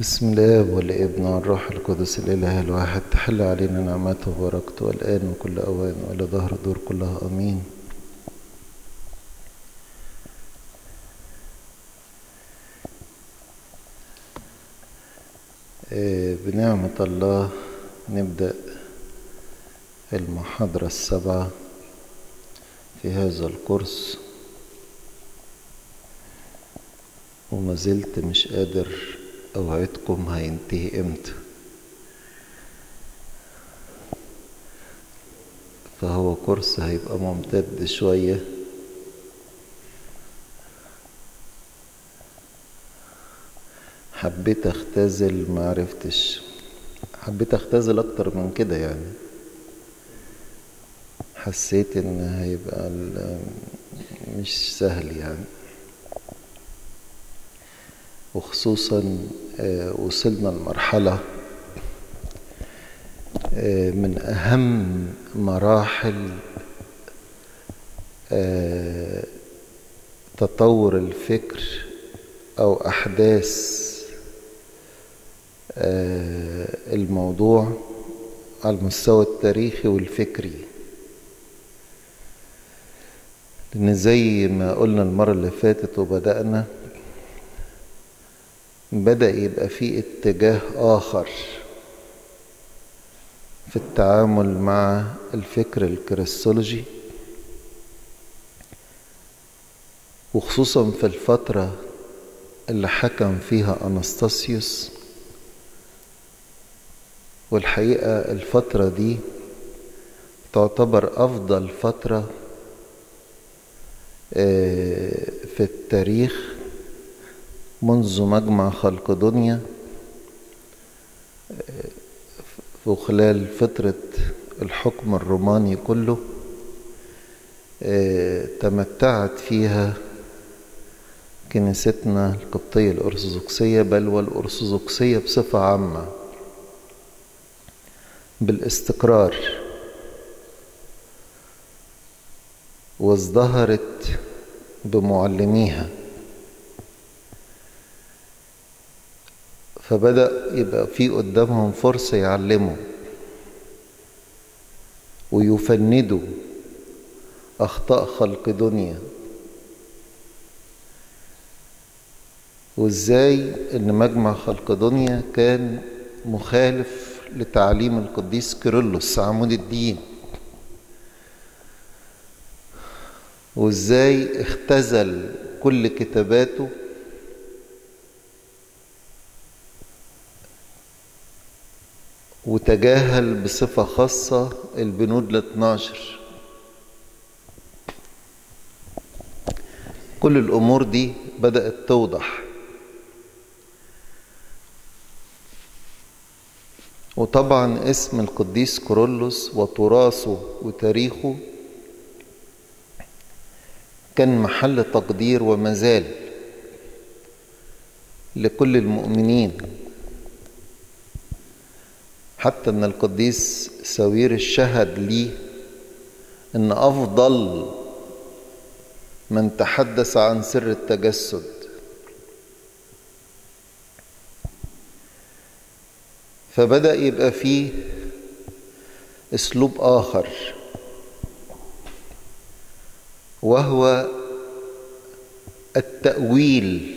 بسم الله والابن والروح القدس الإله الواحد تحل علينا نعمته وبركته والآن وكل أوان وإلى ظهر الدور كلها أمين آه، بنعمة الله نبدأ المحاضرة السبعة في هذا الكورس وما زلت مش قادر أوعدكم هينتهي إمتى فهو كورس هيبقى ممتد شوية حبيت اختزل معرفتش حبيت اختزل اكتر من كده يعني حسيت ان هيبقى مش سهل يعني وخصوصا وصلنا لمرحلة من أهم مراحل تطور الفكر أو أحداث الموضوع على المستوى التاريخي والفكري لأن زي ما قلنا المرة اللي فاتت وبدأنا بدأ يبقى في اتجاه آخر في التعامل مع الفكر الكريستولوجي وخصوصا في الفترة اللي حكم فيها أنستاسيوس والحقيقة الفترة دي تعتبر أفضل فترة في التاريخ منذ مجمع خلق دنيا وخلال فترة الحكم الروماني كله تمتعت فيها كنيستنا القبطية الأرثوذكسية بل والأرثوذكسية بصفة عامة بالاستقرار وازدهرت بمعلميها فبدأ يبقى في قدامهم فرصة يعلموا ويفندوا أخطاء خلق دنيا وإزاي إن مجمع خلق دنيا كان مخالف لتعليم القديس كيرلس عمود الدين وإزاي اختزل كل كتاباته وتجاهل بصفة خاصة البنود ال 12 كل الأمور دي بدأت توضح وطبعا اسم القديس كورولوس وتراثه وتاريخه كان محل تقدير ومازال لكل المؤمنين حتى ان القديس ساوير الشهد ليه ان افضل من تحدث عن سر التجسد فبدا يبقى فيه اسلوب اخر وهو التاويل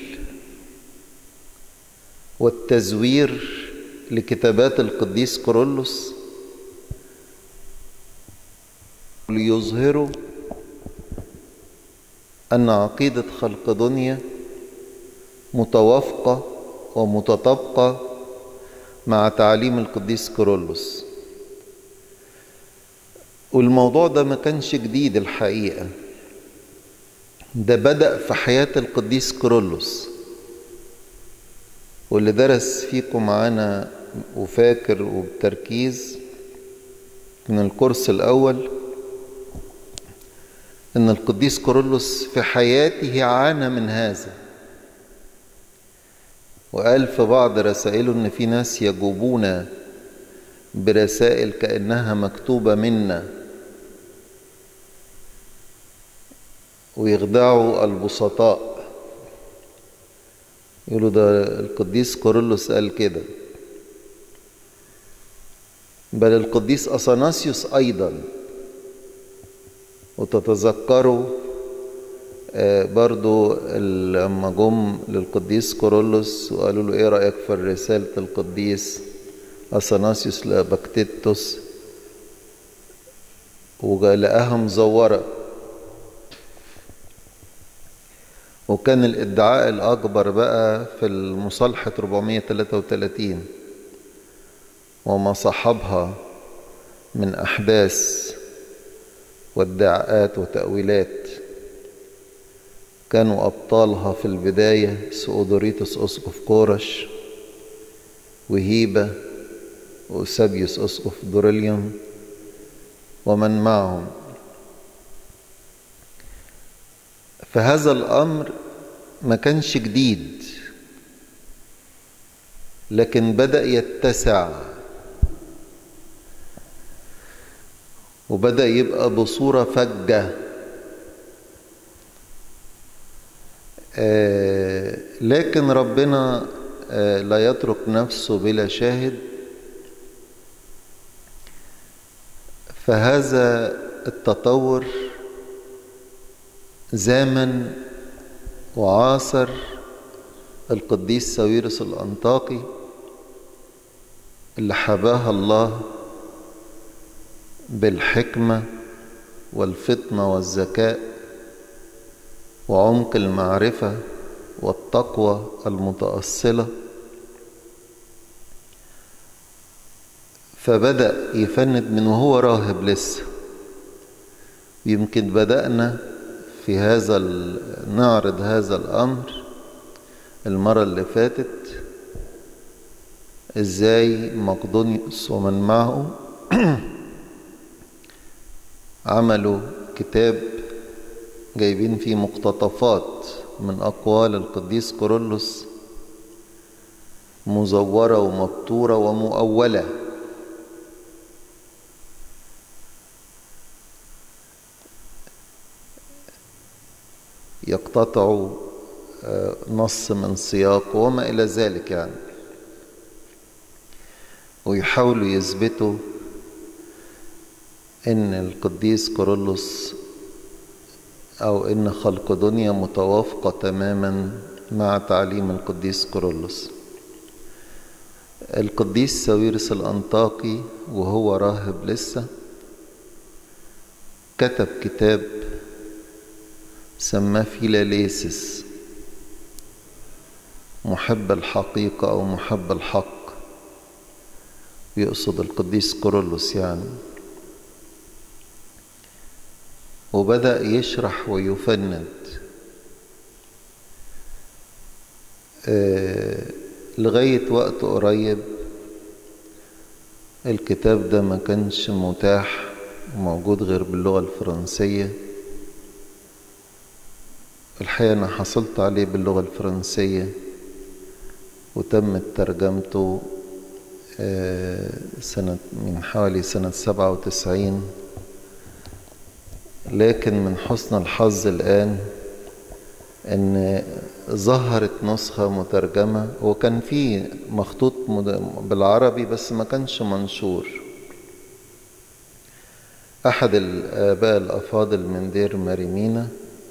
والتزوير لكتابات القديس كورولوس ليظهروا أن عقيدة خلق دنيا متوافقة ومتطابقة مع تعليم القديس كورولوس والموضوع ده ما كانش جديد الحقيقة ده بدأ في حياة القديس كورولوس واللي درس فيكم معانا وفاكر وبتركيز من الكورس الأول إن القديس كورولوس في حياته عانى من هذا وقال في بعض رسائله إن في ناس يجوبون برسائل كأنها مكتوبة منا ويخدعوا البسطاء يقولوا ده القديس كورولوس قال كده بل القديس أثناسيوس أيضا وتتذكروا برضو لما جم للقديس كورولوس وقالوا له ايه رأيك في رسالة القديس أثناسيوس لأبكتيتوس ولقاها مزورة وكان الادعاء الأكبر بقى في المصالحة 433 وما صاحبها من أحداث وادعاءات وتأويلات كانوا أبطالها في البداية سؤدوريتوس أسقف كورش وهيبة وأوسابيوس أسقف دوريليوم ومن معهم فهذا الأمر ما كانش جديد لكن بدأ يتسع وبدأ يبقى بصورة فجة آه لكن ربنا آه لا يترك نفسه بلا شاهد فهذا التطور زامن وعاصر القديس ساويرس الأنطاكي اللي حباها الله بالحكمة والفطنة والذكاء وعمق المعرفة والتقوى المتأصلة فبدأ يفند من وهو راهب لسه يمكن بدأنا في هذا نعرض هذا الأمر المرة اللي فاتت ازاي مقدونيوس ومن معه عملوا كتاب جايبين فيه مقتطفات من أقوال القديس كورولوس مزورة ومبتورة ومؤولة يقتطع نص من سياق وما إلى ذلك يعني ويحاولوا يثبتوا ان القديس كورولوس او ان خلق دنيا متوافقه تماما مع تعليم القديس كورولوس القديس ساويرس الانطاكي وهو راهب لسه كتب كتاب سماه فيلاليسس محب الحقيقه او محب الحق يقصد القديس كورولوس يعني وبدأ يشرح ويفند آه لغاية وقت قريب الكتاب ده ما كانش متاح موجود غير باللغة الفرنسية الحقيقة أنا حصلت عليه باللغة الفرنسية وتمت ترجمته آه سنة من حوالي سنة سبعة وتسعين لكن من حسن الحظ الآن أن ظهرت نسخة مترجمة وكان في مخطوط بالعربي بس ما كانش منشور أحد الآباء الأفاضل من دير ماريمينا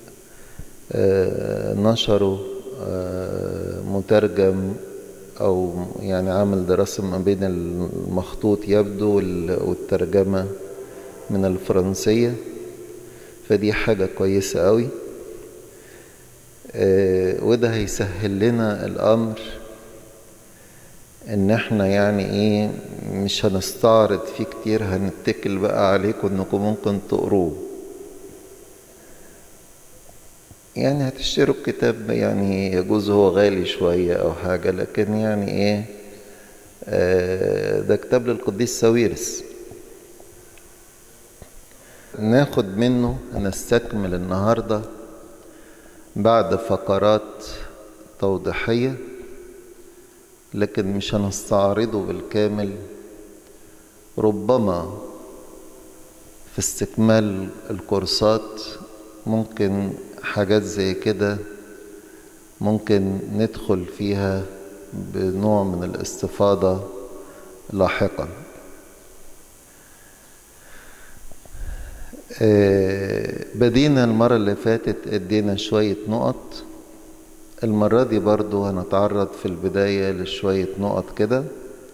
نشروا مترجم أو يعني عمل دراسة ما بين المخطوط يبدو والترجمة من الفرنسية فدي حاجة كويسة قوي آه وده هيسهل لنا الأمر إن احنا يعني إيه مش هنستعرض فيه كتير هنتكل بقى عليكم إنكم ممكن تقروه يعني هتشتروا الكتاب يعني يجوز هو غالي شوية أو حاجة لكن يعني إيه آه ده كتاب للقديس ساويرس ناخد منه نستكمل النهاردة بعد فقرات توضيحية لكن مش هنستعرضه بالكامل ربما في استكمال الكورسات ممكن حاجات زي كده ممكن ندخل فيها بنوع من الاستفاضة لاحقا بدينا المرة اللي فاتت ادينا شوية نقط المرة دي برضو هنتعرض في البداية لشوية نقط كده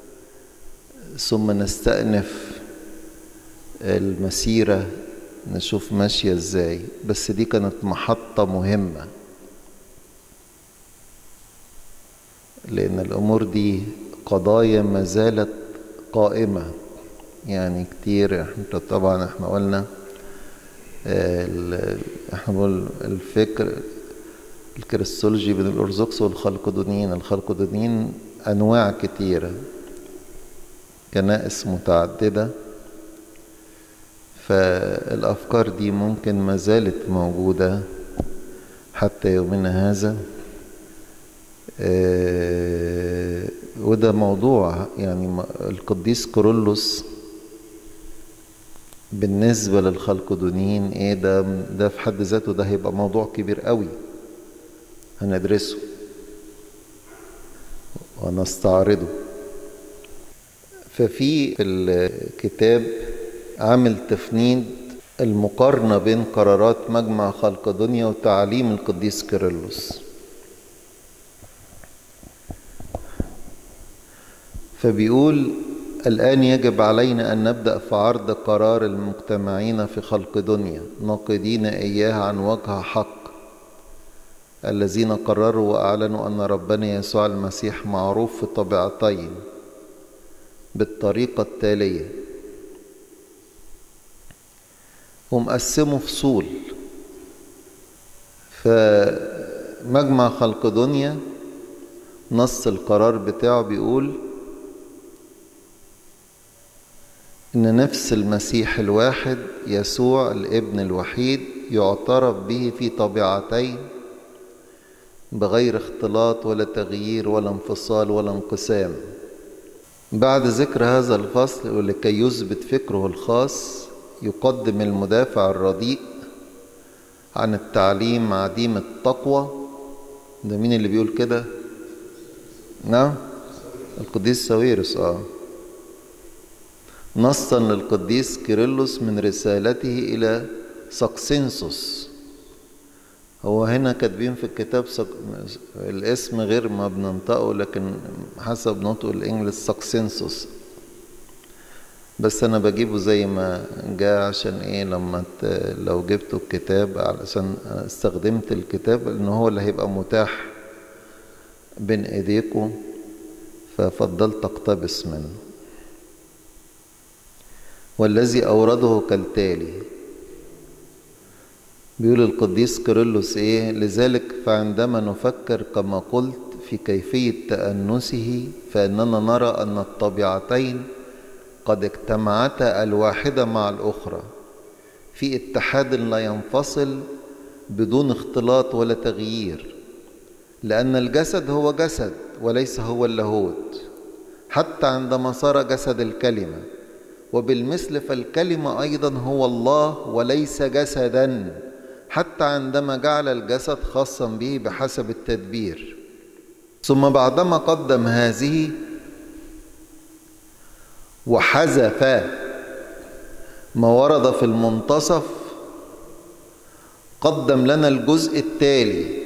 ثم نستأنف المسيرة نشوف ماشية ازاي بس دي كانت محطة مهمة لأن الأمور دي قضايا ما زالت قائمة يعني كتير احنا طبعا احنا قلنا احنا بنقول الفكر الكريستولوجي بين الأرثوذكس والخلقدونيين الخلقدونيين أنواع كتيرة كنائس متعددة فالأفكار دي ممكن ما زالت موجودة حتى يومنا هذا وده موضوع يعني القديس كورولوس بالنسبة للخلقدونيين ايه ده ده في حد ذاته ده هيبقى موضوع كبير قوي هندرسه ونستعرضه ففي الكتاب عامل تفنيد المقارنة بين قرارات مجمع خلق دنيا وتعليم القديس كيرلس فبيقول الآن يجب علينا أن نبدأ في عرض قرار المجتمعين في خلق دنيا ناقدين إياها عن وجه حق الذين قرروا وأعلنوا أن ربنا يسوع المسيح معروف في طبيعتين بالطريقة التالية ومقسمه فصول فمجمع خلق دنيا نص القرار بتاعه بيقول إن نفس المسيح الواحد يسوع الابن الوحيد يعترف به في طبيعتين بغير اختلاط ولا تغيير ولا انفصال ولا انقسام بعد ذكر هذا الفصل ولكي يثبت فكره الخاص يقدم المدافع الرديء عن التعليم عديم التقوى ده مين اللي بيقول كده نعم القديس ساويرس اه نصا للقديس كيرلس من رسالته إلى ساكسينسوس هو هنا كاتبين في الكتاب سك... الاسم غير ما بننطقه لكن حسب نطقه الانجليش ساكسينسوس بس انا بجيبه زي ما جاء عشان ايه لما ت... لو جبتوا الكتاب علشان استخدمت الكتاب ان هو اللي هيبقى متاح بين ايديكم ففضلت اقتبس منه والذي أورده كالتالي بيقول القديس كيرلس إيه لذلك فعندما نفكر كما قلت في كيفية تأنسه فإننا نرى أن الطبيعتين قد اجتمعتا الواحدة مع الأخرى في اتحاد لا ينفصل بدون اختلاط ولا تغيير لأن الجسد هو جسد وليس هو اللاهوت حتى عندما صار جسد الكلمه وبالمثل فالكلمة أيضا هو الله وليس جسدا حتى عندما جعل الجسد خاصا به بحسب التدبير ثم بعدما قدم هذه وحذف ما ورد في المنتصف قدم لنا الجزء التالي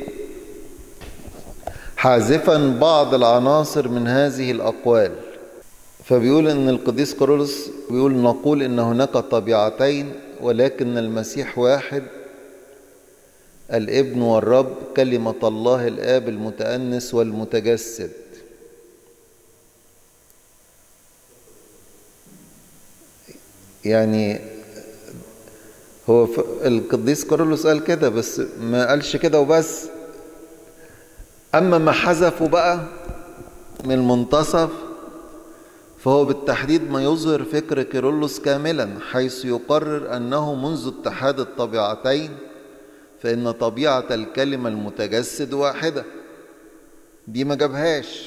حازفا بعض العناصر من هذه الأقوال فبيقول ان القديس كارولوس بيقول نقول ان هناك طبيعتين ولكن المسيح واحد الابن والرب كلمة الله الآب المتأنس والمتجسد يعني هو القديس كارولوس قال كده بس ما قالش كده وبس أما ما حذفوا بقى من المنتصف فهو بالتحديد ما يظهر فكر كيرلس كاملا حيث يقرر أنه منذ اتحاد الطبيعتين فإن طبيعة الكلمة المتجسد واحدة دي ما جابهاش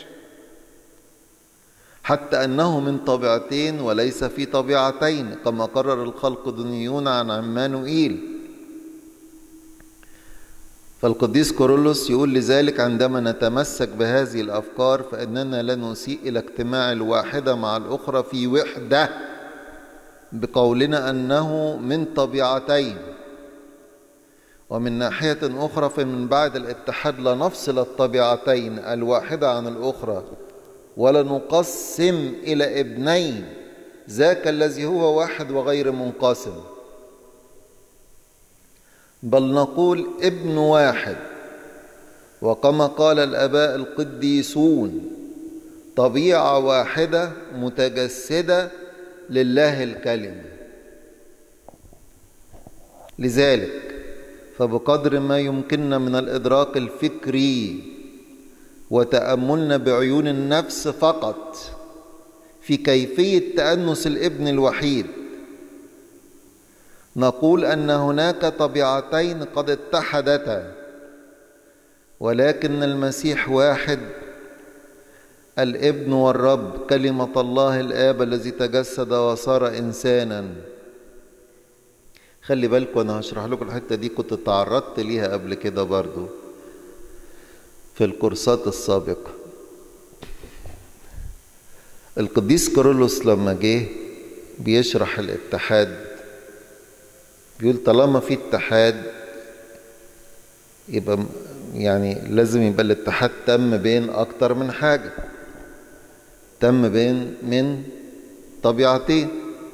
حتى أنه من طبيعتين وليس في طبيعتين كما قرر الخلق دنيون عن عمانوئيل فالقديس كورولوس يقول لذلك عندما نتمسك بهذه الافكار فاننا لا نسيء الى اجتماع الواحده مع الاخرى في وحده بقولنا انه من طبيعتين ومن ناحيه اخرى فمن بعد الاتحاد لا نفصل الطبيعتين الواحده عن الاخرى ولا نقسم الى ابنين ذاك الذي هو واحد وغير منقسم بل نقول ابن واحد وكما قال الاباء القديسون طبيعه واحده متجسده لله الكلمه لذلك فبقدر ما يمكننا من الادراك الفكري وتاملنا بعيون النفس فقط في كيفيه تانس الابن الوحيد نقول ان هناك طبيعتين قد اتحدتا ولكن المسيح واحد الابن والرب كلمه الله الاب الذي تجسد وصار انسانا خلي بالكم انا هشرح لكم الحته دي كنت تعرضت ليها قبل كده برضو في الكورسات السابقه القديس كورولوس لما جه بيشرح الاتحاد بيقول طالما في اتحاد يبقى يعني لازم يبقى الاتحاد تم بين اكتر من حاجه تم بين من طبيعتين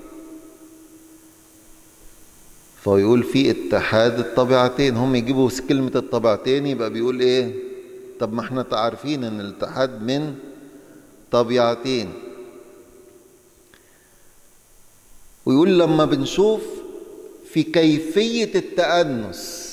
فيقول في اتحاد الطبيعتين هم يجيبوا كلمة الطبيعتين يبقى بيقول ايه طب ما احنا عارفين ان الاتحاد من طبيعتين ويقول لما بنشوف في كيفية التأنس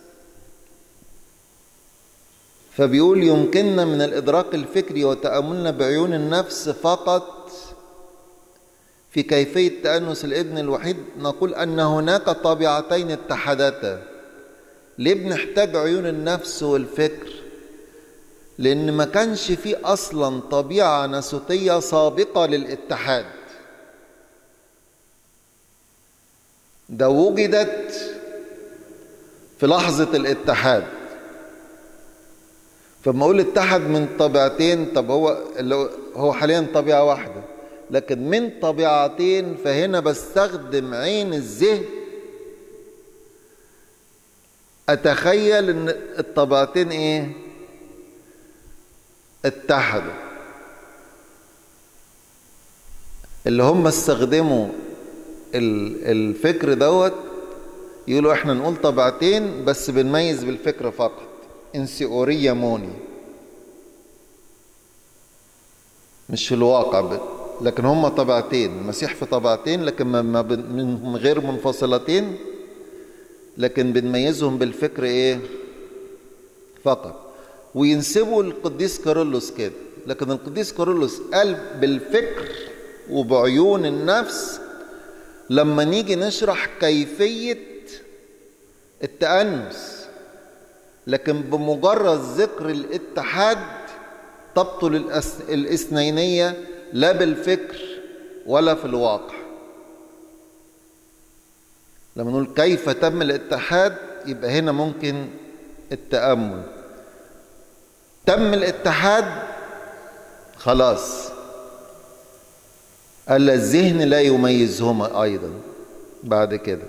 فبيقول يمكننا من الإدراك الفكري وتأملنا بعيون النفس فقط في كيفية تأنس الابن الوحيد نقول أن هناك طبيعتين اتحدتا ليه بنحتاج عيون النفس والفكر لأن ما كانش في أصلا طبيعة نسوتية سابقة للاتحاد ده وجدت في لحظة الاتحاد فما اقول اتحد من طبيعتين طب هو اللي هو حاليا طبيعة واحدة لكن من طبيعتين فهنا بستخدم عين الذهن اتخيل ان الطبيعتين ايه اتحدوا اللي هم استخدموا الفكر دوت يقولوا احنا نقول طبيعتين بس بنميز بالفكر فقط انسيورية موني مش في الواقع لكن هم طبيعتين المسيح في طبيعتين لكن ما من غير منفصلتين لكن بنميزهم بالفكر ايه فقط وينسبوا القديس كارولوس كده لكن القديس كارولوس قال بالفكر وبعيون النفس لما نيجي نشرح كيفية التأنس لكن بمجرد ذكر الاتحاد تبطل الاثنينية لا بالفكر ولا في الواقع لما نقول كيف تم الاتحاد يبقى هنا ممكن التأمل تم الاتحاد خلاص قال الذهن لا يميزهما أيضا بعد كده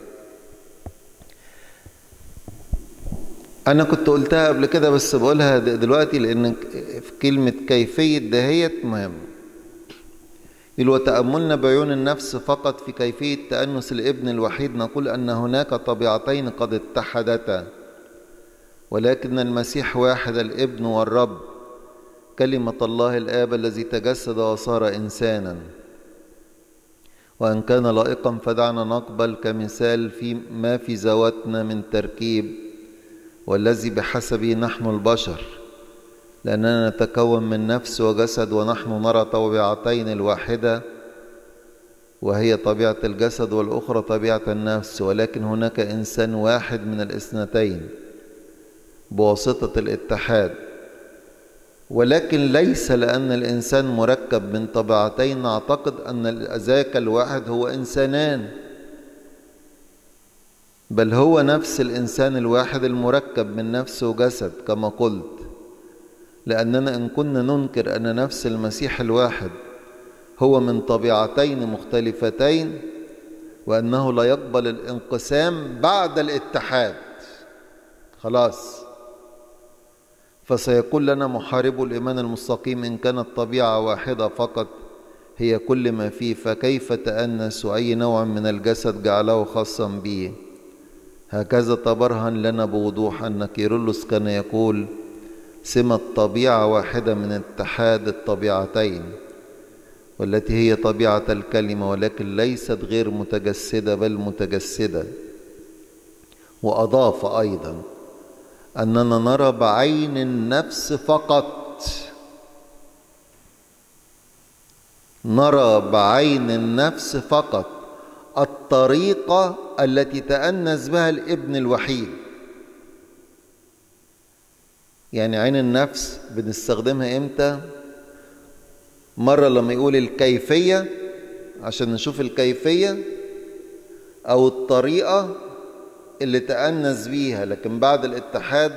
أنا كنت قلتها قبل كده بس بقولها دلوقتي لأن في كلمة كيفية دهيت مهم يقول وتأملنا بعيون النفس فقط في كيفية تأنس الابن الوحيد نقول أن هناك طبيعتين قد اتحدتا ولكن المسيح واحد الابن والرب كلمة الله الآب الذي تجسد وصار إنسانا وأن كان لائقا فدعنا نقبل كمثال في ما في ذواتنا من تركيب والذي بحسبه نحن البشر لأننا نتكون من نفس وجسد ونحن نرى طبيعتين الواحدة وهي طبيعة الجسد والأخرى طبيعة النفس ولكن هناك إنسان واحد من الاثنتين بواسطة الاتحاد ولكن ليس لأن الإنسان مركب من طبيعتين نعتقد أن ذاك الواحد هو إنسانان بل هو نفس الإنسان الواحد المركب من نفس وجسد كما قلت لأننا إن كنا ننكر أن نفس المسيح الواحد هو من طبيعتين مختلفتين وأنه لا يقبل الانقسام بعد الاتحاد خلاص فسيكون لنا محارب الإيمان المستقيم إن كانت طبيعة واحدة فقط هي كل ما فيه فكيف تأنس أي نوع من الجسد جعله خاصا به هكذا تبرهن لنا بوضوح أن كيرلس كان يقول سمة طبيعة واحدة من اتحاد الطبيعتين والتي هي طبيعة الكلمة ولكن ليست غير متجسدة بل متجسدة وأضاف أيضا أننا نرى بعين النفس فقط نرى بعين النفس فقط الطريقة التي تأنس بها الابن الوحيد يعني عين النفس بنستخدمها امتى مرة لما يقول الكيفية عشان نشوف الكيفية أو الطريقة اللي تأنس بيها لكن بعد الاتحاد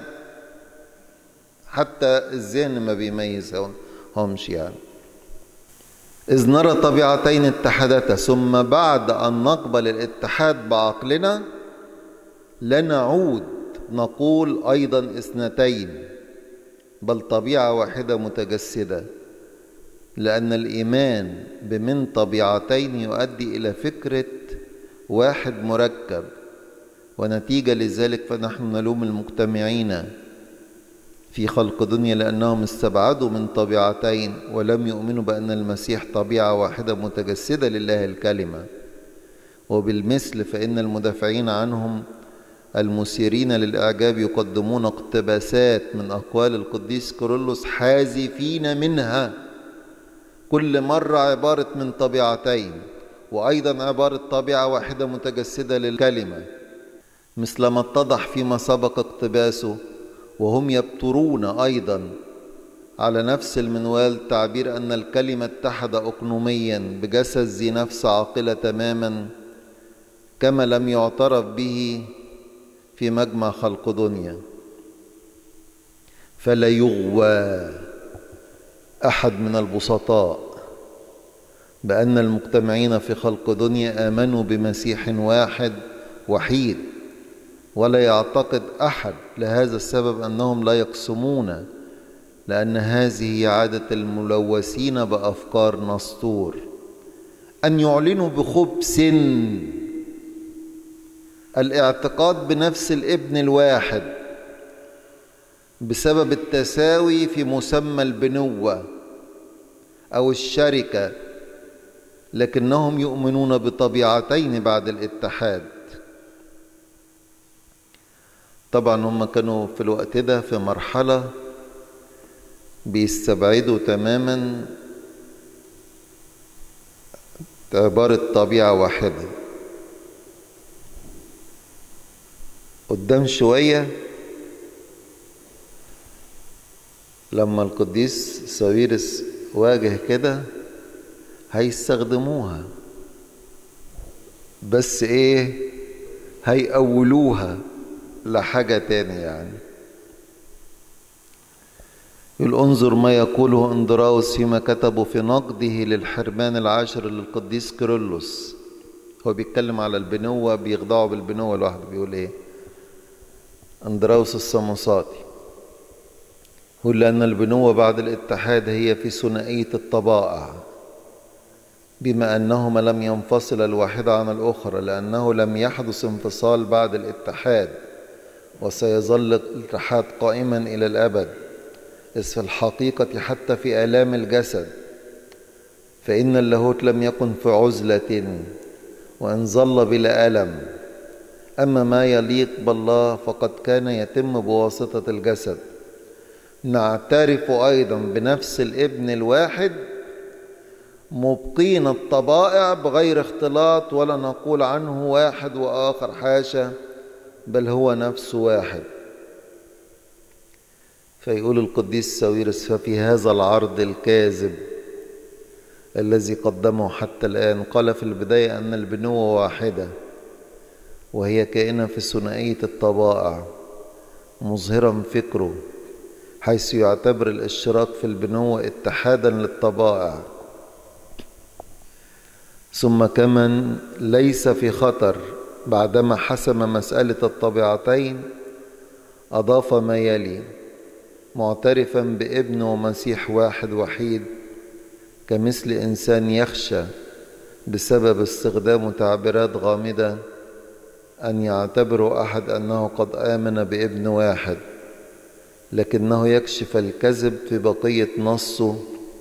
حتى الذهن ما بيميزهمش يعني إذ نرى طبيعتين اتحدتا ثم بعد أن نقبل الاتحاد بعقلنا لا نعود نقول أيضا اثنتين بل طبيعة واحدة متجسدة لأن الإيمان بمن طبيعتين يؤدي إلى فكرة واحد مركب ونتيجة لذلك فنحن نلوم المجتمعين في خلق دنيا لأنهم استبعدوا من طبيعتين ولم يؤمنوا بأن المسيح طبيعة واحدة متجسدة لله الكلمة وبالمثل فإن المدافعين عنهم المثيرين للإعجاب يقدمون اقتباسات من أقوال القديس كورولوس حازفين منها كل مرة عبارة من طبيعتين وأيضا عبارة طبيعة واحدة متجسدة للكلمة مثل ما اتضح فيما سبق اقتباسه وهم يبترون أيضا على نفس المنوال تعبير أن الكلمة اتحد أقنوميا بجسد ذي نفس عاقلة تماما كما لم يعترف به في مجمع خلق دنيا فلا يغوى أحد من البسطاء بأن المجتمعين في خلق دنيا آمنوا بمسيح واحد وحيد ولا يعتقد أحد لهذا السبب أنهم لا يقسمون لأن هذه هي عادة الملوثين بأفكار نسطور أن يعلنوا بخبث الاعتقاد بنفس الابن الواحد بسبب التساوي في مسمى البنوة أو الشركة لكنهم يؤمنون بطبيعتين بعد الاتحاد طبعا هم كانوا في الوقت ده في مرحلة بيستبعدوا تماما عبارة طبيعة واحدة قدام شوية لما القديس ساويرس واجه كده هيستخدموها بس ايه هيأولوها لحاجة تاني يعني يقول انظر ما يقوله اندراوس فيما كتبه في نقده للحرمان العاشر للقديس كيرلس هو بيتكلم على البنوة بيخضعوا بالبنوة لوحده بيقول ايه اندراوس السموساطي يقول لأن البنوة بعد الاتحاد هي في ثنائية الطبائع بما أنهما لم ينفصل الواحدة عن الأخرى لأنه لم يحدث انفصال بعد الاتحاد وسيظل الاتحاد قائما إلى الأبد إذ في الحقيقة حتى في آلام الجسد فإن اللاهوت لم يكن في عزلة وإن ظل بلا ألم أما ما يليق بالله فقد كان يتم بواسطة الجسد نعترف أيضا بنفس الابن الواحد مبقين الطبائع بغير اختلاط ولا نقول عنه واحد وآخر حاشا بل هو نفس واحد فيقول القديس ساويرس ففي هذا العرض الكاذب الذي قدمه حتى الآن قال في البداية أن البنوة واحدة وهي كائنة في ثنائية الطبائع مظهرا فكره حيث يعتبر الاشتراك في البنوة اتحادا للطبائع ثم كمن ليس في خطر بعدما حسم مسألة الطبيعتين أضاف ما يلي معترفا بابن ومسيح واحد وحيد كمثل إنسان يخشى بسبب استخدام تعبيرات غامضة أن يعتبر أحد أنه قد آمن بابن واحد لكنه يكشف الكذب في بقية نصه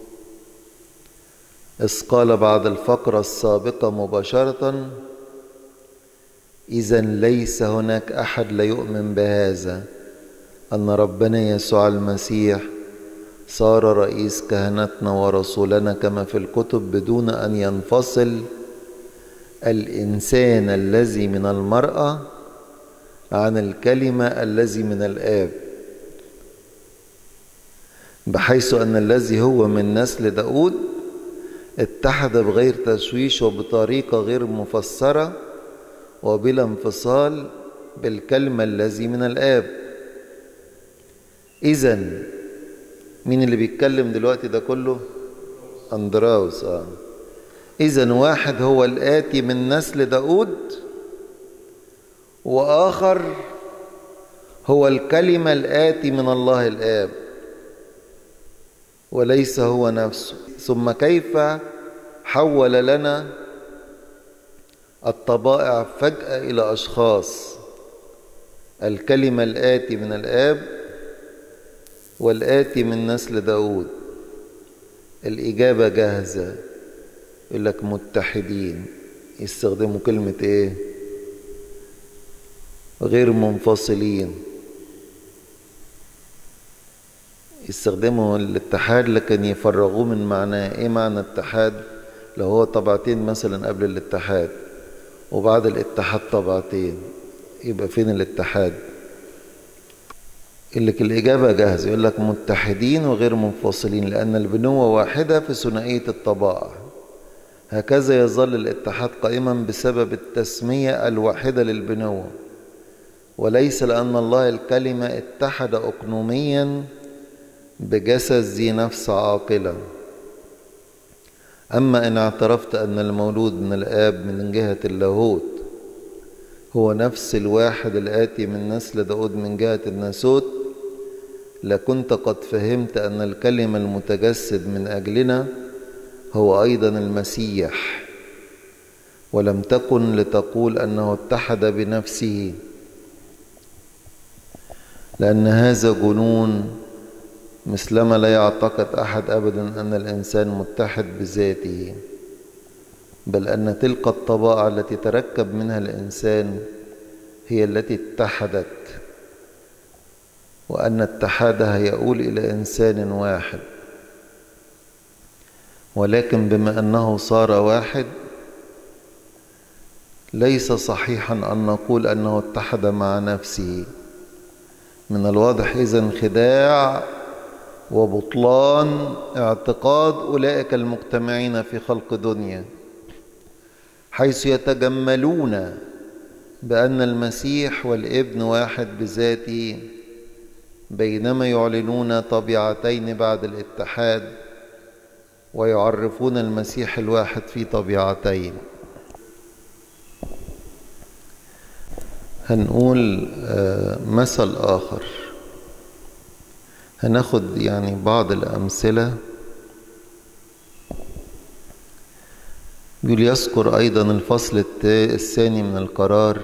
إذ قال بعد الفقرة السابقة مباشرة إذا ليس هناك أحد لا يؤمن بهذا أن ربنا يسوع المسيح صار رئيس كهنتنا ورسولنا كما في الكتب بدون أن ينفصل الإنسان الذي من المرأة عن الكلمة الذي من الآب بحيث أن الذي هو من نسل داود اتحد بغير تشويش وبطريقة غير مفسرة وبلا انفصال بالكلمة الذي من الآب إذا مين اللي بيتكلم دلوقتي ده كله أندراوس آه. إذا واحد هو الآتي من نسل داود وآخر هو الكلمة الآتي من الله الآب وليس هو نفسه ثم كيف حول لنا الطبائع فجأة إلى أشخاص الكلمة الآتي من الآب والآتي من نسل داود الإجابة جاهزة يقول لك متحدين يستخدموا كلمة إيه غير منفصلين يستخدموا الاتحاد لكن يفرغوه من معناه ايه معنى اتحاد لو هو طبعتين مثلا قبل الاتحاد وبعد الاتحاد طبعتين يبقى فين الاتحاد يقول لك الإجابة جاهزة يقول لك متحدين وغير منفصلين لأن البنوة واحدة في ثنائية الطبائع هكذا يظل الاتحاد قائما بسبب التسمية الواحدة للبنوة وليس لأن الله الكلمة اتحد أقنوميا بجسد ذي نفس عاقلة أما إن اعترفت أن المولود من الآب من جهة اللاهوت هو نفس الواحد الآتي من نسل داود من جهة الناسوت لكنت قد فهمت أن الكلمة المتجسد من أجلنا هو أيضا المسيح ولم تكن لتقول أنه اتحد بنفسه لأن هذا جنون مثلما لا يعتقد أحد أبدا أن الإنسان متحد بذاته بل أن تلك الطبائع التي تركب منها الإنسان هي التي اتحدت وأن اتحادها يؤول إلى إنسان واحد ولكن بما أنه صار واحد ليس صحيحا أن نقول أنه اتحد مع نفسه من الواضح إذن خداع وبطلان اعتقاد أولئك المجتمعين في خلق دنيا حيث يتجملون بأن المسيح والابن واحد بذاته بينما يعلنون طبيعتين بعد الاتحاد ويعرفون المسيح الواحد في طبيعتين هنقول مثل آخر هناخد يعني بعض الأمثلة يقول يذكر أيضا الفصل الثاني من القرار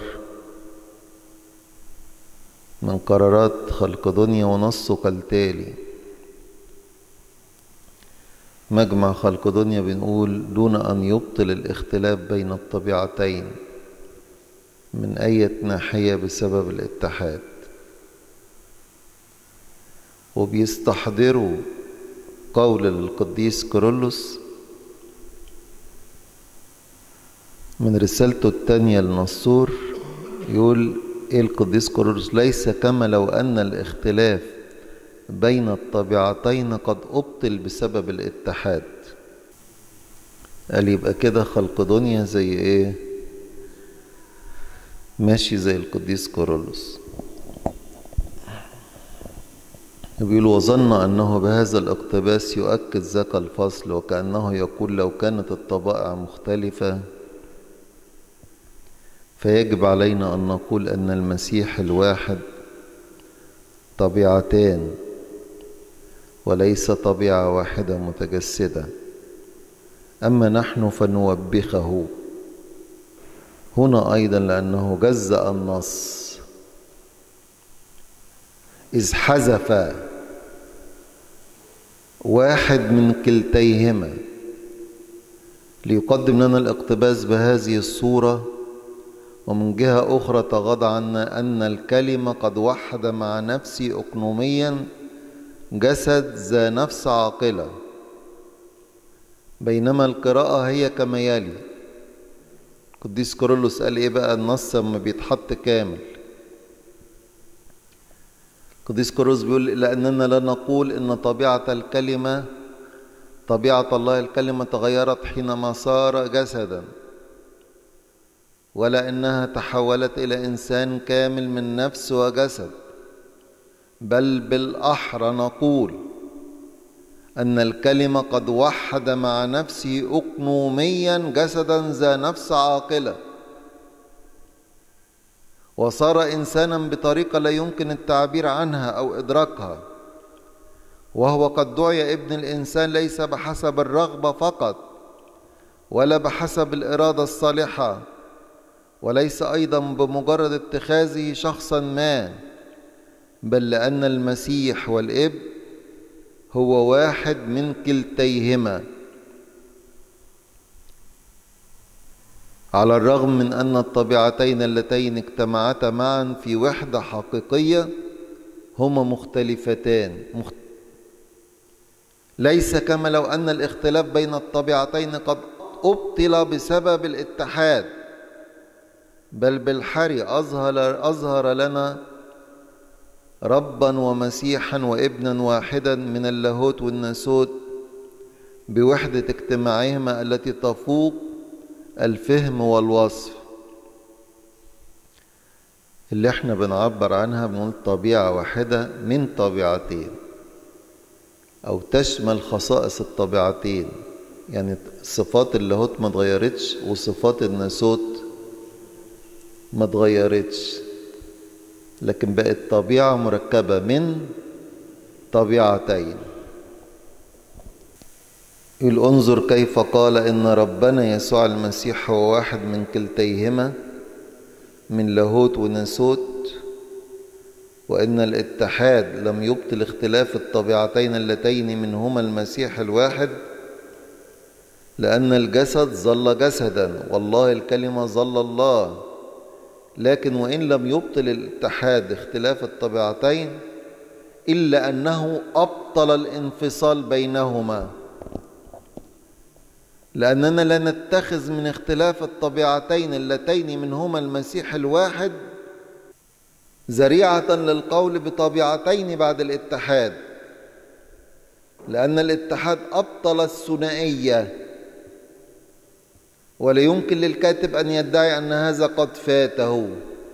من قرارات خلق دنيا ونصه كالتالي مجمع خلق دنيا بنقول دون أن يبطل الاختلاف بين الطبيعتين من أي ناحية بسبب الاتحاد وبيستحضروا قول القديس كيرلس من رسالته الثانية للنصور يقول إيه القديس كيرلس ليس كما لو أن الاختلاف بين الطبيعتين قد أبطل بسبب الاتحاد قال يبقى كده خلق دنيا زي إيه ماشي زي القديس كورولوس بيقول وظن أنه بهذا الاقتباس يؤكد ذاك الفصل وكأنه يقول لو كانت الطبائع مختلفة فيجب علينا أن نقول أن المسيح الواحد طبيعتان وليس طبيعة واحدة متجسدة أما نحن فنوبخه هنا أيضا لأنه جزأ النص إذ حذف واحد من كلتيهما ليقدم لنا الاقتباس بهذه الصورة ومن جهة أخرى تغاضى عنا أن الكلمة قد وحد مع نفسي أقنوميا جسد ذا نفس عاقلة بينما القراءة هي كما يلي قديس كورولوس قال ايه بقى النص لما بيتحط كامل قديس كورولوس بيقول لأننا لا نقول إن طبيعة الكلمة طبيعة الله الكلمة تغيرت حينما صار جسدا ولا إنها تحولت إلى إنسان كامل من نفس وجسد بل بالأحرى نقول أن الكلمة قد وحد مع نفسه أقنوميا جسدا ذا نفس عاقلة وصار إنسانا بطريقة لا يمكن التعبير عنها أو إدراكها وهو قد دعي ابن الإنسان ليس بحسب الرغبة فقط ولا بحسب الإرادة الصالحة وليس أيضا بمجرد اتخاذه شخصا ما بل لأن المسيح والإب هو واحد من كلتيهما على الرغم من أن الطبيعتين اللتين اجتمعتا معا في وحدة حقيقية هما مختلفتان مخت... ليس كما لو أن الاختلاف بين الطبيعتين قد أبطل بسبب الاتحاد بل بالحري أظهر, أظهر لنا ربا ومسيحا وابنا واحدا من اللاهوت والناسوت بوحدة اجتماعهما التي تفوق الفهم والوصف اللي احنا بنعبر عنها بنقول طبيعة واحدة من طبيعتين أو تشمل خصائص الطبيعتين يعني صفات اللاهوت ما اتغيرتش وصفات الناسوت ما اتغيرتش لكن بقت طبيعة مركبة من طبيعتين يقول انظر كيف قال إن ربنا يسوع المسيح هو واحد من كلتيهما من لاهوت وناسوت وإن الاتحاد لم يبطل اختلاف الطبيعتين اللتين منهما المسيح الواحد لأن الجسد ظل جسدا والله الكلمة ظل الله لكن وإن لم يبطل الاتحاد اختلاف الطبيعتين إلا أنه أبطل الانفصال بينهما لأننا لا نتخذ من اختلاف الطبيعتين اللتين منهما المسيح الواحد ذريعة للقول بطبيعتين بعد الاتحاد لأن الاتحاد أبطل الثنائية ولا يمكن للكاتب أن يدعي أن هذا قد فاته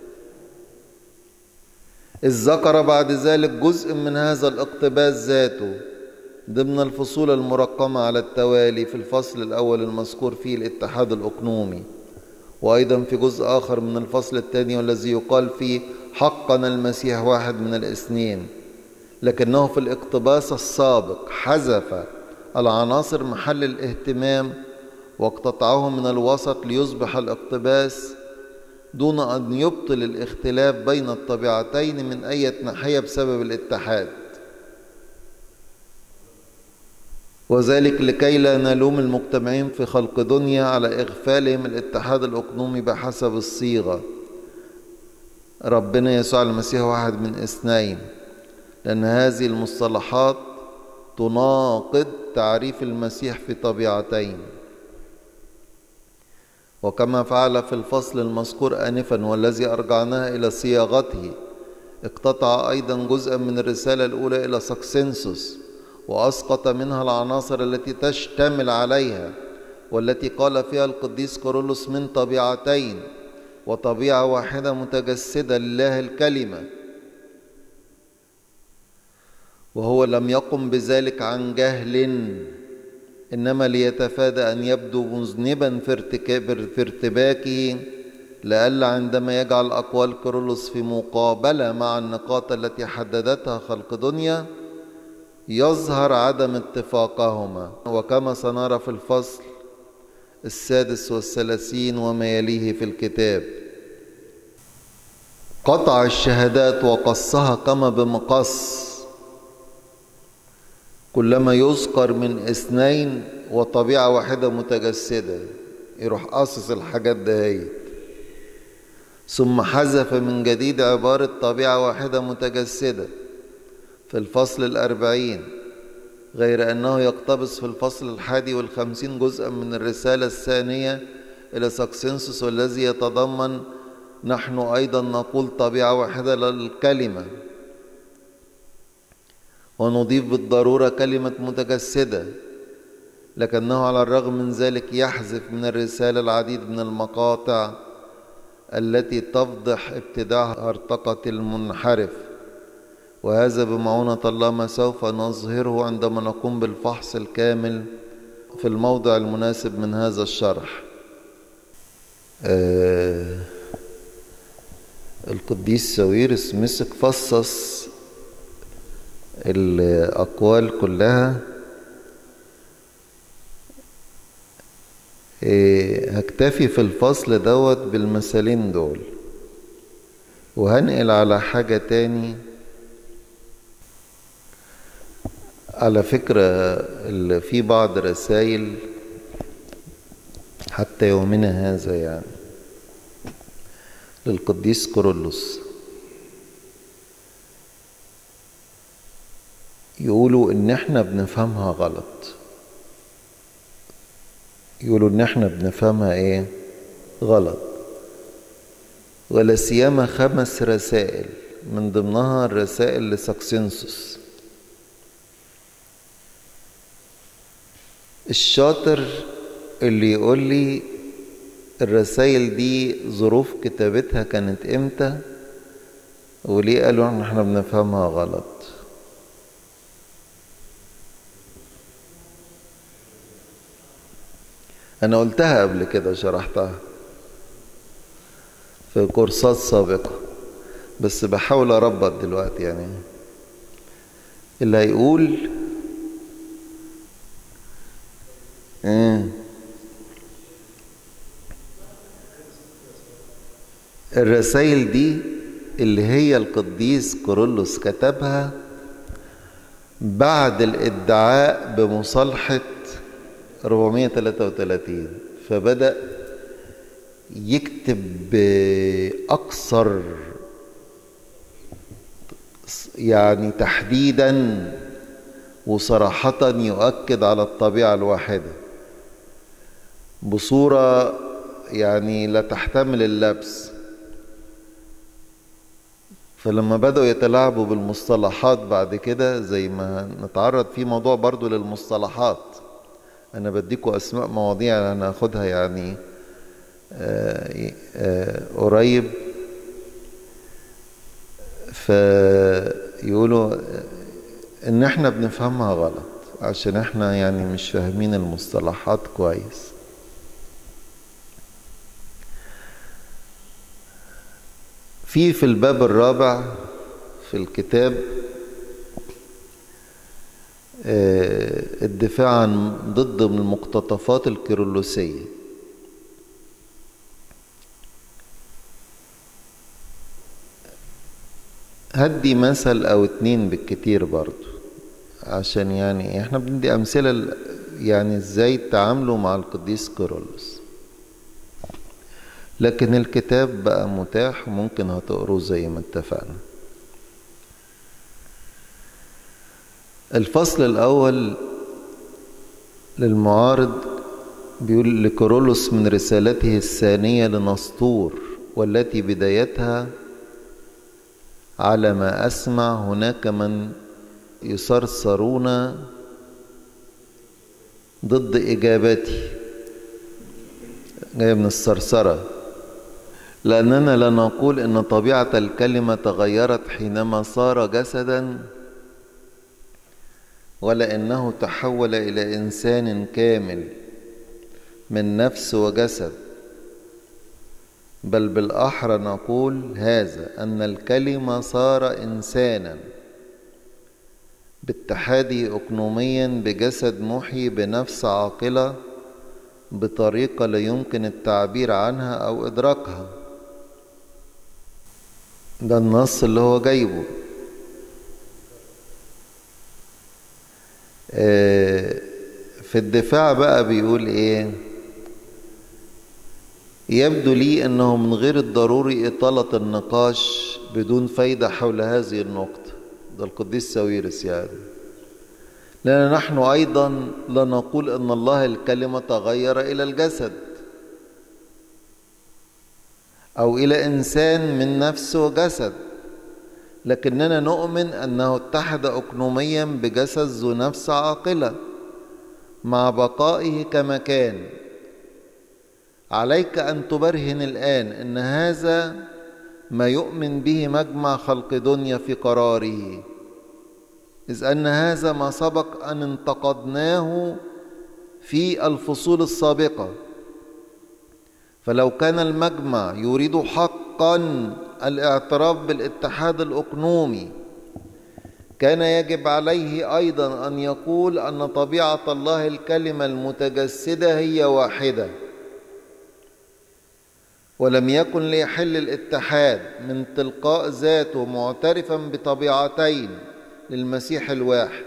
إذ ذكر بعد ذلك جزء من هذا الاقتباس ذاته ضمن الفصول المرقمة على التوالي في الفصل الأول المذكور فيه الاتحاد الأقنومي وأيضا في جزء آخر من الفصل الثاني والذي يقال فيه حقا المسيح واحد من الاثنين لكنه في الاقتباس السابق حذف العناصر محل الاهتمام واقتطعه من الوسط ليصبح الاقتباس دون أن يبطل الاختلاف بين الطبيعتين من أي ناحية بسبب الاتحاد وذلك لكي لا نلوم المجتمعين في خلق دنيا على إغفالهم الاتحاد الأقنومي بحسب الصيغة ربنا يسوع المسيح واحد من اثنين لأن هذه المصطلحات تناقض تعريف المسيح في طبيعتين وكما فعل في الفصل المذكور آنفا والذي أرجعناها إلى صياغته اقتطع أيضا جزءا من الرسالة الأولى إلى سكسنسوس وأسقط منها العناصر التي تشتمل عليها والتي قال فيها القديس كورولوس من طبيعتين وطبيعة واحدة متجسدة لله الكلمة وهو لم يقم بذلك عن جهل إنما ليتفادى أن يبدو مذنبا في, في ارتباكه لئلا عندما يجعل أقوال كيرلس في مقابلة مع النقاط التي حددتها خلق دنيا يظهر عدم اتفاقهما وكما سنرى في الفصل السادس والثلاثين وما يليه في الكتاب قطع الشهادات وقصها كما بمقص كلما يذكر من اثنين وطبيعة واحدة متجسدة يروح قاصص الحاجات دهيت ثم حذف من جديد عبارة طبيعة واحدة متجسدة في الفصل الأربعين غير أنه يقتبس في الفصل الحادي والخمسين جزءا من الرسالة الثانية إلى ساكسنسوس والذي يتضمن نحن أيضا نقول طبيعة واحدة للكلمة ونضيف بالضرورة كلمة متجسدة لكنه على الرغم من ذلك يحذف من الرسالة العديد من المقاطع التي تفضح ابتداع هرطقة المنحرف وهذا بمعونة الله ما سوف نظهره عندما نقوم بالفحص الكامل في الموضع المناسب من هذا الشرح آه القديس ساويرس مسك فصص الأقوال كلها إيه هكتفي في الفصل دوت بالمثالين دول وهنقل على حاجة تاني على فكرة اللي في بعض رسائل حتى يومنا هذا يعني للقديس كورولوس يقولوا ان احنا بنفهمها غلط يقولوا ان احنا بنفهمها ايه غلط ولا سيما خمس رسائل من ضمنها الرسائل لساكسنسوس الشاطر اللي يقول لي الرسائل دي ظروف كتابتها كانت امتى وليه قالوا ان احنا بنفهمها غلط انا قلتها قبل كده شرحتها في كورسات سابقة بس بحاول اربط دلوقتي يعني اللي هيقول ايه الرسائل دي اللي هي القديس كورولوس كتبها بعد الادعاء بمصالحة 433 فبدأ يكتب بأكثر يعني تحديدا وصراحة يؤكد على الطبيعة الواحدة بصورة يعني لا تحتمل اللبس فلما بدأوا يتلاعبوا بالمصطلحات بعد كده زي ما نتعرض في موضوع برضو للمصطلحات أنا بديكوا أسماء مواضيع أنا أخدها يعني آآ آآ قريب فيقولوا إن إحنا بنفهمها غلط عشان إحنا يعني مش فاهمين المصطلحات كويس في في الباب الرابع في الكتاب الدفاع عن ضد المقتطفات الكيرلسية هدي مثل او اتنين بالكتير برضو عشان يعني احنا بندي امثلة يعني ازاي تعاملوا مع القديس كيرلس لكن الكتاب بقى متاح وممكن هتقروه زي ما اتفقنا الفصل الأول للمعارض بيقول لكورولوس من رسالته الثانية لنسطور والتي بدايتها على ما أسمع هناك من يصرصرون ضد إجابتي جاية من الصرصرة لأننا لا نقول إن طبيعة الكلمة تغيرت حينما صار جسدا ولا إنه تحول إلى إنسان كامل من نفس وجسد بل بالأحرى نقول هذا أن الكلمة صار إنسانا باتحاده أقنوميا بجسد محي بنفس عاقلة بطريقة لا يمكن التعبير عنها أو إدراكها ده النص اللي هو جايبه في الدفاع بقى بيقول ايه يبدو لي انه من غير الضروري اطالة النقاش بدون فايدة حول هذه النقطة ده القديس ساويرس يعني لأن نحن أيضا لا نقول أن الله الكلمة تغير إلى الجسد أو إلى إنسان من نفس وجسد لكننا نؤمن أنه اتحد أقنوميا بجسد ذو نفس عاقلة مع بقائه كما كان عليك أن تبرهن الآن أن هذا ما يؤمن به مجمع خلق دنيا في قراره إذ أن هذا ما سبق أن انتقدناه في الفصول السابقة فلو كان المجمع يريد حقا الاعتراف بالاتحاد الأقنومي كان يجب عليه أيضا أن يقول أن طبيعة الله الكلمة المتجسدة هي واحدة ولم يكن ليحل الاتحاد من تلقاء ذاته معترفا بطبيعتين للمسيح الواحد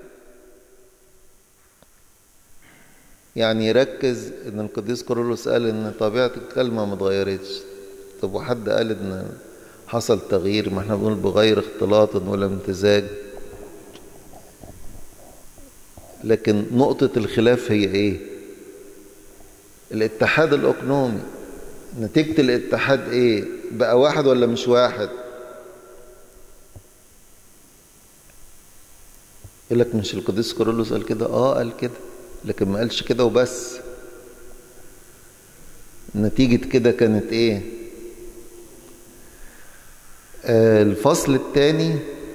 يعني يركز ان القديس كورولوس قال ان طبيعه الكلمه ما اتغيرتش طب وحد قال ان حصل تغيير ما احنا بنقول بغير اختلاط ولا امتزاج لكن نقطة الخلاف هي ايه الاتحاد الاقنومي نتيجة الاتحاد ايه بقى واحد ولا مش واحد يقول لك مش القديس كورولوس قال كده اه قال كده لكن ما قالش كده وبس نتيجة كده كانت ايه آه الفصل الثاني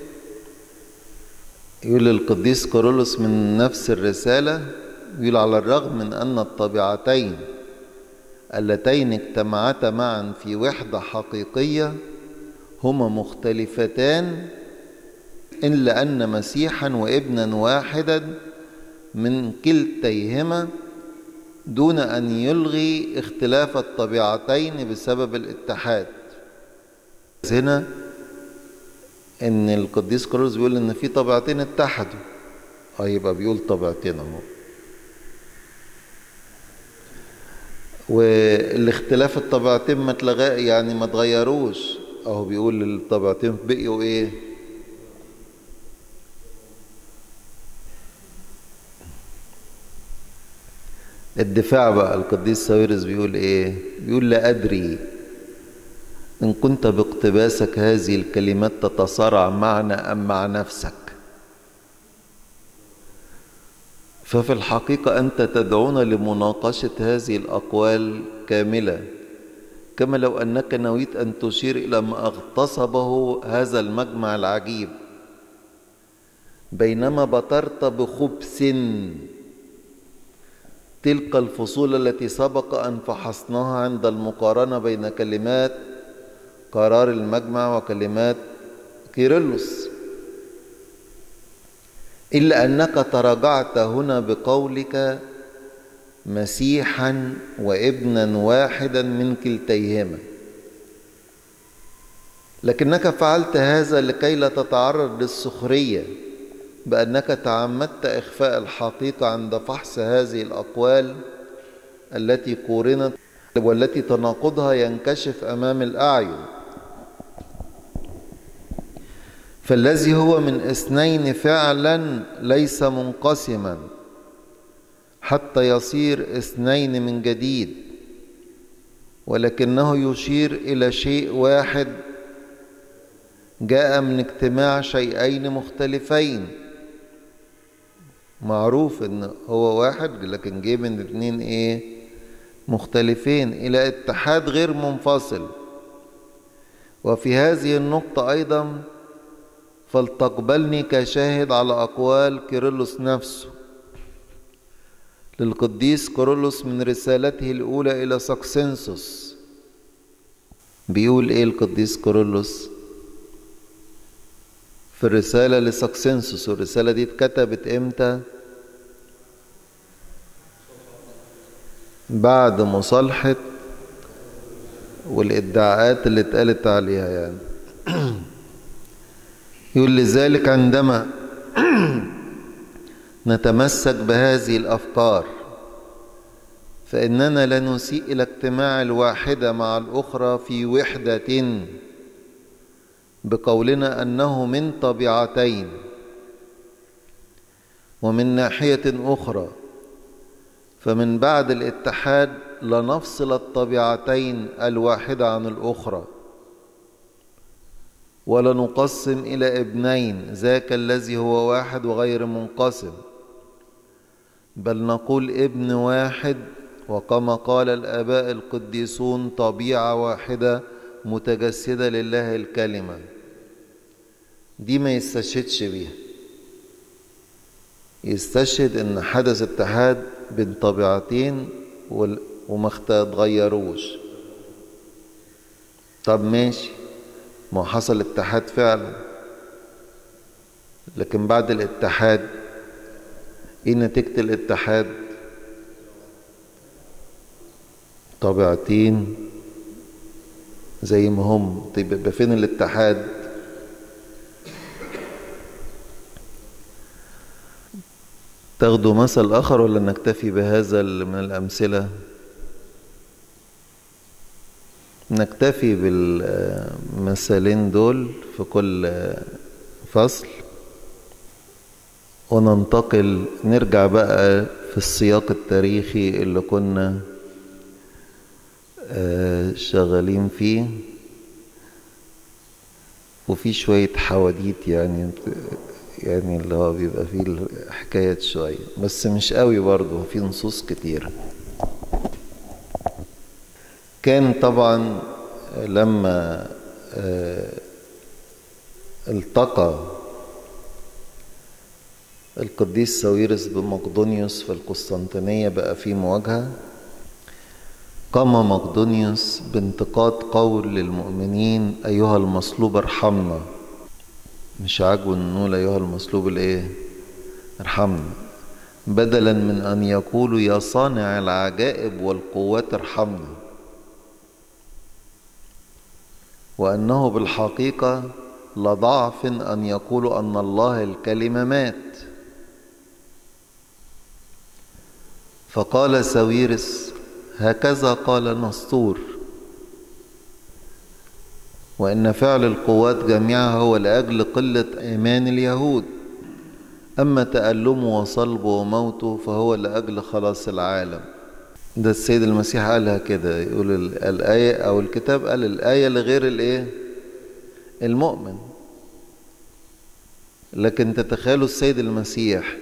يقول القديس كورولوس من نفس الرسالة يقول على الرغم من أن الطبيعتين اللتين اجتمعتا معا في وحدة حقيقية هما مختلفتان إلا أن مسيحا وابنا واحدا من كلتيهما دون أن يلغي اختلاف الطبيعتين بسبب الاتحاد هنا ان القديس كارلوس بيقول ان في طبيعتين اتحدوا اه يبقى بيقول طبيعتين اهو والاختلاف الطبيعتين ما اتلغى يعني ما اتغيروش اهو بيقول الطبيعتين بقيوا ايه الدفاع بقى القديس ساويرس بيقول ايه بيقول لا ادري ان كنت باقتباسك هذه الكلمات تتصارع معنا ام مع نفسك ففي الحقيقه انت تدعونا لمناقشه هذه الاقوال كامله كما لو انك نويت ان تشير الى ما اغتصبه هذا المجمع العجيب بينما بطرت بخبث تلك الفصول التي سبق ان فحصناها عند المقارنه بين كلمات قرار المجمع وكلمات كيرلس الا انك تراجعت هنا بقولك مسيحا وابنا واحدا من كلتيهما لكنك فعلت هذا لكي لا تتعرض للسخريه بانك تعمدت اخفاء الحقيقه عند فحص هذه الاقوال التي قورنت والتي تناقضها ينكشف امام الاعين فالذي هو من اثنين فعلا ليس منقسما حتى يصير اثنين من جديد ولكنه يشير الى شيء واحد جاء من اجتماع شيئين مختلفين معروف ان هو واحد لكن جه من اتنين ايه مختلفين الى اتحاد غير منفصل وفي هذه النقطة أيضا فلتقبلني كشاهد على أقوال كيرلس نفسه للقديس كيرلس من رسالته الأولى إلى ساكسنسوس بيقول إيه القديس كيرلس في الرسالة لساكسنسوس والرسالة دي اتكتبت إمتى بعد مصالحة والادعاءات اللي اتقالت عليها يعني يقول لذلك عندما نتمسك بهذه الافكار فاننا لا نسيء الى اجتماع الواحده مع الاخرى في وحده بقولنا انه من طبيعتين ومن ناحيه اخرى فمن بعد الاتحاد لنفصل الطبيعتين الواحده عن الاخرى ولا نقسم الى ابنين ذاك الذي هو واحد وغير منقسم بل نقول ابن واحد وكما قال الاباء القديسون طبيعه واحده متجسده لله الكلمه دي ما يستشهدش بيها يستشهد ان حدث اتحاد بين طبيعتين وما اتغيروش طب ماشي ما حصل اتحاد فعلا لكن بعد الاتحاد ايه نتيجة الاتحاد طبيعتين زي ما هم طيب يبقى فين الاتحاد تاخدوا مثل آخر ولا نكتفي بهذا من الأمثلة نكتفي بالمثالين دول في كل فصل وننتقل نرجع بقى في السياق التاريخي اللي كنا شغالين فيه وفي شوية حواديت يعني يعني اللي هو بيبقى فيه حكايات شوية بس مش قوي برضه في نصوص كتيرة كان طبعا لما التقى القديس ساويرس بمقدونيوس في القسطنطينية بقى في مواجهة قام مقدونيوس بانتقاد قول للمؤمنين أيها المصلوب ارحمنا مش عاجبه نقول أيها المصلوب الإيه ارحمنا بدلا من أن يقولوا يا صانع العجائب والقوات ارحمنا وأنه بالحقيقة لضعف أن يقولوا أن الله الكلمة مات فقال ساويرس هكذا قال نسطور وإن فعل القوات جميعها هو لأجل قلة إيمان اليهود أما تألمه وصلبه وموته فهو لأجل خلاص العالم ده السيد المسيح قالها كده يقول الآية أو الكتاب قال الآية لغير الإيه المؤمن لكن تتخيلوا السيد المسيح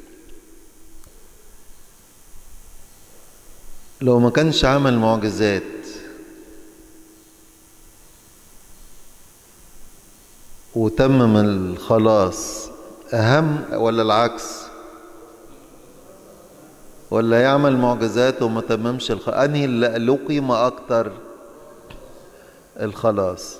لو ما كانش عمل معجزات وتمم الخلاص أهم ولا العكس ولا يعمل معجزات وما تممش الخلاص أنهي اللي له قيمة أكتر الخلاص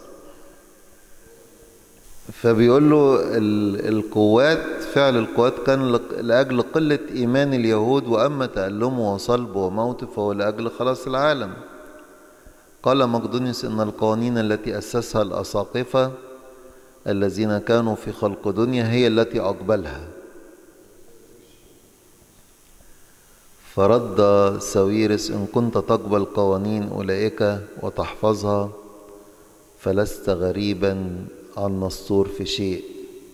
فبيقول له القوات فعل القوات كان لأجل قلة إيمان اليهود وأما تألمه وصلبه وموته فهو لأجل خلاص العالم قال مقدونيوس إن القوانين التي أسسها الأساقفة الذين كانوا في خلق دنيا هي التي أقبلها فرد ساويرس إن كنت تقبل قوانين أولئك وتحفظها فلست غريبا عن نسطور في شيء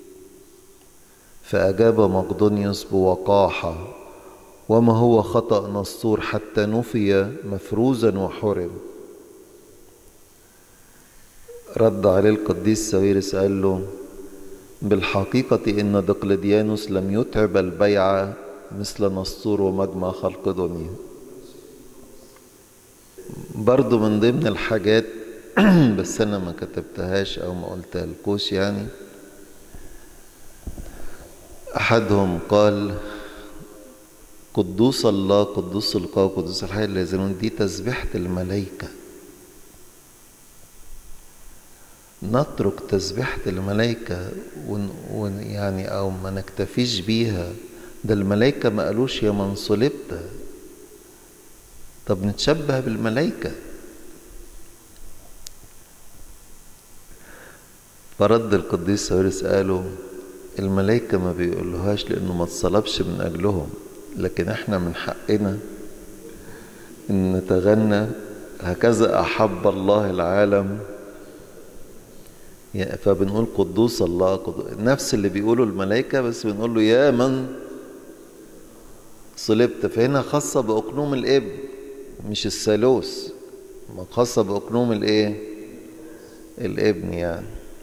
فأجاب مقدونيوس بوقاحة وما هو خطأ نسطور حتى نفي مفروزا وحرم رد عليه القديس ساويرس قال له بالحقيقة إن دقلديانوس لم يتعب البيعة مثل نسطور ومجمع خلق دنيا برضو من ضمن الحاجات بس انا ما كتبتهاش او ما قلتها لكوش يعني احدهم قال قدوس الله قدوس القوى قدوس الحي الذين دي تسبيحة الملائكة نترك تسبيحة الملائكة ون ون يعني أو ما نكتفيش بيها ده الملائكة ما قالوش يا من صلبت طب نتشبه بالملائكة فرد القديس ساويرس قالوا الملائكة ما بيقولوهاش لأنه ما اتصلبش من أجلهم لكن احنا من حقنا ان نتغنى هكذا احب الله العالم فبنقول قدوس الله قدوس نفس اللي بيقوله الملائكة بس بنقول له يا من صلبت فهنا خاصة بأقنوم الإبن مش الثالوث خاصة بأقنوم الإيه الابن يعني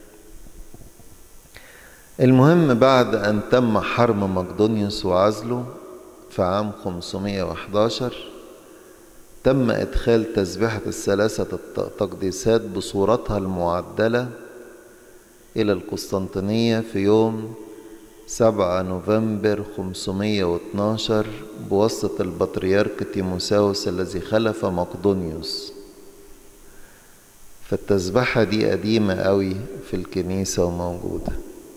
المهم بعد أن تم حرم مقدونيوس وعزله في عام 511 تم إدخال تسبيحة الثلاثة التقديسات بصورتها المعدلة إلى القسطنطينية في يوم 7 نوفمبر 512 بواسطة البطريرك تيموساوس الذي خلف مقدونيوس فالتسبحة دي قديمة قوي في الكنيسة وموجودة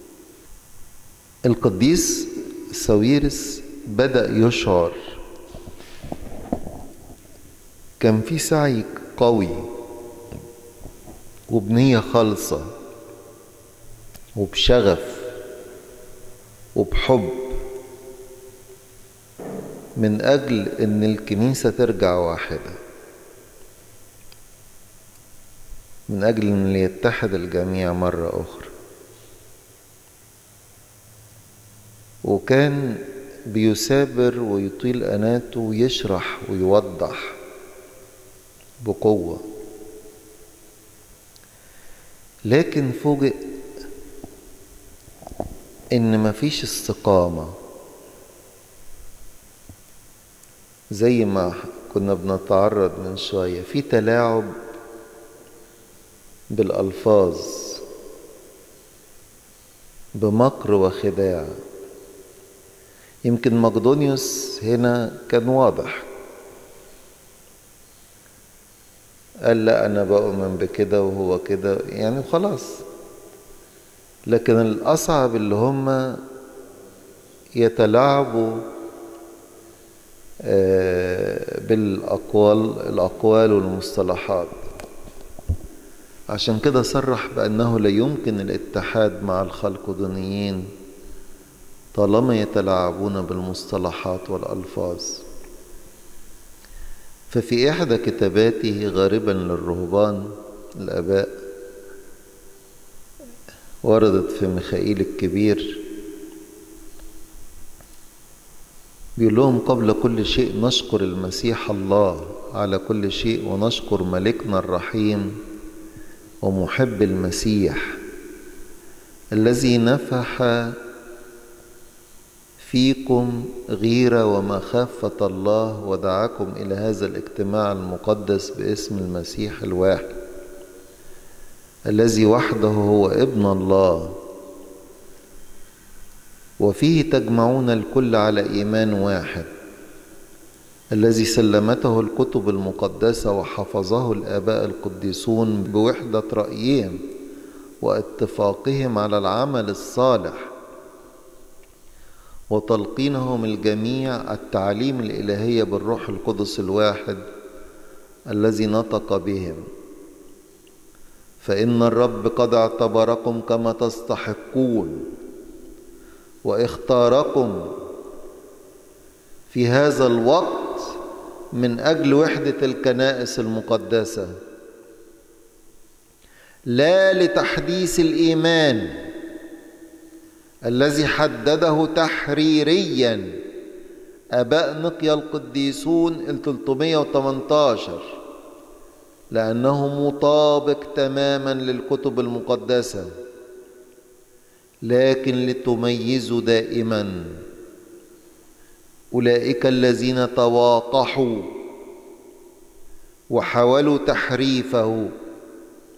القديس ساويرس بدأ يشعر كان في سعي قوي وبنية خالصة وبشغف وبحب من أجل أن الكنيسة ترجع واحدة من أجل أن يتحد الجميع مرة أخرى وكان بيثابر ويطيل أناته ويشرح ويوضح بقوة لكن فوجئ إن مفيش استقامة زي ما كنا بنتعرض من شوية في تلاعب بالألفاظ بمكر وخداع يمكن مقدونيوس هنا كان واضح قال لا أنا بؤمن بكده وهو كده يعني خلاص لكن الأصعب اللي هم يتلاعبوا بالأقوال الأقوال والمصطلحات عشان كده صرح بأنه لا يمكن الاتحاد مع الخلقدونيين طالما يتلاعبون بالمصطلحات والألفاظ ففي إحدى كتاباته غاربا للرهبان الآباء وردت في ميخائيل الكبير بيقول لهم قبل كل شيء نشكر المسيح الله على كل شيء ونشكر ملكنا الرحيم ومحب المسيح الذي نفح فيكم غيرة ومخافة الله ودعاكم إلى هذا الاجتماع المقدس باسم المسيح الواحد الذي وحده هو ابن الله وفيه تجمعون الكل على إيمان واحد الذي سلمته الكتب المقدسة وحفظه الآباء القديسون بوحدة رأيهم واتفاقهم على العمل الصالح وتلقينهم الجميع التعليم الإلهية بالروح القدس الواحد الذي نطق بهم فإن الرب قد اعتبركم كما تستحقون واختاركم في هذا الوقت من أجل وحدة الكنائس المقدسة لا لتحديث الإيمان الذي حدده تحريريا أباء نقيا القديسون ال 318 لأنه مطابق تماما للكتب المقدسة لكن لتميزوا دائما أولئك الذين تواقحوا وحاولوا تحريفه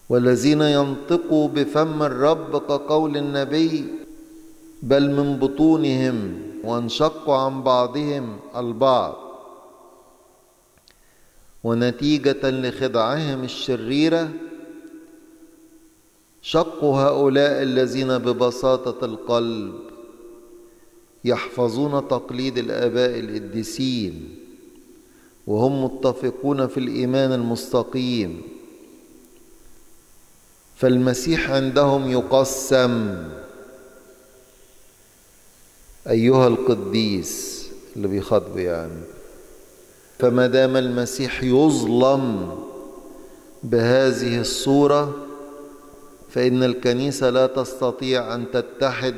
والذين ينطقوا بفم الرب كقول النبي بل من بطونهم وانشقوا عن بعضهم البعض ونتيجة لخدعهم الشريرة شقوا هؤلاء الذين ببساطة القلب يحفظون تقليد الآباء القديسين وهم متفقون في الإيمان المستقيم فالمسيح عندهم يقسم أيها القديس اللي بيخاطبه يعني فما دام المسيح يظلم بهذه الصورة فإن الكنيسة لا تستطيع أن تتحد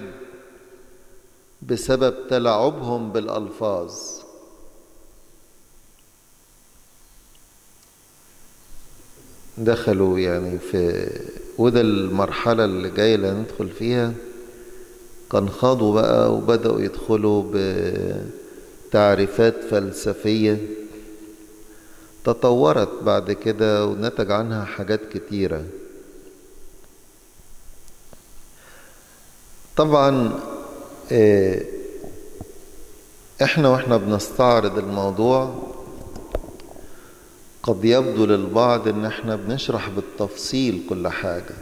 بسبب تلاعبهم بالألفاظ دخلوا يعني في وده المرحلة اللي جاية اللي هندخل فيها كان خاضوا بقى وبدأوا يدخلوا بتعريفات فلسفية تطورت بعد كده ونتج عنها حاجات كتيرة طبعا احنا واحنا بنستعرض الموضوع قد يبدو للبعض ان احنا بنشرح بالتفصيل كل حاجة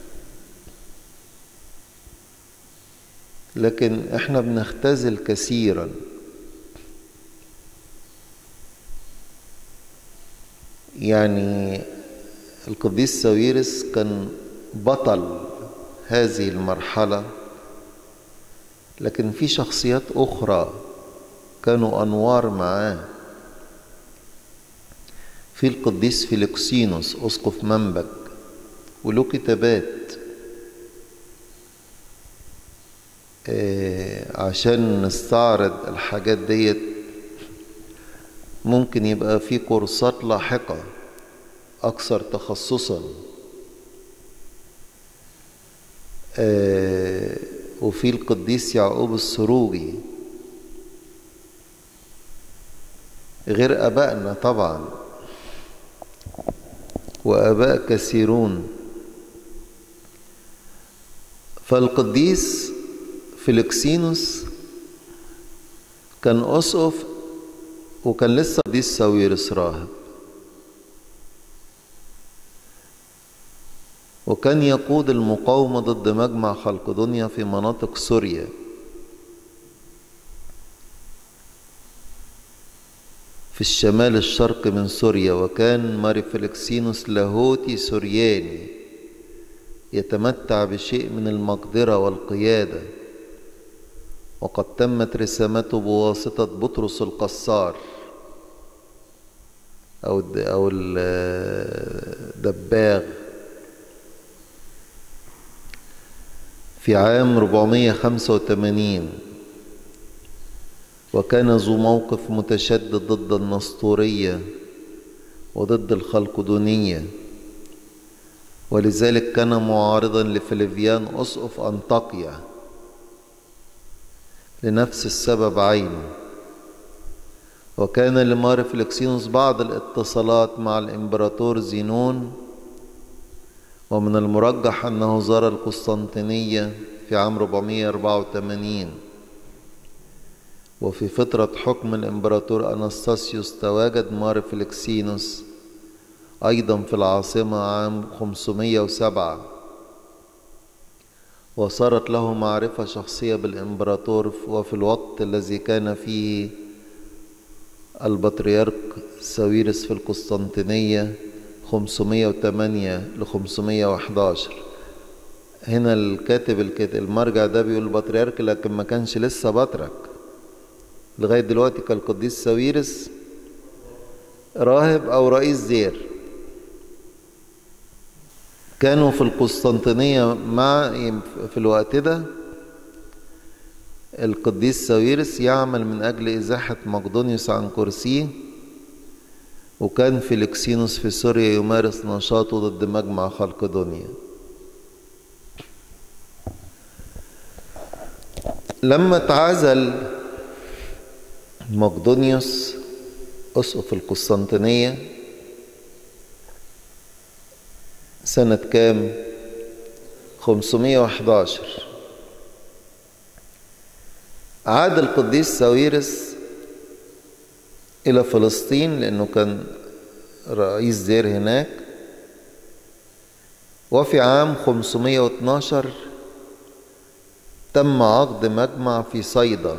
لكن احنا بنختزل كثيرا يعني القديس ساويرس كان بطل هذه المرحلة لكن في شخصيات أخرى كانوا أنوار معاه في القديس فيلكسينوس أسقف منبج وله كتابات آه عشان نستعرض الحاجات ديت ممكن يبقى في كورسات لاحقة أكثر تخصصا آه وفي القديس يعقوب السروجي غير أبائنا طبعا وآباء كثيرون فالقديس فيلكسينوس كان أسقف وكان لسه قديس ساويرس راهب وكان يقود المقاومة ضد مجمع خلقدونيا في مناطق سوريا في الشمال الشرقي من سوريا وكان ماري فيلكسينوس لاهوتي سورياني يتمتع بشيء من المقدرة والقيادة وقد تمت رسامته بواسطة بطرس القصار أو أو الدباغ في عام 485 وكان ذو موقف متشدد ضد النسطورية وضد الخلقدونية ولذلك كان معارضا لفليفيان أسقف أنطاكيا لنفس السبب عينه وكان لمار فليكسينوس بعض الاتصالات مع الإمبراطور زينون ومن المرجح أنه زار القسطنطينية في عام 484 وفي فترة حكم الإمبراطور أنستاسيوس تواجد مار فليكسينوس أيضا في العاصمة عام 507 وصارت له معرفة شخصية بالإمبراطور وفي الوقت الذي كان فيه البطريرك ساويرس في القسطنطينية 508 ل 511 هنا الكاتب الكاتب المرجع ده بيقول البطريرك لكن ما كانش لسه بطرك لغاية دلوقتي كان القديس ساويرس راهب أو رئيس زير كانوا في القسطنطينية مع في الوقت ده القديس ساويرس يعمل من أجل إزاحة مقدونيوس عن كرسيه وكان فيلكسينوس في سوريا يمارس نشاطه ضد مجمع خلقدونيا لما اتعزل مقدونيوس أسقف القسطنطينية سنة كام 511 عاد القديس ساويرس إلى فلسطين لأنه كان رئيس دير هناك وفي عام 512 تم عقد مجمع في صيدا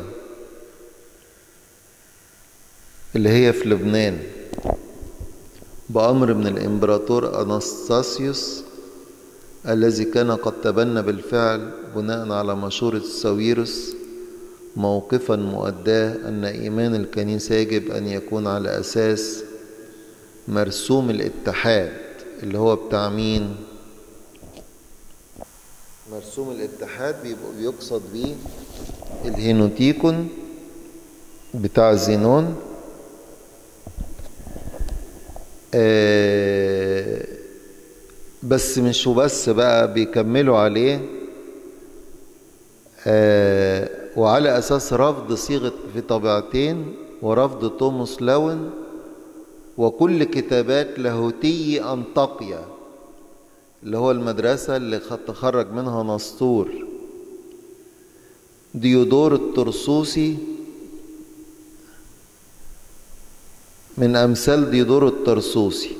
اللي هي في لبنان بأمر من الإمبراطور أناستاسيوس الذي كان قد تبنى بالفعل بناء على مشورة ساويرس موقفا مؤداه أن إيمان الكنيسة يجب أن يكون على أساس مرسوم الاتحاد اللي هو بتاع مين مرسوم الاتحاد بيبقى بيقصد بيه الهينوتيكون بتاع زينون آه بس مش وبس بقى بيكملوا عليه آه وعلى أساس رفض صيغة في طبيعتين ورفض توماس لاون وكل كتابات لاهوتي أنطاقيا اللي هو المدرسة اللي تخرج منها نسطور ديودور الترسوسي من أمثال ديودور الترسوسي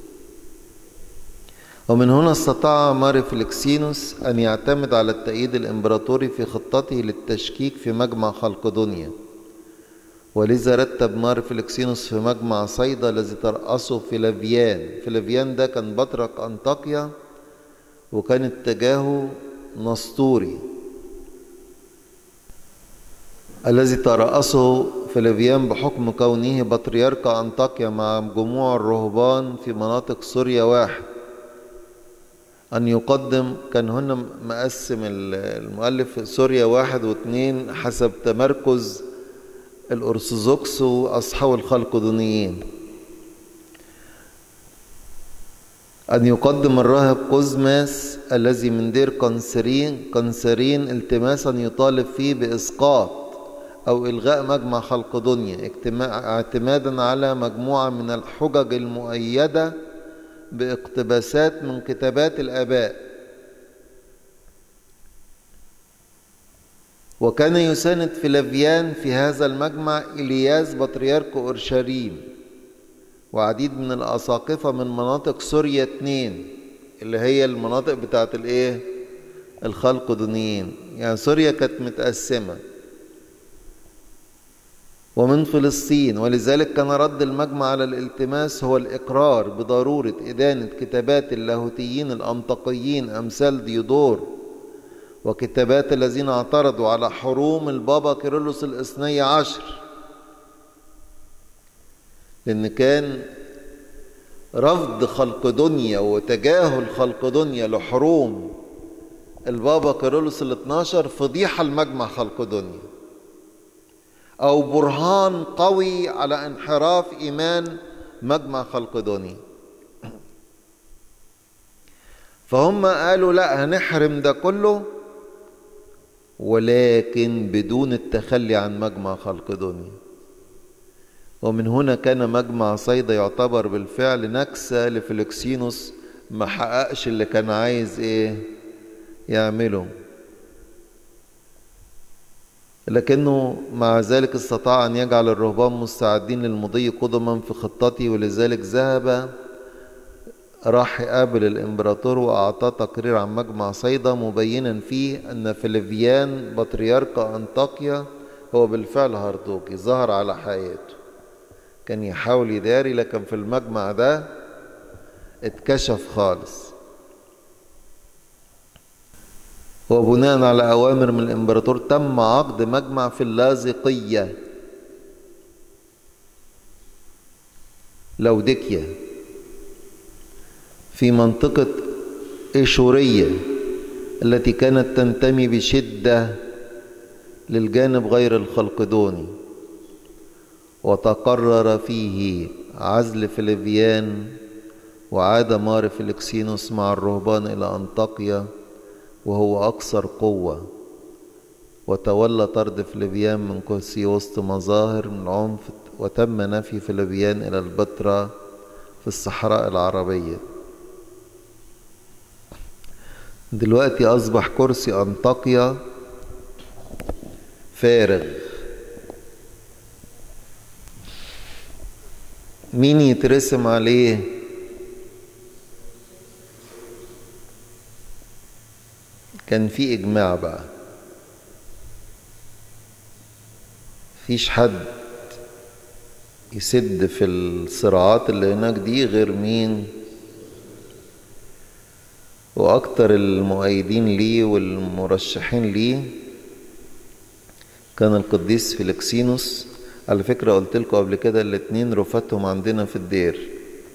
ومن هنا استطاع ماري فليكسينوس أن يعتمد على التأييد الإمبراطوري في خطته للتشكيك في مجمع خلقدونيا ولذا رتب مار فليكسينوس في مجمع صيدا الذي ترأسه فيلافيان فيلافيان ده كان بطرك أنطاكيا وكان اتجاهه نسطوري الذي ترأسه فليفيان بحكم كونه بطريرك أنطاكيا مع جموع الرهبان في مناطق سوريا واحد أن يقدم كان هنا مقسم المؤلف سوريا واحد واثنين حسب تمركز الأرثوذكس وأصحاب الخلقدونيين أن يقدم الراهب قزماس الذي من دير قنسرين قنسرين التماسا يطالب فيه بإسقاط أو إلغاء مجمع خلق دنيا اعتمادا على مجموعة من الحجج المؤيدة باقتباسات من كتابات الآباء وكان يساند فيلافيان في هذا المجمع إلياس بطريرك أورشليم وعديد من الأساقفة من مناطق سوريا اتنين اللي هي المناطق بتاعت الايه الخلقدونيين يعني سوريا كانت متقسمة ومن فلسطين ولذلك كان رد المجمع على الالتماس هو الإقرار بضرورة إدانة كتابات اللاهوتيين الأنطقيين أمثال ديودور وكتابات الذين اعترضوا على حروم البابا كيرلس الاثني عشر لأن كان رفض خلق دنيا وتجاهل خلق دنيا لحروم البابا كيرلس الاثناشر فضيحة المجمع خلق دنيا أو برهان قوي على انحراف إيمان مجمع خلق دنيا فهم قالوا لا هنحرم ده كله ولكن بدون التخلي عن مجمع خلق دنيا ومن هنا كان مجمع صيدا يعتبر بالفعل نكسة لفلكسينوس ما حققش اللي كان عايز ايه يعمله لكنه مع ذلك استطاع أن يجعل الرهبان مستعدين للمضي قدما في خطته ولذلك ذهب راح يقابل الإمبراطور وأعطاه تقرير عن مجمع صيدا مبينا فيه أن فليفيان بطريرك أنطاكيا هو بالفعل هرطوكي ظهر على حياته كان يحاول يداري لكن في المجمع ده اتكشف خالص وبناء على أوامر من الإمبراطور تم عقد مجمع في اللاذقية لوديكيا في منطقة إيشورية التي كانت تنتمي بشدة للجانب غير الخلقدوني وتقرر فيه عزل فليفيان وعاد مار فيلكسينوس مع الرهبان إلى أنطاكيا وهو أكثر قوة وتولى طرد فليفيان من كرسي وسط مظاهر من العنف وتم نفي فليفيان إلى البتراء في الصحراء العربية دلوقتي أصبح كرسي أنطاكيا فارغ مين يترسم عليه كان في إجماع بقى فيش حد يسد في الصراعات اللي هناك دي غير مين وأكتر المؤيدين ليه والمرشحين ليه كان القديس فيلكسينوس على فكرة قلت لكم قبل كده الاتنين رفاتهم عندنا في الدير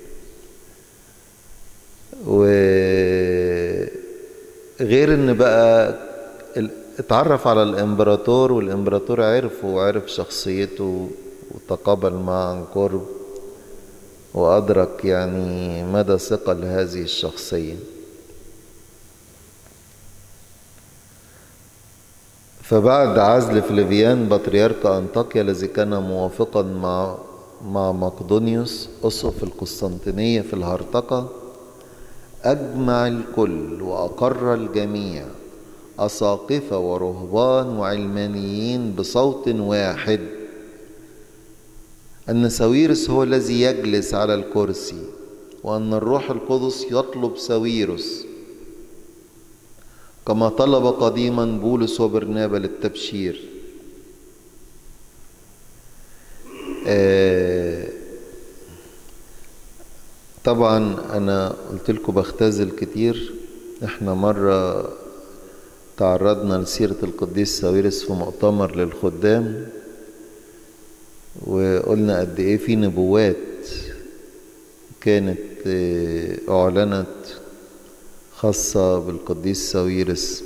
وغير ان بقى اتعرف على الامبراطور والامبراطور عرفه وعرف شخصيته وتقابل معه عن قرب وأدرك يعني مدى ثقل هذه الشخصية فبعد عزل فليفيان بطريرك أنطاكيا الذي كان موافقا مع مع مقدونيوس أسقف القسطنطينية في الهرطقة أجمع الكل وأقر الجميع أساقفة ورهبان وعلمانيين بصوت واحد أن ساويرس هو الذي يجلس على الكرسي وأن الروح القدس يطلب ساويرس كما طلب قديما بولس وبرنابا للتبشير آه طبعا أنا قلت لكم بختزل كتير احنا مرة تعرضنا لسيرة القديس ساويرس في مؤتمر للخدام وقلنا قد ايه في نبوات كانت اعلنت خاصة بالقديس ساويرس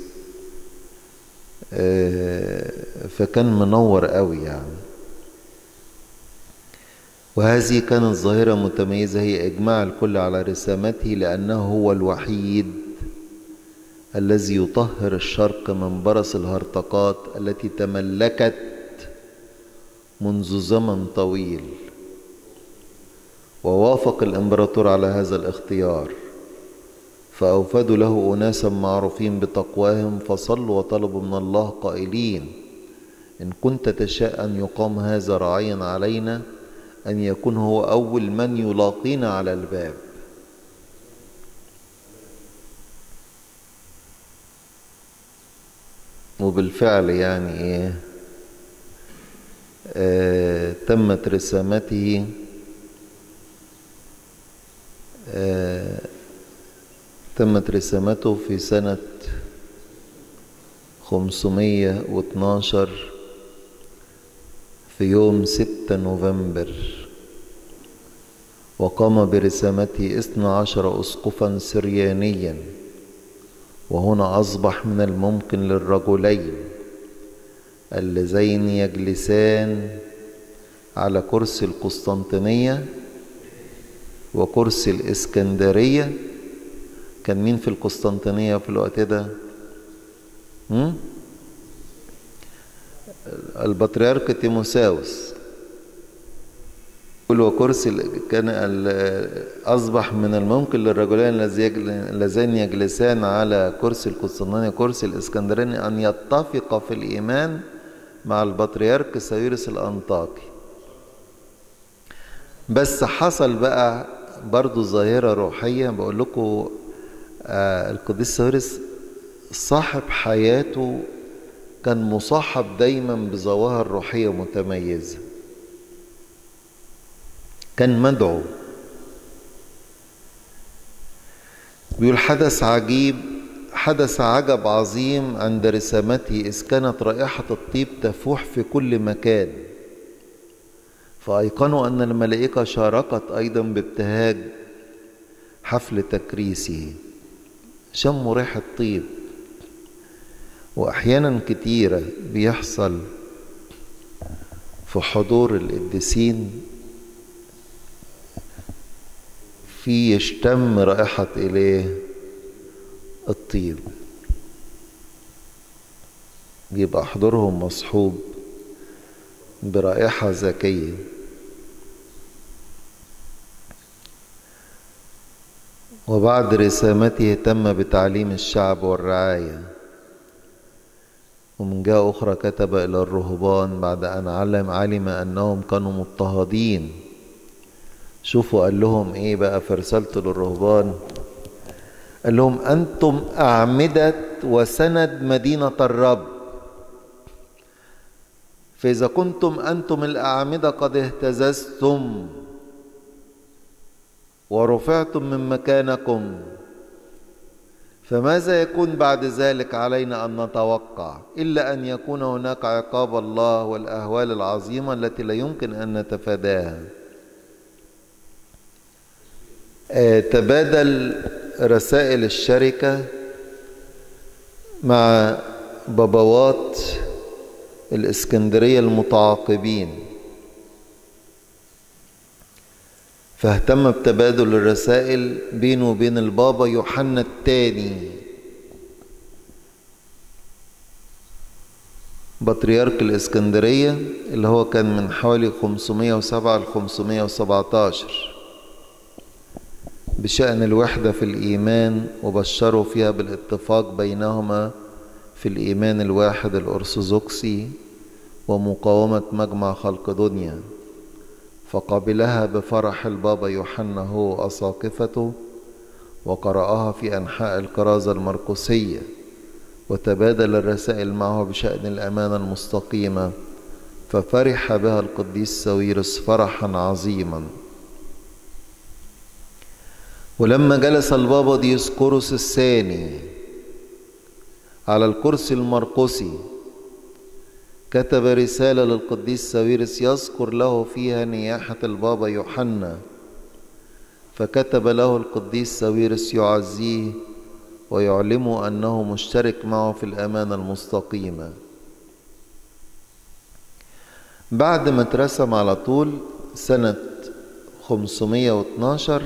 فكان منور قوي يعني وهذه كانت ظاهرة متميزة هي إجماع الكل على رسامته لأنه هو الوحيد الذي يطهر الشرق من برص الهرطقات التي تملكت منذ زمن طويل ووافق الامبراطور على هذا الاختيار فأوفدوا له أناسا معروفين بتقواهم فصلوا وطلبوا من الله قائلين إن كنت تشاء أن يقام هذا راعيا علينا أن يكون هو أول من يلاقينا على الباب وبالفعل يعني إيه آه تمت رسامته آه تمت رسامته في سنة 512 في يوم 6 نوفمبر وقام برسامته 12 أسقفا سريانيا وهنا أصبح من الممكن للرجلين اللذين يجلسان على كرسي القسطنطينية وكرسي الإسكندرية كان مين في القسطنطينية في الوقت ده هم؟ البطريرك تيموساوس يقول وكرسي كان أصبح من الممكن للرجلين اللذين يجلسان على كرسي القسطنطينية كرسي الإسكندرية أن يتفقا في الإيمان مع البطريرك ساويرس الأنطاكي بس حصل بقى برضو ظاهرة روحية بقول لكم آه القديس ساويرس صاحب حياته كان مصاحب دايما بظواهر روحية متميزة كان مدعو بيقول حدث عجيب حدث عجب عظيم عند رسامته إذ كانت رائحة الطيب تفوح في كل مكان فأيقنوا أن الملائكة شاركت أيضا بابتهاج حفل تكريسه شموا ريحة طيب وأحيانا كتيرة بيحصل في حضور القديسين في يشتم رائحة إليه الطيب بيبقى حضورهم مصحوب برائحة زكية وبعد رسامته اهتم بتعليم الشعب والرعاية ومن جهة أخرى كتب إلى الرهبان بعد أن علم علم أنهم كانوا مضطهدين شوفوا قال لهم إيه بقى في رسالته للرهبان قال لهم أنتم أعمدة وسند مدينة الرب فإذا كنتم أنتم الأعمدة قد اهتززتم ورفعتم من مكانكم فماذا يكون بعد ذلك علينا أن نتوقع إلا أن يكون هناك عقاب الله والأهوال العظيمة التي لا يمكن أن نتفاداها تبادل رسائل الشركة مع بابوات الإسكندرية المتعاقبين فاهتم بتبادل الرسائل بينه وبين البابا يوحنا الثاني بطريرك الإسكندرية اللي هو كان من حوالي 507 ل 517 بشأن الوحدة في الإيمان وبشروا فيها بالاتفاق بينهما في الإيمان الواحد الأرثوذكسي ومقاومة مجمع خلق دنيا فقبلها بفرح البابا يوحنا هو أساقفته وقرأها في أنحاء الكرازة المرقسية وتبادل الرسائل معه بشأن الأمانة المستقيمة ففرح بها القديس ساويرس فرحا عظيما ولما جلس البابا ديسقورس الثاني على الكرسي المرقسي كتب رسالة للقديس ساويرس يذكر له فيها نياحة البابا يوحنا فكتب له القديس ساويرس يعزيه ويعلمه أنه مشترك معه في الأمانة المستقيمة بعد ما اترسم على طول سنة 512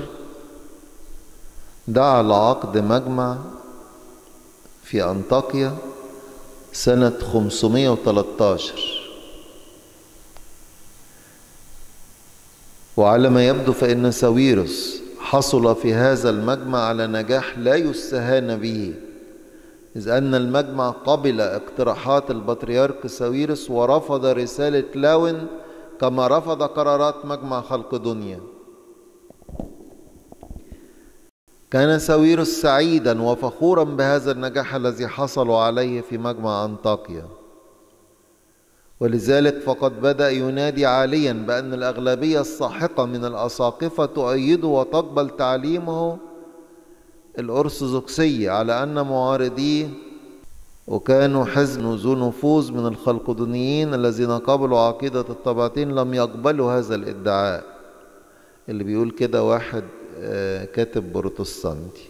دعا لعقد مجمع في أنطاكيا سنة 513 وعلى ما يبدو فإن ساويرس حصل في هذا المجمع على نجاح لا يستهان به إذ أن المجمع قبل اقتراحات البطريرك ساويرس ورفض رسالة لاون كما رفض قرارات مجمع خلق دنيا كان ساويرس سعيدا وفخورا بهذا النجاح الذي حصلوا عليه في مجمع أنطاكيا ولذلك فقد بدأ ينادي عاليا بأن الأغلبية الساحقة من الأساقفة تؤيده وتقبل تعليمه الأرثوذكسية على أن معارضيه وكانوا حزب ذو نفوذ من الخلقدونيين الذين قبلوا عقيدة الطبعتين لم يقبلوا هذا الادعاء اللي بيقول كده واحد كاتب بروتستانتي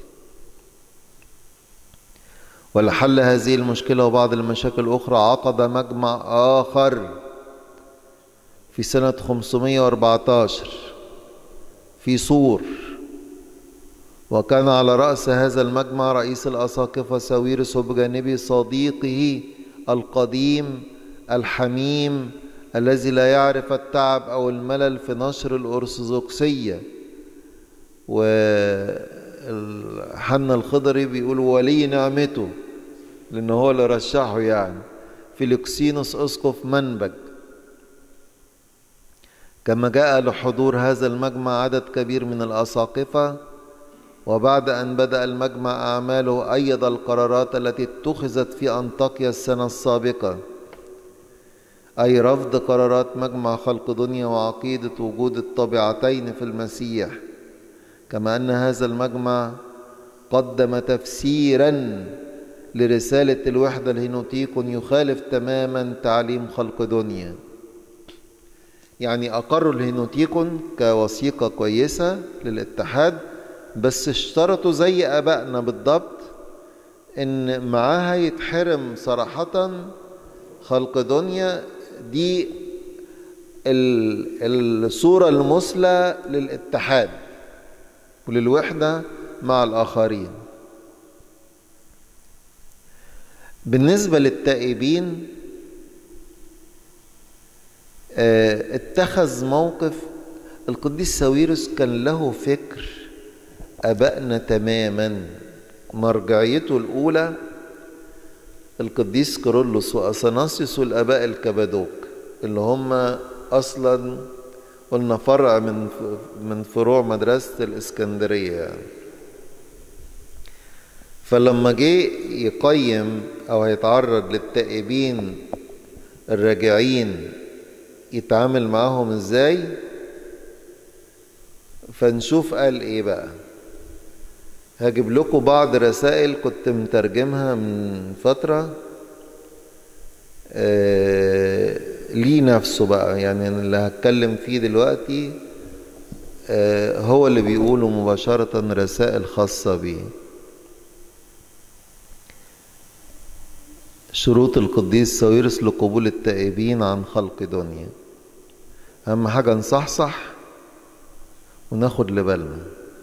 ولحل هذه المشكلة وبعض المشاكل الأخرى عقد مجمع آخر في سنة 514 في صور وكان على رأس هذا المجمع رئيس الأساقفة ساويرس وبجانبه صديقه القديم الحميم الذي لا يعرف التعب أو الملل في نشر الأرثوذكسية وحنا الخضري بيقول ولي نعمته لأن هو اللي رشحه يعني فيليكسينوس أسقف منبج كما جاء لحضور هذا المجمع عدد كبير من الأساقفة وبعد أن بدأ المجمع أعماله أيد القرارات التي اتخذت في أنطاكيا السنة السابقة أي رفض قرارات مجمع خلق دنيا وعقيدة وجود الطبيعتين في المسيح كما أن هذا المجمع قدم تفسيرا لرسالة الوحدة الهينوتيكون يخالف تماما تعليم خلق دنيا يعني أقروا الهينوتيكون كوثيقة كويسة للاتحاد بس اشترطوا زي أبائنا بالضبط إن معاها يتحرم صراحة خلق دنيا دي الصورة المثلى للاتحاد وللوحدة مع الآخرين بالنسبة للتائبين اتخذ موقف القديس ساويرس كان له فكر أبائنا تماما مرجعيته الأولى القديس كيرلس وأثناسيوس والآباء الكبادوك اللي هم أصلا قلنا فرع من من فروع مدرسة الإسكندرية يعني. فلما جه يقيم أو هيتعرض للتائبين الراجعين يتعامل معاهم ازاي فنشوف قال ايه بقى هجيب لكم بعض رسائل كنت مترجمها من فترة آه ليه نفسه بقى يعني اللي هتكلم فيه دلوقتي آه هو اللي بيقوله مباشرة رسائل خاصة بيه شروط القديس ساويرس لقبول التائبين عن خلق دنيا أهم حاجة نصحصح وناخد لبالنا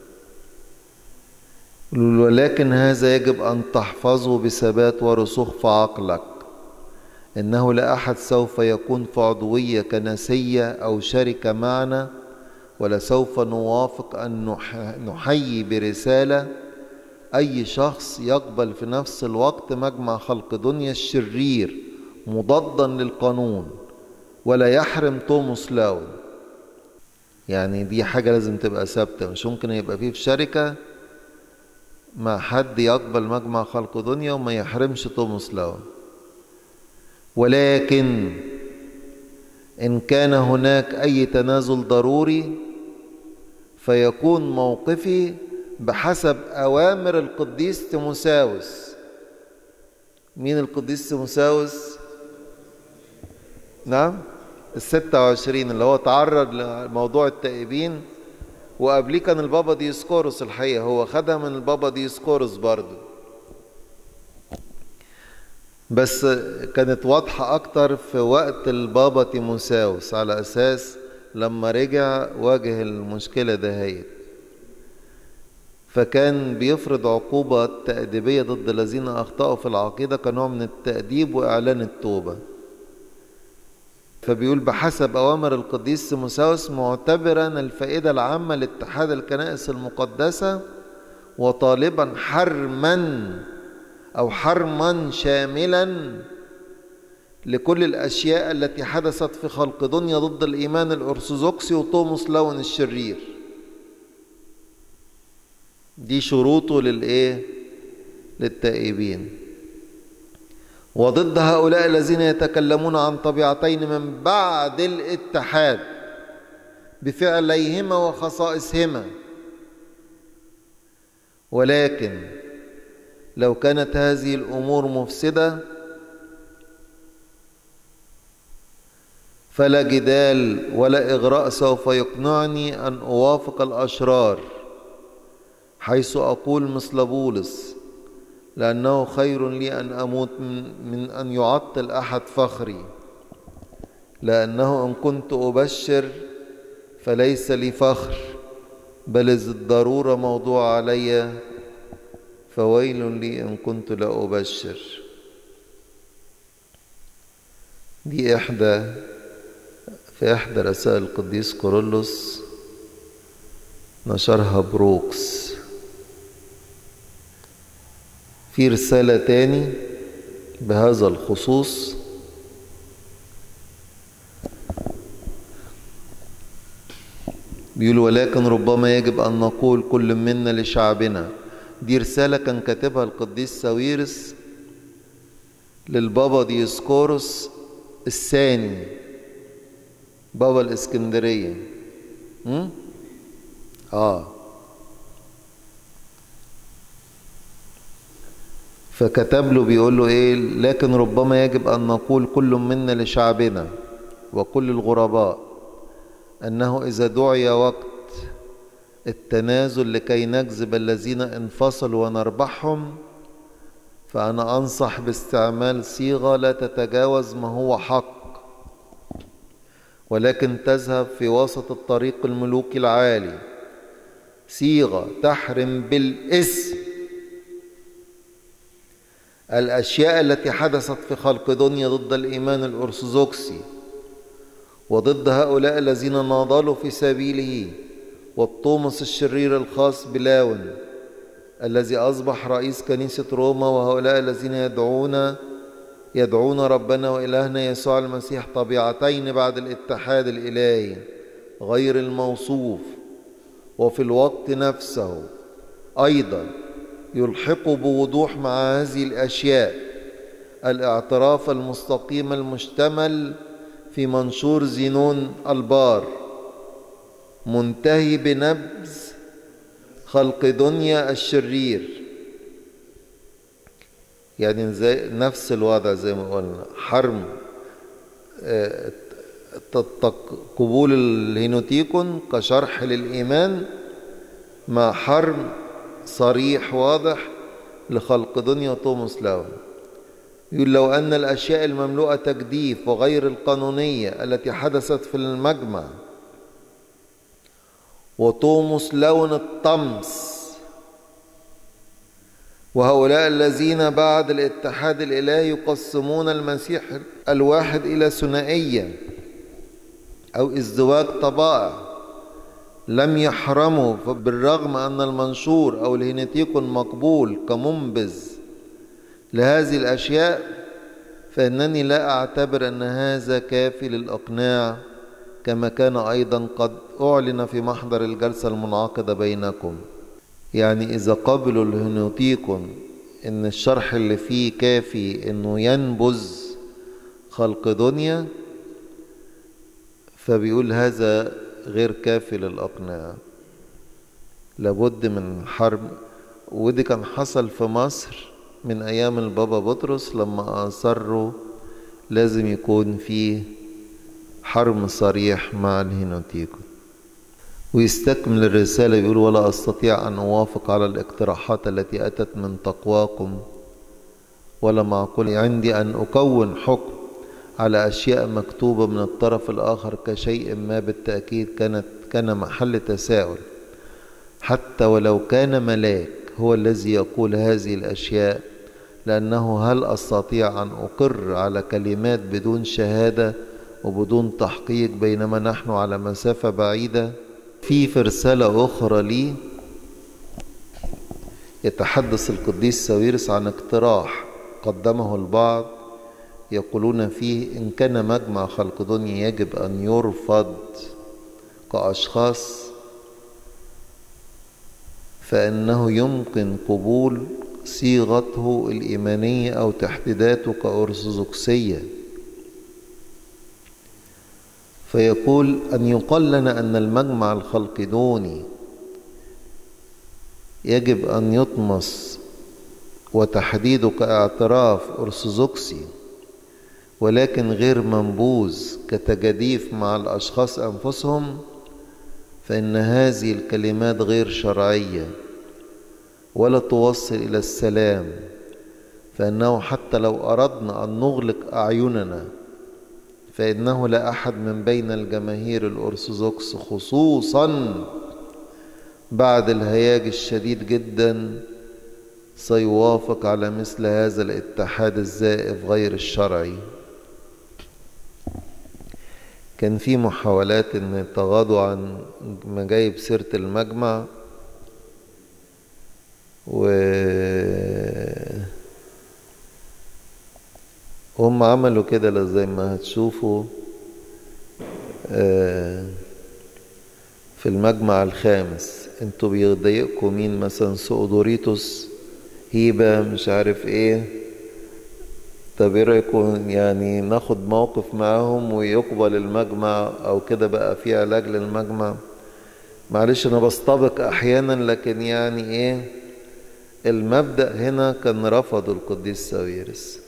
ولكن هذا يجب أن تحفظه بثبات ورسوخ في عقلك إنه لا أحد سوف يكون في عضوية كنسية أو شركة معنا ولا سوف نوافق أن نحيي برسالة أي شخص يقبل في نفس الوقت مجمع خلق دنيا الشرير مضادا للقانون ولا يحرم توماس لاون يعني دي حاجة لازم تبقى ثابتة مش ممكن يبقى فيه في شركة مع حد يقبل مجمع خلق دنيا وما يحرمش توماس لاون ولكن إن كان هناك أي تنازل ضروري فيكون موقفي بحسب أوامر القديس تيموساوس مين القديس تيموساوس؟ نعم الستة وعشرين اللي هو تعرض لموضوع التائبين وقبليه كان البابا ديسكورس الحقيقة هو خدها من البابا ديسكورس برضو بس كانت واضحة أكتر في وقت البابا تيموساوس على أساس لما رجع واجه المشكلة دهيت فكان بيفرض عقوبة تأديبية ضد الذين أخطأوا في العقيدة كنوع من التأديب وإعلان التوبة فبيقول بحسب أوامر القديس تيموساوس معتبرا الفائدة العامة لاتحاد الكنائس المقدسة وطالبا حرما أو حرما شاملا لكل الأشياء التي حدثت في خلق دنيا ضد الإيمان الأرثوذكسي وتوماس لاون الشرير دي شروطه للإيه؟ للتائبين وضد هؤلاء الذين يتكلمون عن طبيعتين من بعد الاتحاد بفعليهما وخصائصهما ولكن لو كانت هذه الامور مفسده فلا جدال ولا اغراء سوف يقنعني ان اوافق الاشرار حيث اقول مثل بولس لأنه خير لي أن أموت من أن يعطل أحد فخري لأنه إن كنت أبشر فليس لي فخر بل إذ الضرورة موضوع علي فويل لي إن كنت لا أبشر دي إحدى في إحدى رسائل القديس كورولوس نشرها بروكس في رسالة تاني بهذا الخصوص بيقول ولكن ربما يجب أن نقول كل منا لشعبنا دي رسالة كان كاتبها القديس ساويرس للبابا ديسكورس الثاني بابا الإسكندرية م? آه فكتب له بيقول له ايه لكن ربما يجب ان نقول كل منا لشعبنا وكل الغرباء انه اذا دعي وقت التنازل لكي نجذب الذين انفصلوا ونربحهم فانا انصح باستعمال صيغه لا تتجاوز ما هو حق ولكن تذهب في وسط الطريق الملوكي العالي صيغه تحرم بالاسم الأشياء التي حدثت في خلق دنيا ضد الإيمان الأرثوذكسي وضد هؤلاء الذين ناضلوا في سبيله والطومس الشرير الخاص بلاون الذي أصبح رئيس كنيسة روما وهؤلاء الذين يدعون يدعون ربنا وإلهنا يسوع المسيح طبيعتين بعد الاتحاد الإلهي غير الموصوف وفي الوقت نفسه أيضا يلحق بوضوح مع هذه الأشياء الاعتراف المستقيم المشتمل في منشور زينون البار منتهي بنبذ خلق دنيا الشرير يعني زي نفس الوضع زي ما قلنا حرم قبول الهينوتيكون كشرح للإيمان مع حرم صريح واضح لخلق دنيا توماس لاون يقول لو أن الأشياء المملوءة تجديف وغير القانونية التي حدثت في المجمع وتومس لون الطمس وهؤلاء الذين بعد الاتحاد الإلهي يقسمون المسيح الواحد إلى ثنائية أو ازدواج طبائع لم يحرموا بالرغم أن المنشور أو الهينيتيكون مقبول كمنبذ لهذه الأشياء فإنني لا أعتبر أن هذا كافي للإقناع كما كان أيضا قد أعلن في محضر الجلسة المنعقدة بينكم يعني إذا قبلوا الهنوتيكون إن الشرح اللي فيه كافي إنه ينبذ خلق دنيا فبيقول هذا غير كافي للإقناع لابد من حرب ودي كان حصل في مصر من أيام البابا بطرس لما أصروا لازم يكون فيه حرم صريح مع الهينوتيكون ويستكمل الرسالة بيقول ولا أستطيع أن أوافق على الاقتراحات التي أتت من تقواكم ولا معقول عندي أن أكون حكم على أشياء مكتوبة من الطرف الآخر كشيء ما بالتأكيد كانت كان محل تساؤل حتى ولو كان ملاك هو الذي يقول هذه الأشياء لأنه هل أستطيع أن أقر على كلمات بدون شهادة وبدون تحقيق بينما نحن على مسافة بعيدة في في رسالة أخرى لي يتحدث القديس ساويرس عن اقتراح قدمه البعض يقولون فيه إن كان مجمع خلق دنيا يجب أن يرفض كأشخاص فإنه يمكن قبول صيغته الإيمانية أو تحديداته كأرثوذكسية فيقول أن يقال لنا أن المجمع الخلقدوني يجب أن يطمس وتحديده كاعتراف أرثوذكسي ولكن غير منبوذ كتجاديف مع الأشخاص أنفسهم فإن هذه الكلمات غير شرعية ولا توصل إلى السلام فإنه حتى لو أردنا أن نغلق أعيننا فإنه لا أحد من بين الجماهير الأرثوذكس خصوصا بعد الهياج الشديد جدا سيوافق على مثل هذا الاتحاد الزائف غير الشرعي كان في محاولات ان يتغاضوا عن مجايب سيرة المجمع و هم عملوا كده زي ما هتشوفوا في المجمع الخامس انتوا بيضايقكم مين مثلا سؤدوريتوس هيبة مش عارف ايه طب ايه رايكم يعني ناخد موقف معاهم ويقبل المجمع او كده بقى في علاج للمجمع معلش انا بستبق احيانا لكن يعني ايه المبدأ هنا كان رفض القديس ساويرس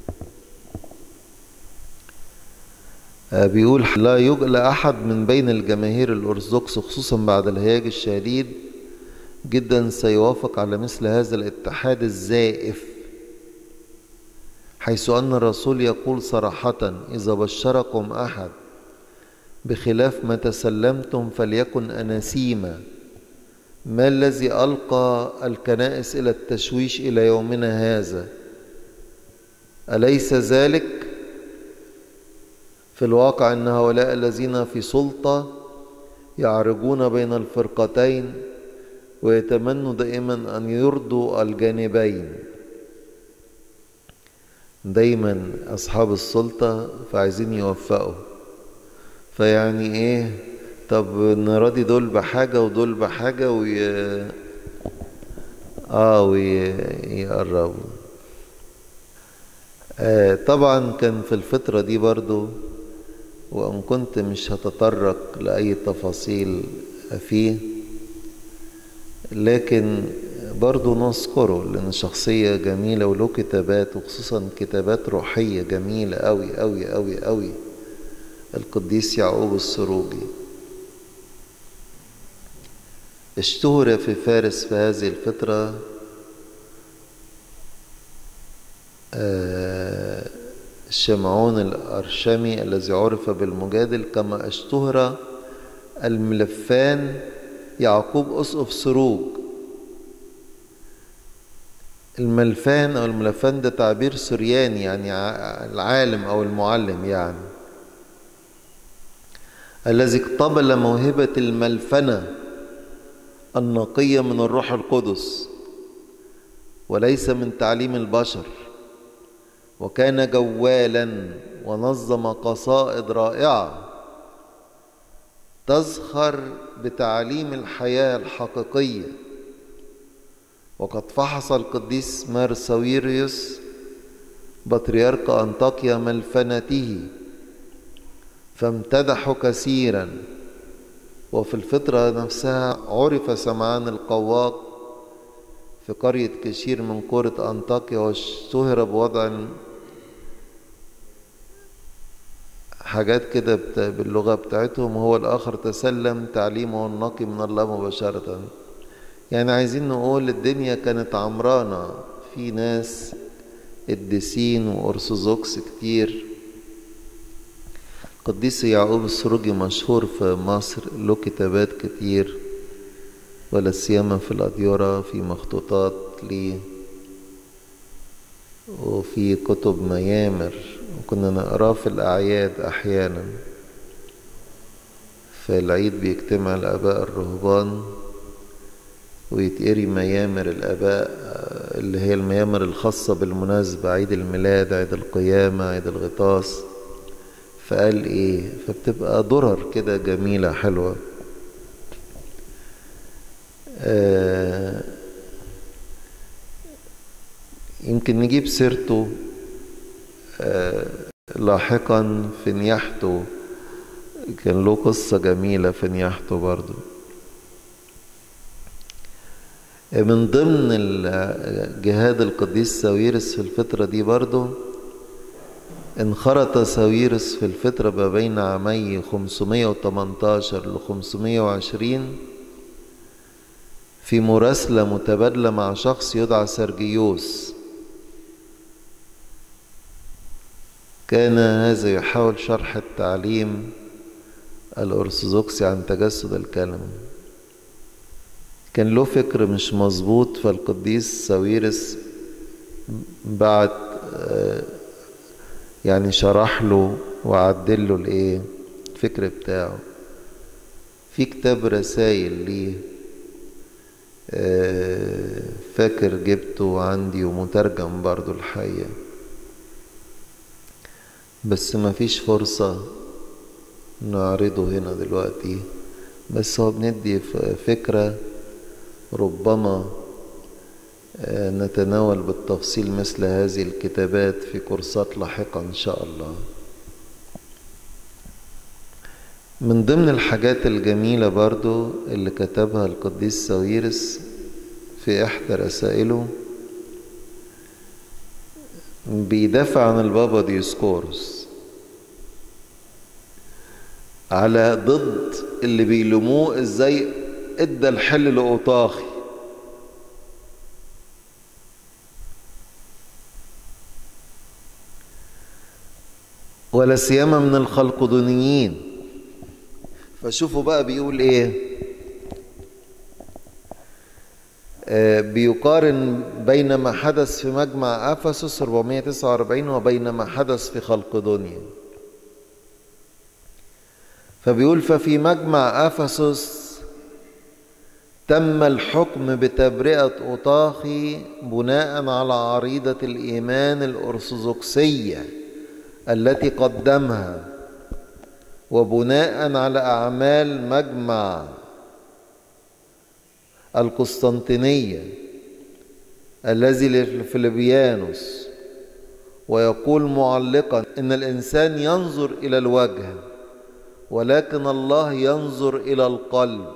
بيقول لا يوجد أحد من بين الجماهير الأرثوذكس خصوصا بعد الهياج الشديد جدا سيوافق على مثل هذا الاتحاد الزائف حيث أن الرسول يقول صراحة إذا بشركم أحد بخلاف ما تسلمتم فليكن أناسيما ما الذي ألقى الكنائس إلى التشويش إلى يومنا هذا أليس ذلك في الواقع أن هؤلاء الذين في سلطة يعرجون بين الفرقتين ويتمنوا دائما أن يرضوا الجانبين دايما أصحاب السلطة فعايزين يوفقوا فيعني إيه طب نراضي دول بحاجة ودول بحاجة وي... آه ويقربوا آه طبعا كان في الفترة دي برضو وإن كنت مش هتطرق لأي تفاصيل فيه لكن برضو نذكره لأن شخصية جميلة وله كتابات وخصوصا كتابات روحية جميلة أوي أوي أوي أوي القديس يعقوب السروجي اشتهر في فارس في هذه الفترة شمعون الأرشمي الذي عرف بالمجادل كما اشتهر الملفان يعقوب أسقف سروج الملفان أو الملفان ده تعبير سرياني يعني العالم أو المعلم يعني الذي اقتبل موهبة الملفنة النقية من الروح القدس وليس من تعليم البشر وكان جوالا ونظم قصائد رائعة تزخر بتعليم الحياة الحقيقية وقد فحص القديس مارساويريوس بطريرك أنطاكيا ملفنته فامتدحوا كثيرا وفي الفترة نفسها عرف سمعان القواق في قرية كشير من قرى أنطاكيا واشتهر بوضع حاجات كده باللغة بتاعتهم وهو الآخر تسلم تعليمه النقي من الله مباشرة يعني عايزين نقول الدنيا كانت عمرانة في ناس قديسين وأرثوذكس كتير قديس يعقوب السروجي مشهور في مصر له كتابات كتير ولا سيما في الأديرة في مخطوطات ليه وفي كتب ميامر وكنا نقراه في الأعياد أحيانا في العيد بيجتمع الآباء الرهبان ويتقري ميامر الآباء اللي هي الميامر الخاصة بالمناسبة عيد الميلاد عيد القيامة عيد الغطاس فقال ايه فبتبقى درر كده جميلة حلوة آه يمكن نجيب سيرته آه لاحقا في نياحته كان له قصة جميلة في نياحته برضو من ضمن جهاد القديس ساويرس في الفترة دي برضو انخرط ساويرس في الفترة ما بين عامي 518 ل 520 في مراسلة متبادلة مع شخص يدعى سرجيوس كان هذا يحاول شرح التعليم الأرثوذكسي عن تجسد الكلمة كان له فكر مش مظبوط فالقديس ساويرس بعت يعني شرح له وعدل له الايه الفكر بتاعه في كتاب رسائل ليه فاكر جبته عندي ومترجم برضو الحقيقة بس ما فيش فرصة نعرضه هنا دلوقتي بس هو بندي فكرة ربما نتناول بالتفصيل مثل هذه الكتابات في كورسات لاحقة إن شاء الله من ضمن الحاجات الجميلة برضو اللي كتبها القديس ساويرس في إحدى رسائله بيدافع عن البابا ديسكورس على ضد اللي بيلوموه ازاي ادى الحل لأوطاخي ولا سيما من الخلقدونيين فشوفوا بقى بيقول ايه آه بيقارن بين ما حدث في مجمع افسس 449 وبين ما حدث في خلقدونيا فبيقول ففي مجمع أفسس تم الحكم بتبرئة أوطاخي بناء على عريضة الإيمان الأرثوذكسية التي قدمها وبناء على أعمال مجمع القسطنطينية الذي لفلبيانوس ويقول معلقا إن الإنسان ينظر إلى الوجه ولكن الله ينظر إلى القلب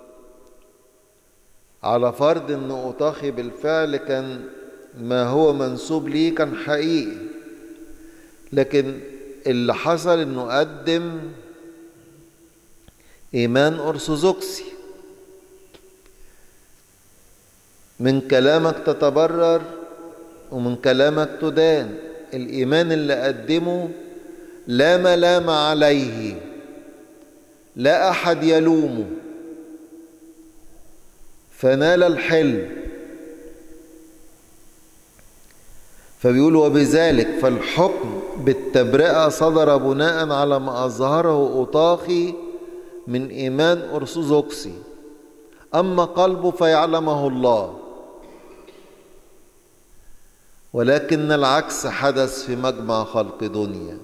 على فرض أن أطاخي بالفعل كان ما هو منسوب ليه كان حقيقي لكن اللي حصل انه قدم ايمان ارثوذكسي من كلامك تتبرر ومن كلامك تدان الايمان اللي قدمه لا ملام عليه لا احد يلومه فنال الحلم فبيقول وبذلك فالحكم بالتبرئة صدر بناء على ما أظهره أوطاخي من إيمان أرثوذكسي أما قلبه فيعلمه الله ولكن العكس حدث في مجمع خلق دنيا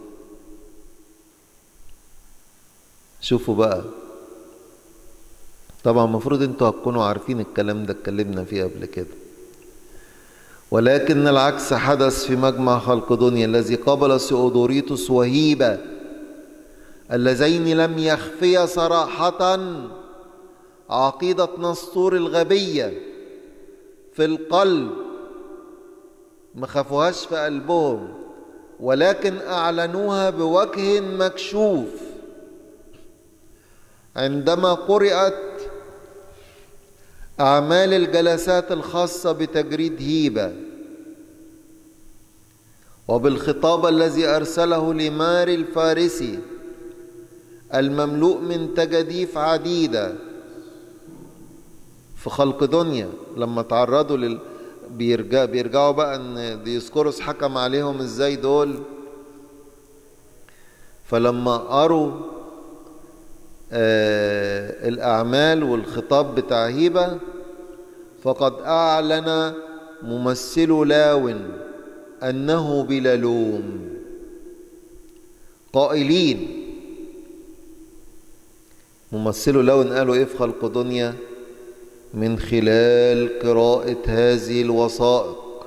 شوفوا بقى طبعا المفروض انتوا هتكونوا عارفين الكلام ده اتكلمنا فيه قبل كده ولكن العكس حدث في مجمع خلق دنيا الذي قبل سيودوريتوس وهيبة اللذين لم يخفيا صراحة عقيدة نسطور الغبية في القلب ما خافوهاش في قلبهم ولكن أعلنوها بوجه مكشوف عندما قرأت أعمال الجلسات الخاصة بتجريد هيبة وبالخطاب الذي أرسله لماري الفارسي المملوء من تجاديف عديدة في خلق دنيا لما تعرضوا لل بيرجع بيرجعوا بقى ان ديسكورس حكم عليهم ازاي دول فلما قروا آه الأعمال والخطاب بتاع هيبة فقد أعلن ممثل لاون أنه بلا لوم قائلين ممثل لاون قالوا إيه في خلق دنيا من خلال قراءة هذه الوثائق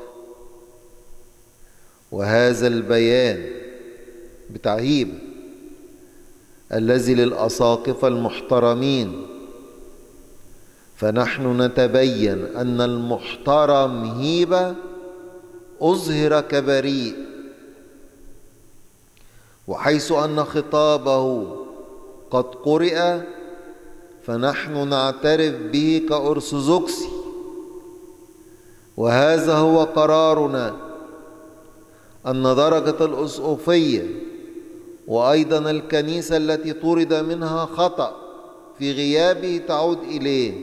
وهذا البيان بتاع هيبه الذي للأساقفة المحترمين فنحن نتبين أن المحترم هيبة أظهر كبريء وحيث أن خطابه قد قرئ فنحن نعترف به كأرثوذكسي وهذا هو قرارنا أن درجة الأسقفية وأيضا الكنيسة التي طرد منها خطأ في غيابه تعود إليه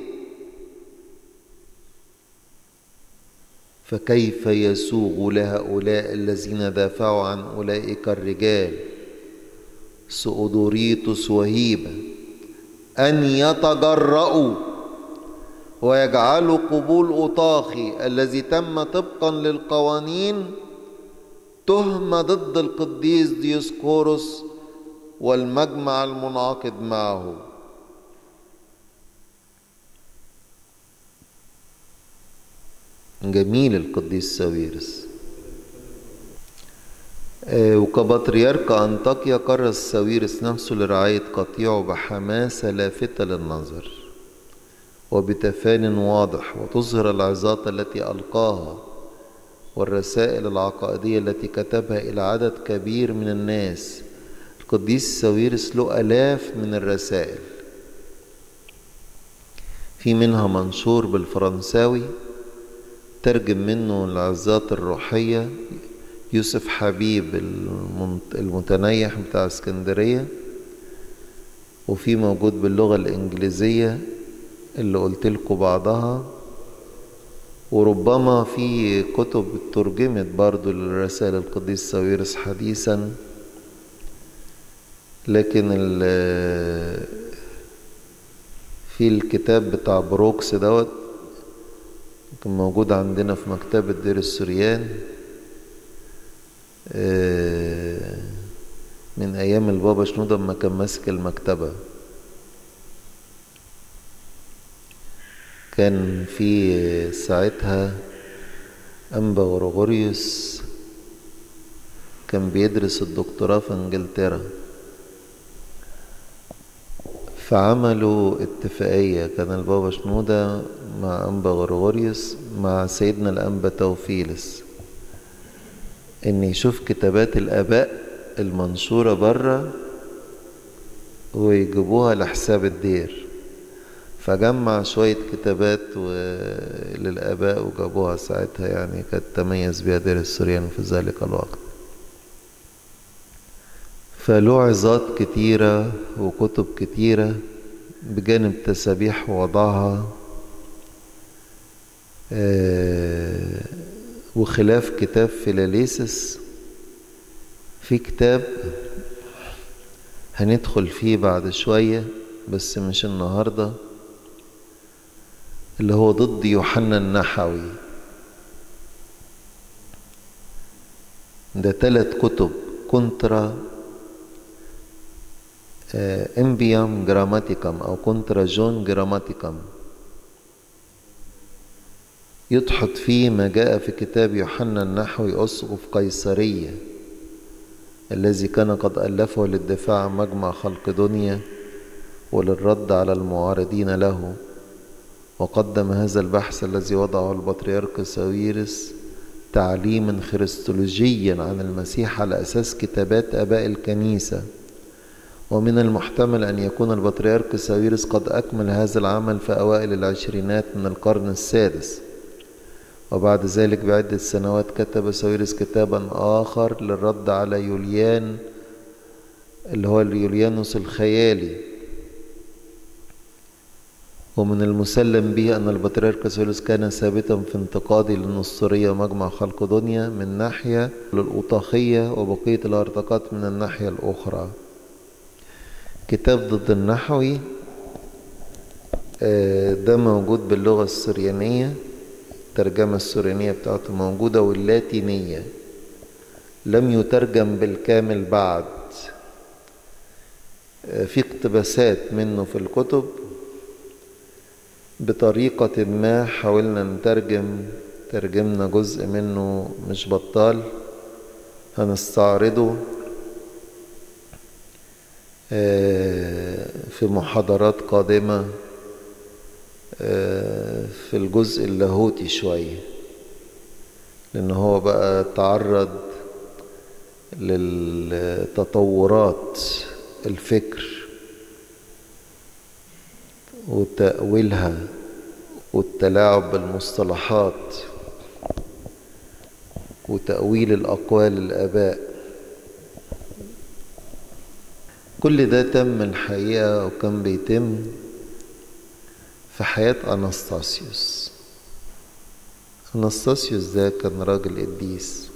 فكيف يسوغ لهؤلاء الذين دافعوا عن أولئك الرجال سؤدوريتوس وهيبة أن يتجرؤوا ويجعلوا قبول أطاخي الذي تم طبقا للقوانين تهمة ضد القديس ديسكوروس والمجمع المنعقد معه جميل القديس ساويرس وكبطريرك أنطاكيا كرس ساويرس نفسه لرعاية قطيعه بحماسة لافتة للنظر وبتفان واضح وتظهر العظات التي ألقاها والرسائل العقائدية التي كتبها إلى عدد كبير من الناس القديس ساويرس له آلاف من الرسائل في منها منشور بالفرنساوي ترجم منه العظات الروحية يوسف حبيب المتنيح بتاع اسكندرية وفي موجود باللغة الإنجليزية اللي قلت لكم بعضها وربما في كتب ترجمت برضو لرسائل القديس ساويرس حديثا لكن في الكتاب بتاع بروكس دوت كان موجود عندنا في مكتبة دير السريان من أيام البابا شنودة لما كان ماسك المكتبة كان في ساعتها أنبا غرغوريوس كان بيدرس الدكتوراه في انجلترا فعملوا اتفاقية كان البابا شنودة مع أنبا غرغوريوس مع سيدنا الأنبا توفيلس إن يشوف كتابات الآباء المنشورة برا ويجيبوها لحساب الدير فجمع شوية كتابات للآباء وجابوها ساعتها يعني كانت تميز بها دير السريان في ذلك الوقت فله عظات كتيرة وكتب كتيرة بجانب تسابيح وضعها وخلاف كتاب فيلاليسس في كتاب هندخل فيه بعد شوية بس مش النهاردة اللي هو ضد يوحنا النحوي ده ثلاث كتب كونترا امبيام جراماتيكم او كونترا جون جراماتيكم يدحض فيه ما جاء في كتاب يوحنا النحوي أسقف قيصرية الذي كان قد ألفه للدفاع عن مجمع خلق دنيا وللرد على المعارضين له وقدم هذا البحث الذي وضعه البطريرك ساويرس تعليما خريستولوجيا عن المسيح على أساس كتابات آباء الكنيسة ومن المحتمل أن يكون البطريرك ساويرس قد أكمل هذا العمل في أوائل العشرينات من القرن السادس وبعد ذلك بعدة سنوات كتب ساويرس كتابا آخر للرد على يوليان اللي هو اليوليانوس الخيالي ومن المسلم به أن البطريرك ساويرس كان ثابتا في انتقاده للنصرية ومجمع خلق دنيا من ناحية للأوطاخية وبقية الارتقاط من الناحية الأخرى كتاب ضد النحوي ده موجود باللغة السريانية الترجمة السوريانية بتاعته موجودة واللاتينية لم يترجم بالكامل بعد في اقتباسات منه في الكتب بطريقة ما حاولنا نترجم ترجمنا جزء منه مش بطال هنستعرضه في محاضرات قادمة في الجزء اللاهوتي شوية لأن هو بقى تعرض للتطورات الفكر وتأويلها والتلاعب بالمصطلحات وتأويل الأقوال الآباء كل ده تم الحقيقة وكان بيتم في حياة أنستاسيوس أنستاسيوس ده كان راجل قديس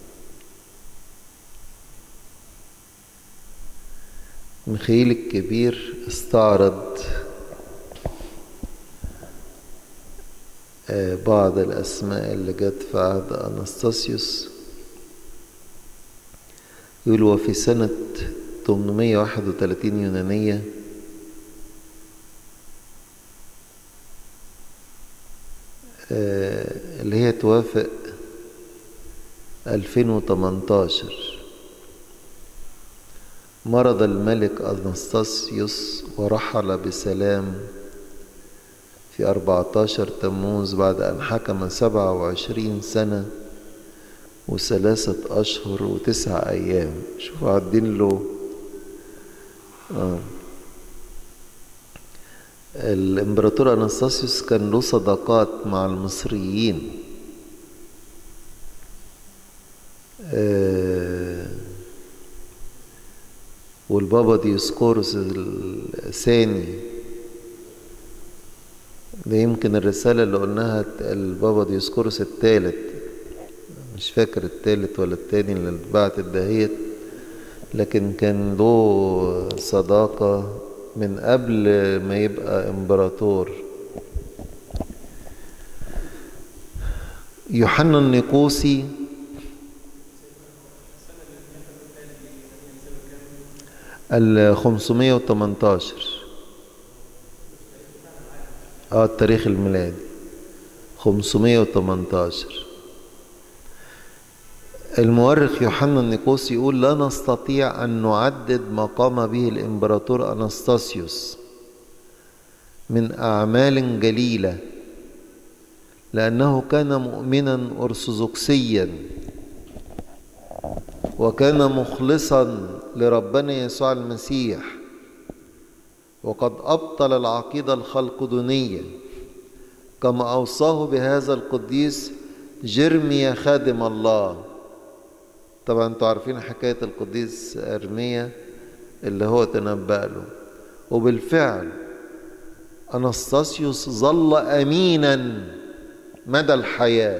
ميخائيل الكبير استعرض بعض الأسماء اللي جت في عهد أنستاسيوس يقول وفي سنة 831 يونانية اللي هي توافق 2018 مرض الملك أنستاسيوس ورحل بسلام في 14 تموز بعد أن حكم 27 سنة وثلاثة أشهر وتسع أيام شوفوا عدين له آه. الإمبراطور أنستاسيوس كان له صداقات مع المصريين آه والبابا ديسكورس الثاني ده يمكن الرسالة اللي قلناها البابا ديسكورس الثالث مش فاكر الثالث ولا الثاني اللي بعت الدهيت لكن كان له صداقة من قبل ما يبقى امبراطور يوحنا النيقوسي ال 518 اه التاريخ الميلادي 518 المؤرخ يوحنا النيقوسي يقول لا نستطيع أن نعدد ما قام به الإمبراطور أنستاسيوس من أعمال جليلة لأنه كان مؤمنا أرثوذكسيا وكان مخلصا لربنا يسوع المسيح وقد أبطل العقيدة الخلقدونية كما أوصاه بهذا القديس جرميا خادم الله طبعا انتوا عارفين حكاية القديس أرميا اللي هو تنبأ له وبالفعل أنستاسيوس ظل أمينا مدى الحياة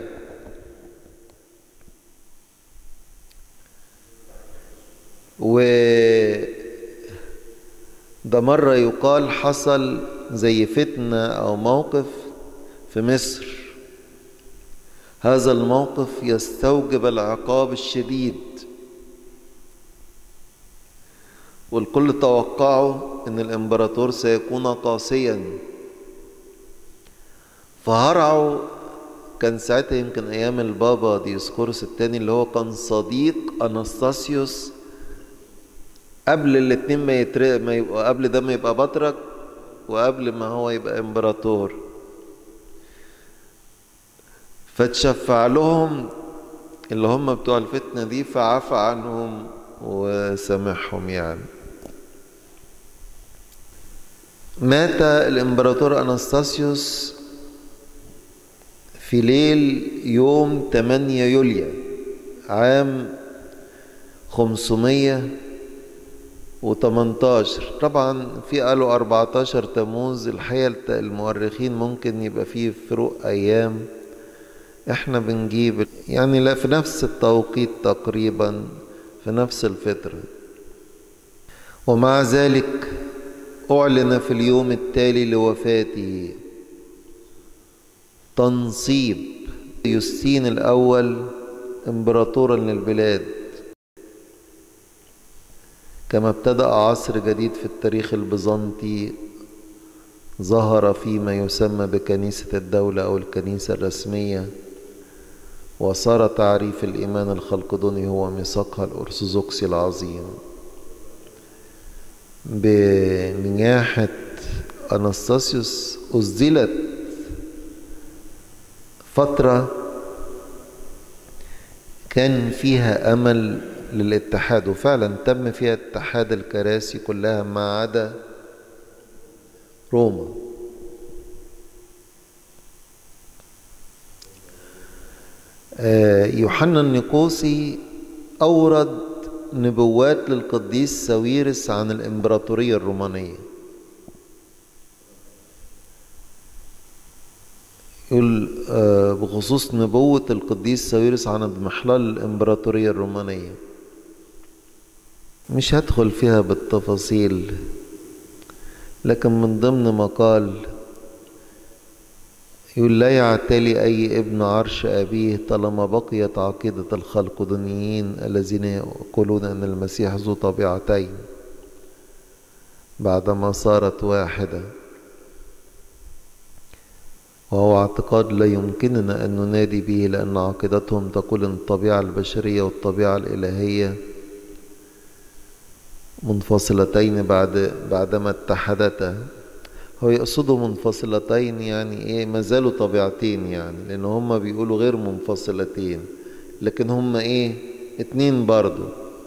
و ده مرة يقال حصل زي فتنة أو موقف في مصر هذا الموقف يستوجب العقاب الشديد والكل توقعوا ان الامبراطور سيكون قاسيا فهرعوا كان ساعتها يمكن ايام البابا ديسكورس الثاني اللي هو كان صديق انستاسيوس قبل الاتنين ما يتر... ما يبقى قبل ده ما يبقى بطرك وقبل ما هو يبقى امبراطور فتشفع لهم اللي هم بتوع الفتنة دي فعفى عنهم وسامحهم يعني مات الامبراطور انستاسيوس في ليل يوم 8 يوليو عام 518 طبعا في قالوا 14 تموز الحقيقة المؤرخين ممكن يبقى فيه فروق أيام احنا بنجيب يعني لا في نفس التوقيت تقريبا في نفس الفترة ومع ذلك أعلن في اليوم التالي لوفاته تنصيب يوستين الأول إمبراطورا للبلاد كما ابتدأ عصر جديد في التاريخ البيزنطي ظهر فيما يسمى بكنيسة الدولة أو الكنيسة الرسمية وصار تعريف الإيمان الخلقدوني هو ميثاقها الأرثوذكسي العظيم بنياحة أنستاسيوس أزدلت فترة كان فيها أمل للاتحاد وفعلا تم فيها اتحاد الكراسي كلها ما عدا روما يوحنا النيقوسي أورد نبوات للقديس ساويرس عن الإمبراطورية الرومانية يقول بخصوص نبوة القديس ساويرس عن اضمحلال الإمبراطورية الرومانية مش هدخل فيها بالتفاصيل لكن من ضمن ما قال يقول لا يعتلي أي ابن عرش أبيه طالما بقيت عقيدة الخلقدونيين الذين يقولون أن المسيح ذو طبيعتين بعدما صارت واحدة وهو اعتقاد لا يمكننا أن ننادي به لأن عقيدتهم تقول أن الطبيعة البشرية والطبيعة الإلهية منفصلتين بعد بعدما اتحدتا هو يقصدوا منفصلتين يعني ايه ما زالوا طبيعتين يعني لان هم بيقولوا غير منفصلتين لكن هم ايه اتنين برضو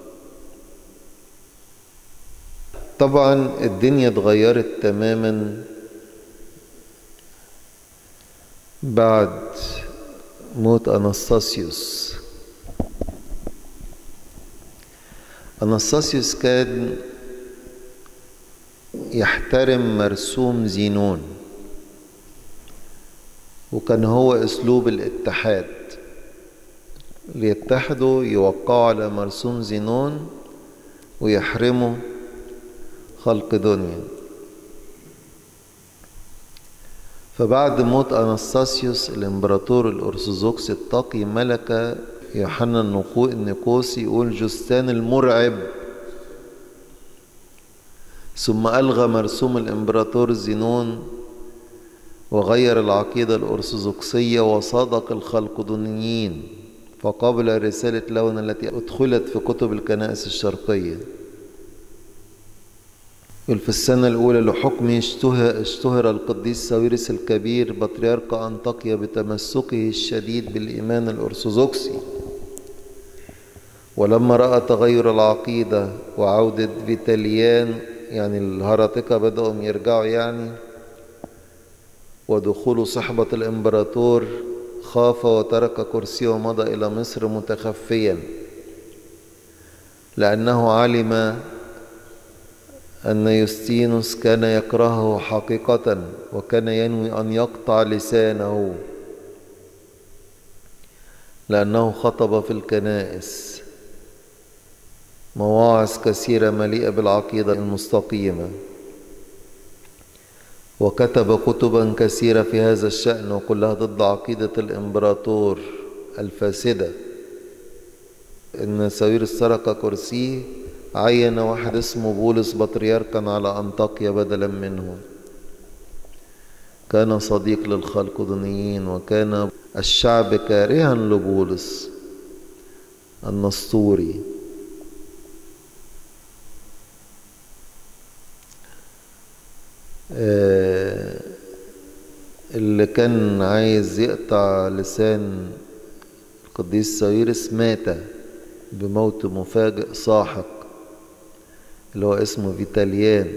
طبعا الدنيا اتغيرت تماما بعد موت انستاسيوس انستاسيوس كان يحترم مرسوم زينون وكان هو اسلوب الاتحاد ليتحدوا يوقعوا على مرسوم زينون ويحرمه خلق دنيا فبعد موت أنستاسيوس الإمبراطور الأرثوذكسي التقي ملك يوحنا النيقوسي يقول جستان المرعب ثم ألغى مرسوم الإمبراطور زينون وغير العقيدة الأرثوذكسية وصادق الخلقدونيين فقبل رسالة لون التي أدخلت في كتب الكنائس الشرقية في السنة الأولى لحكمه اشتهر القديس ساويرس الكبير بطريرك أنطاكيا بتمسكه الشديد بالإيمان الأرثوذكسي ولما رأى تغير العقيدة وعودة فيتاليان يعني الهرطقة بدأوا يرجعوا يعني ودخول صحبة الإمبراطور خاف وترك كرسيه ومضى إلى مصر متخفيا لأنه علم أن يوستينوس كان يكرهه حقيقة وكان ينوي أن يقطع لسانه لأنه خطب في الكنائس مواعظ كثيرة مليئة بالعقيدة المستقيمة وكتب كتبا كثيرة في هذا الشأن وكلها ضد عقيدة الإمبراطور الفاسدة إن سوير سرق كرسيه عين واحد اسمه بولس بطريركا على أنطاكيا بدلا منه كان صديق للخلقدونيين وكان الشعب كارها لبولس النسطوري اللي كان عايز يقطع لسان القديس ساويرس مات بموت مفاجئ ساحق اللي هو اسمه فيتاليان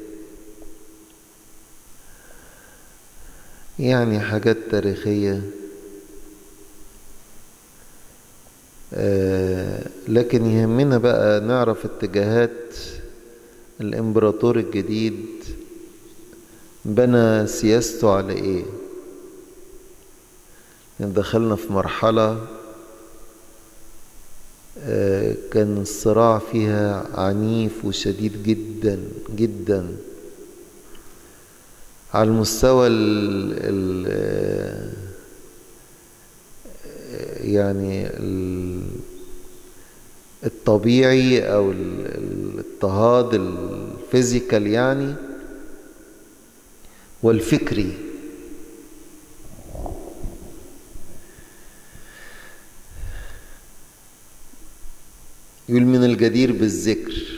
يعني حاجات تاريخية آه لكن يهمنا بقى نعرف اتجاهات الامبراطور الجديد بنى سياسته على ايه يعني دخلنا في مرحلة كان الصراع فيها عنيف وشديد جدا جدا على المستوى ال ال يعني ال الطبيعي او الاضطهاد الفيزيكال يعني والفكري يقول من الجدير بالذكر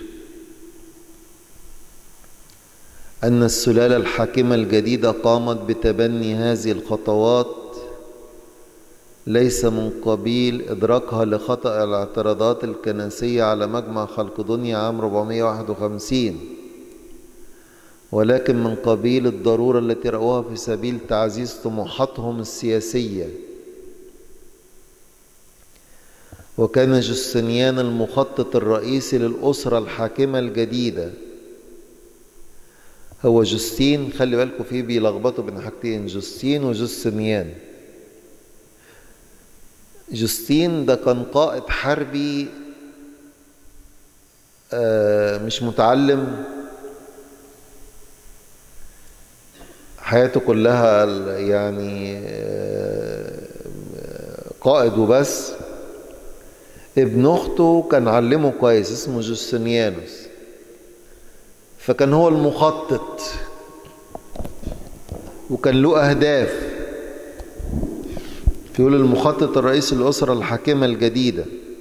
أن السلالة الحاكمة الجديدة قامت بتبني هذه الخطوات ليس من قبيل إدراكها لخطأ الاعتراضات الكنسية على مجمع خلقدونيا عام 451 ولكن من قبيل الضرورة التي رأوها في سبيل تعزيز طموحاتهم السياسية وكان جستنيان المخطط الرئيسي للأسرة الحاكمة الجديدة هو جستين خلي بالكم فيه بيلخبطوا بين حاجتين جستين وجستنيان جستين ده كان قائد حربي مش متعلم حياته كلها يعني قائد وبس ابن اخته كان علمه كويس اسمه جوستنيانوس فكان هو المخطط وكان له اهداف يقول المخطط الرئيسي للاسره الحاكمه الجديده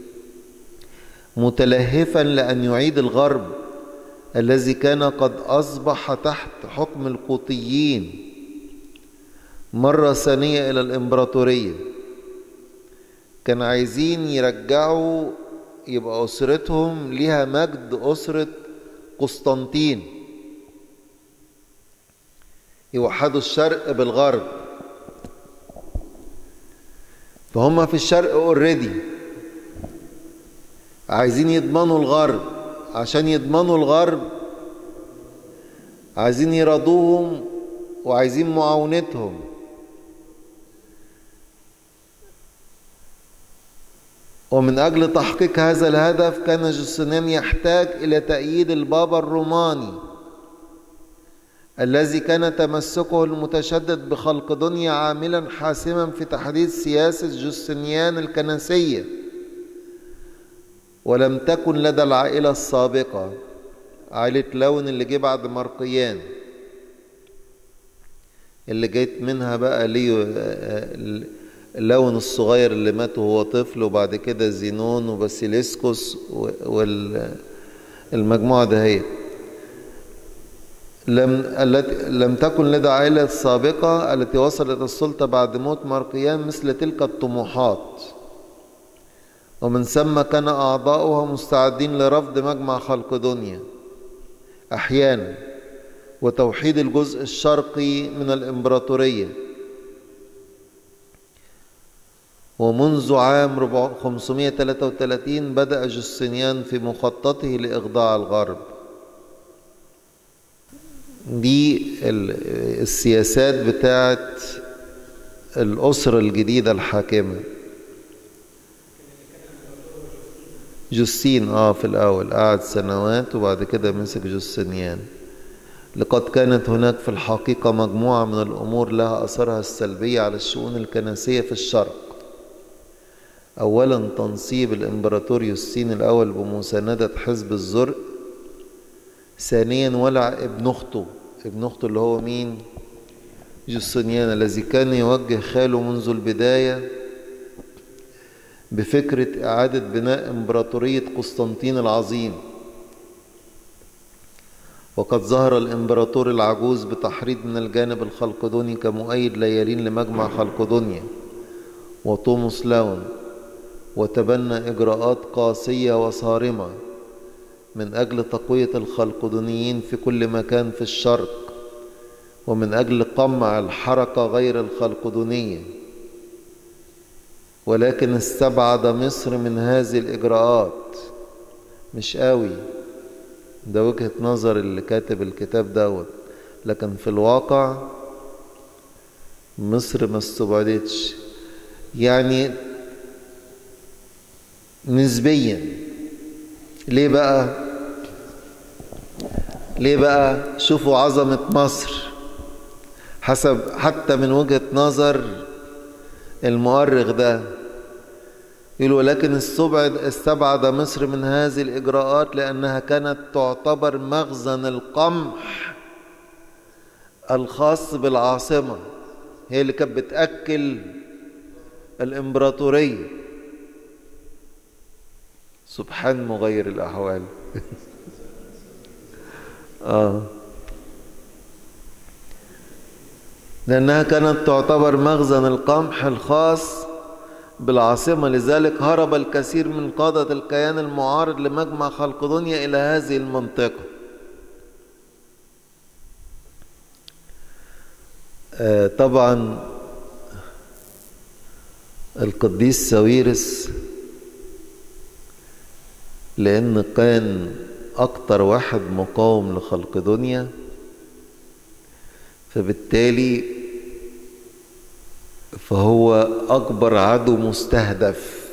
متلهفا لان يعيد الغرب الذي كان قد اصبح تحت حكم القوطيين مره ثانيه الى الامبراطوريه كان عايزين يرجعوا يبقى أسرتهم ليها مجد أسرة قسطنطين يوحدوا الشرق بالغرب فهم في الشرق اوريدي عايزين يضمنوا الغرب عشان يضمنوا الغرب عايزين يرضوهم وعايزين معاونتهم ومن أجل تحقيق هذا الهدف كان جوستنيان يحتاج إلى تأييد البابا الروماني الذي كان تمسكه المتشدد بخلق دنيا عاملا حاسما في تحديث سياسة جوستنيان الكنسية ولم تكن لدى العائلة السابقة عائلة لون اللي جه بعد مرقيان اللي جيت منها بقى ليه اللون الصغير اللي مات وهو طفل وبعد كده زينون وباسيليسكوس والمجموعة دهيت لم التي لم تكن لدى عائلة السابقة التي وصلت السلطة بعد موت مارقيان مثل تلك الطموحات ومن ثم كان أعضاؤها مستعدين لرفض مجمع خلق دنيا أحيانا وتوحيد الجزء الشرقي من الإمبراطورية ومنذ عام 533 بدأ جوستنيان في مخططه لإخضاع الغرب دي السياسات بتاعت الأسرة الجديدة الحاكمة جوستين اه في الأول قعد سنوات وبعد كده مسك جوستنيان لقد كانت هناك في الحقيقة مجموعة من الأمور لها أثرها السلبية على الشؤون الكنسية في الشرق أولا تنصيب الإمبراطور يوستين الأول بمساندة حزب الزرق ثانيا ولع ابن أخته ابن أخته اللي هو مين جوستنيان الذي كان يوجه خاله منذ البداية بفكرة إعادة بناء إمبراطورية قسطنطين العظيم وقد ظهر الإمبراطور العجوز بتحريض من الجانب الخلقدوني كمؤيد ليالين لمجمع خلقدونيا وطوموس لاون وتبنى إجراءات قاسية وصارمة من أجل تقوية الخلقدونيين في كل مكان في الشرق ومن أجل قمع الحركة غير الخلقدونية ولكن استبعد مصر من هذه الإجراءات مش قوي ده وجهة نظر اللي كاتب الكتاب دوت لكن في الواقع مصر ما استبعدتش يعني نسبيا ليه بقى ليه بقى شوفوا عظمة مصر حسب حتى من وجهة نظر المؤرخ ده يقول ولكن استبعد استبعد مصر من هذه الإجراءات لأنها كانت تعتبر مخزن القمح الخاص بالعاصمة هي اللي كانت بتأكل الإمبراطورية سبحان مغير الأحوال آه لأنها كانت تعتبر مخزن القمح الخاص بالعاصمة لذلك هرب الكثير من قادة الكيان المعارض لمجمع خلق دنيا إلى هذه المنطقة آه طبعا القديس ساويرس لأن كان أكتر واحد مقاوم لخلق دنيا فبالتالي فهو أكبر عدو مستهدف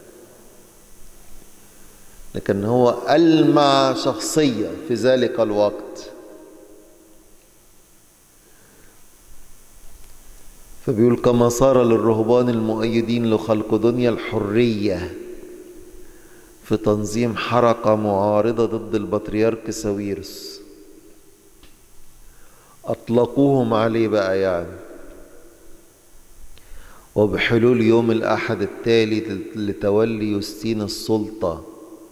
لكن هو ألمع شخصية في ذلك الوقت فبيقول كما صار للرهبان المؤيدين لخلق دنيا الحرية في تنظيم حركة معارضة ضد البطريرك ساويرس أطلقوهم عليه بقى يعني وبحلول يوم الأحد التالي لتولي يوستين السلطة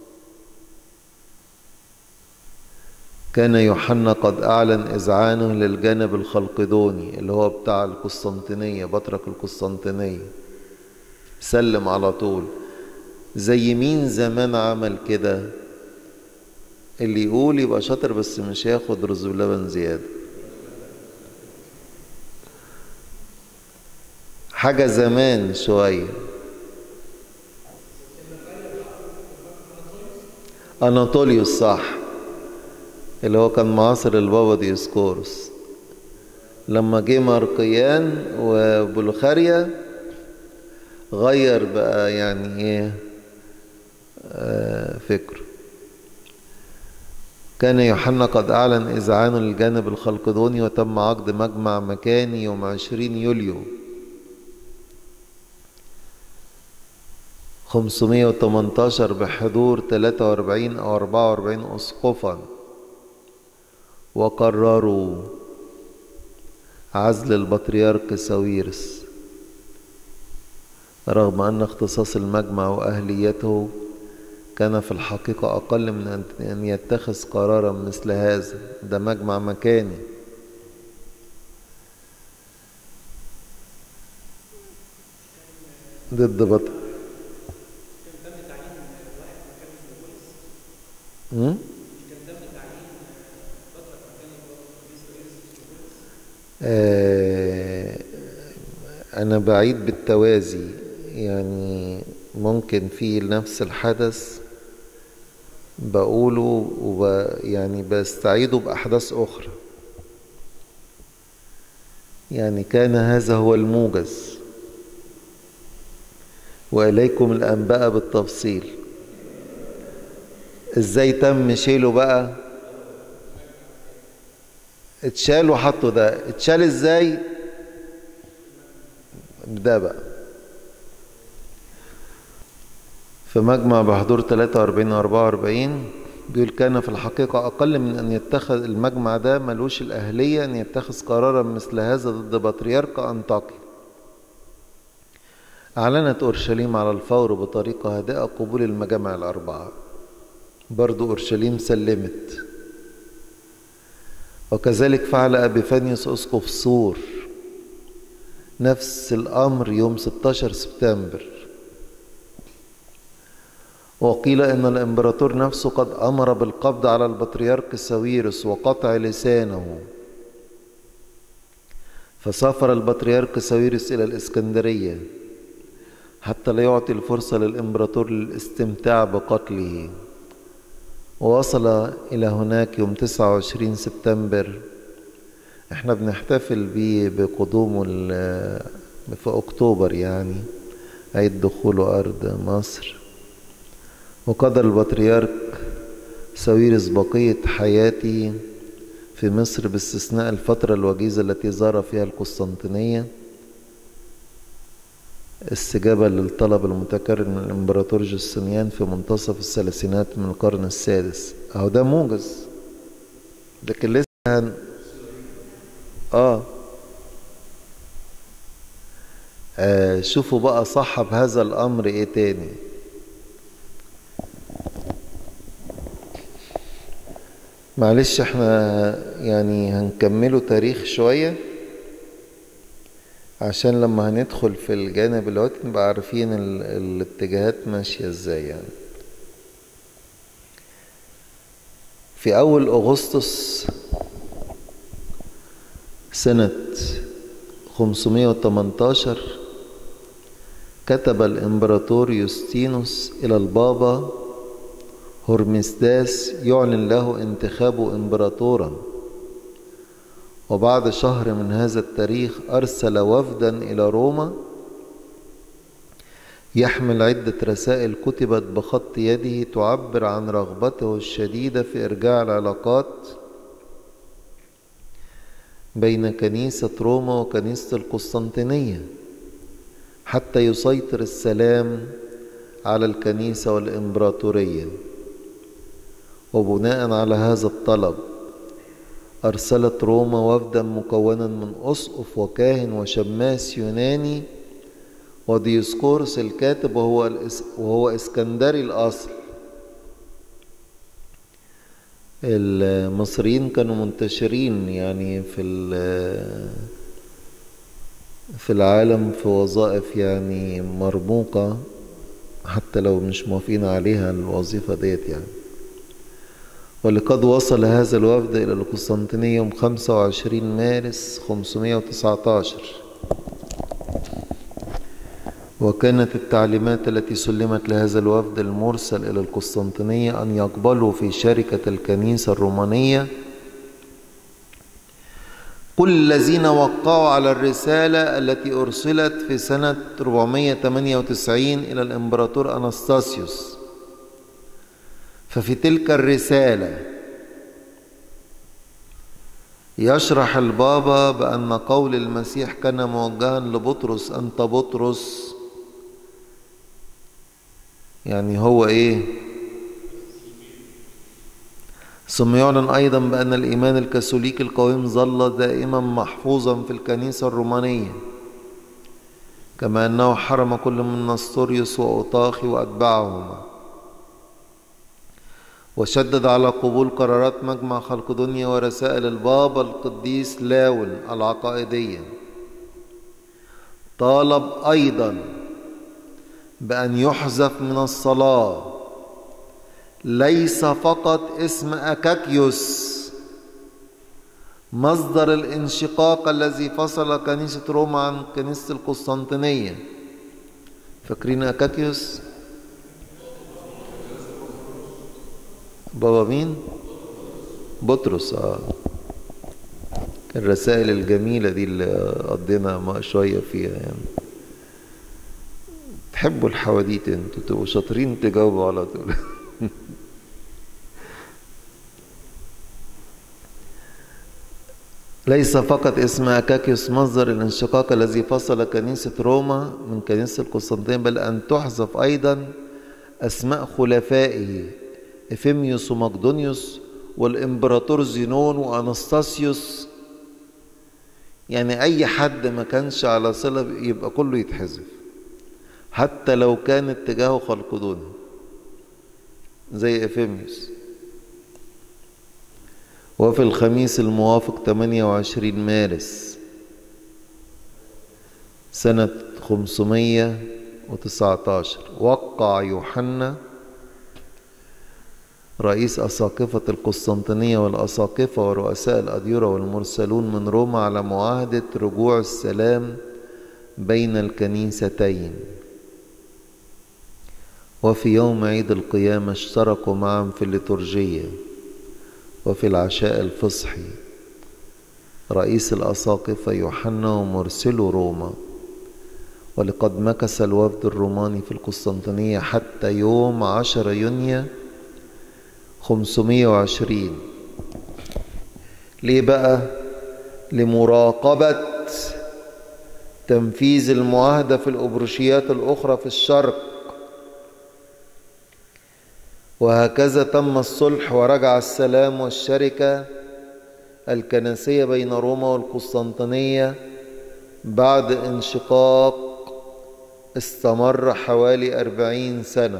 كان يوحنا قد أعلن إذعانه للجانب الخلقدوني اللي هو بتاع القسطنطينية بطرك القسطنطينية سلم على طول زي مين زمان عمل كده اللي يقول يبقى شاطر بس مش هياخد رز بلبن زيادة حاجة زمان شوية أناطوليوس صح اللي هو كان معاصر البابا ديسكورس لما جه مارقيان وبلخاريا غير بقى يعني ايه فكره كان يوحنا قد أعلن إذعانه للجانب الخلقدوني وتم عقد مجمع مكاني يوم عشرين يوليو خمسمية وتمنتاشر بحضور تلاتة وأربعين أو أربعة وأربعين أسقفا وقرروا عزل البطريرك ساويرس رغم أن اختصاص المجمع وأهليته كان في الحقيقة أقل من أن يتخذ قرارا مثل هذا ده مجمع مكاني ضد بطل آه أنا بعيد بالتوازي يعني ممكن في نفس الحدث بقوله وب يعني بستعيده بأحداث أخرى يعني كان هذا هو الموجز وإليكم الأنباء بالتفصيل إزاي تم شيله بقى اتشال وحطوا ده اتشال إزاي ده بقى في مجمع بحضور 43 و 44 بيقول كان في الحقيقة أقل من أن يتخذ المجمع ده ملوش الأهلية أن يتخذ قرارا مثل هذا ضد بطريرك أنطاكي أعلنت أورشليم على الفور بطريقة هادئة قبول المجامع الأربعة برضو أورشليم سلمت وكذلك فعل أبيفانيوس أسقف صور نفس الأمر يوم 16 سبتمبر وقيل ان الامبراطور نفسه قد امر بالقبض على البطريرك ساويرس وقطع لسانه فسافر البطريرك ساويرس الى الاسكندريه حتى لا يعطي الفرصه للامبراطور للاستمتاع بقتله ووصل الى هناك يوم 29 سبتمبر احنا بنحتفل بيه بقدومه في اكتوبر يعني عيد دخوله ارض مصر وقدر البطريرك ساويرس بقية حياته في مصر باستثناء الفترة الوجيزة التي زار فيها القسطنطينية استجابة للطلب المتكرر من الإمبراطور جوستنيان في منتصف الثلاثينات من القرن السادس أهو ده موجز لكن لسه هن... آه. آه شوفوا بقى صاحب هذا الأمر إيه تاني معلش احنا يعني هنكمله تاريخ شوية عشان لما هندخل في الجانب اللي نبقى عارفين ال... الاتجاهات ماشية ازاي يعني في أول أغسطس سنة 518 كتب الإمبراطور يوستينوس إلى البابا هرمسداس يعلن له انتخابه إمبراطورا وبعد شهر من هذا التاريخ أرسل وفدا إلى روما يحمل عدة رسائل كتبت بخط يده تعبر عن رغبته الشديدة في إرجاع العلاقات بين كنيسة روما وكنيسة القسطنطينية حتى يسيطر السلام على الكنيسة والإمبراطورية وبناء على هذا الطلب أرسلت روما وفدا مكونا من أسقف وكاهن وشماس يوناني وديسكورس الكاتب وهو, وهو اسكندري الأصل المصريين كانوا منتشرين يعني في في العالم في وظائف يعني مرموقة حتى لو مش موافقين عليها الوظيفة ديت يعني ولقد وصل هذا الوفد إلى القسطنطينية يوم 25 مارس 519 وكانت التعليمات التي سلمت لهذا الوفد المرسل إلى القسطنطينية أن يقبلوا في شركة الكنيسة الرومانية كل الذين وقعوا على الرسالة التي أرسلت في سنة 498 إلى الإمبراطور أنستاسيوس ففي تلك الرسالة يشرح البابا بأن قول المسيح كان موجها لبطرس أنت بطرس يعني هو إيه ثم يعلن أيضا بأن الإيمان الكاثوليكي القويم ظل دائما محفوظا في الكنيسة الرومانية كما أنه حرم كل من نستوريوس وأوطاخي وأتباعهما وشدد على قبول قرارات مجمع خلق دنيا ورسائل البابا القديس لاون العقائدية طالب أيضا بأن يحذف من الصلاة ليس فقط اسم أكاكيوس مصدر الانشقاق الذي فصل كنيسة روما عن كنيسة القسطنطينية فاكرين أكاكيوس بابا مين بطرس اه الرسائل الجميلة دي اللي قضينا شوية فيها يعني تحبوا الحواديت انتوا تبقوا شاطرين تجاوبوا على طول ليس فقط اسم أكاكيوس مصدر الانشقاق الذي فصل كنيسة روما من كنيسة القسطنطين بل أن تحذف أيضا أسماء خلفائه إفيميوس ومقدونيوس والإمبراطور زينون وأنستاسيوس يعني أي حد ما كانش على صلة يبقى كله يتحذف حتى لو كان اتجاهه خلقدون زي إفيميوس وفي الخميس الموافق 28 مارس سنة 519 وقع يوحنا رئيس أساقفة القسطنطينية والأساقفة ورؤساء الأديرة والمرسلون من روما على معاهدة رجوع السلام بين الكنيستين وفي يوم عيد القيامة اشتركوا معا في الليتورجية وفي العشاء الفصحي رئيس الأساقفة يوحنا ومرسلو روما ولقد مكث الوفد الروماني في القسطنطينية حتى يوم عشر يونيو 520 ليه بقى لمراقبة تنفيذ المعاهدة في الأبروشيات الأخرى في الشرق وهكذا تم الصلح ورجع السلام والشركة الكنسية بين روما والقسطنطينية بعد انشقاق استمر حوالي أربعين سنة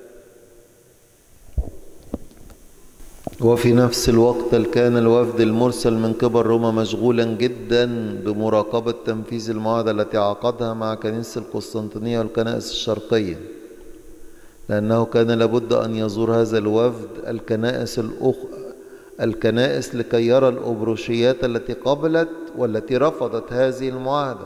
وفي نفس الوقت كان الوفد المرسل من قبل روما مشغولا جدا بمراقبة تنفيذ المعاهدة التي عقدها مع كنيسة القسطنطينية والكنائس الشرقية لأنه كان لابد أن يزور هذا الوفد الكنائس الأخ... الكنائس لكي يرى الأبروشيات التي قبلت والتي رفضت هذه المعاهدة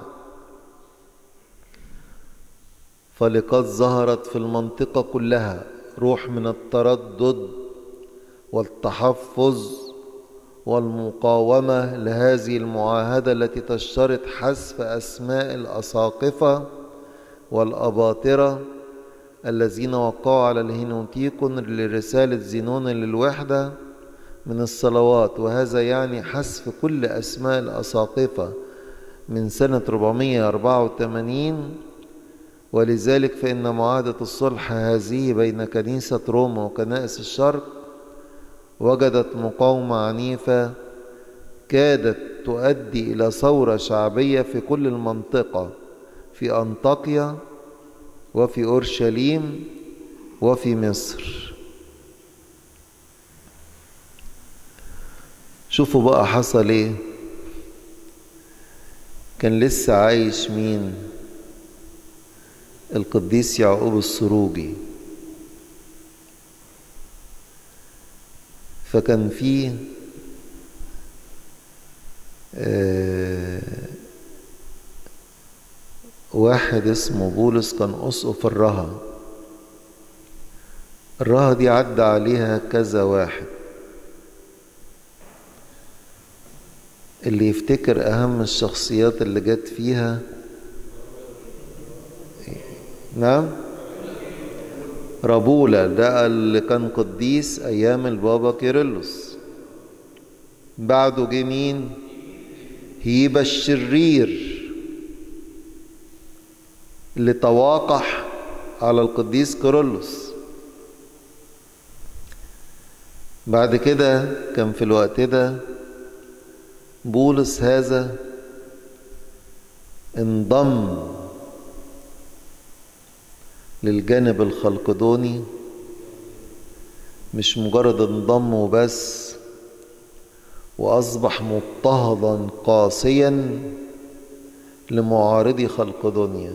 فلقد ظهرت في المنطقة كلها روح من التردد والتحفظ والمقاومة لهذه المعاهدة التي تشترط حذف أسماء الأساقفة والأباطرة الذين وقعوا على الهينوتيكون لرسالة زينون للوحدة من الصلوات وهذا يعني حذف كل أسماء الأساقفة من سنة 484 ولذلك فإن معاهدة الصلح هذه بين كنيسة روما وكنائس الشرق وجدت مقاومة عنيفة كادت تؤدي إلى ثورة شعبية في كل المنطقة في أنطاكيا وفي أورشليم وفي مصر شوفوا بقى حصل ايه كان لسه عايش مين القديس يعقوب السروجي فكان في آه واحد اسمه بولس كان أسقف الرها الرها دي عدى عليها كذا واحد اللي يفتكر أهم الشخصيات اللي جت فيها نعم رابولا ده اللي كان قديس أيام البابا كيرلس بعده جه مين هيبة الشرير اللي تواقح على القديس كيرلس بعد كده كان في الوقت ده بولس هذا انضم للجانب الخلقدوني مش مجرد انضم وبس واصبح مضطهدا قاسيا لمعارضي خلقدونيا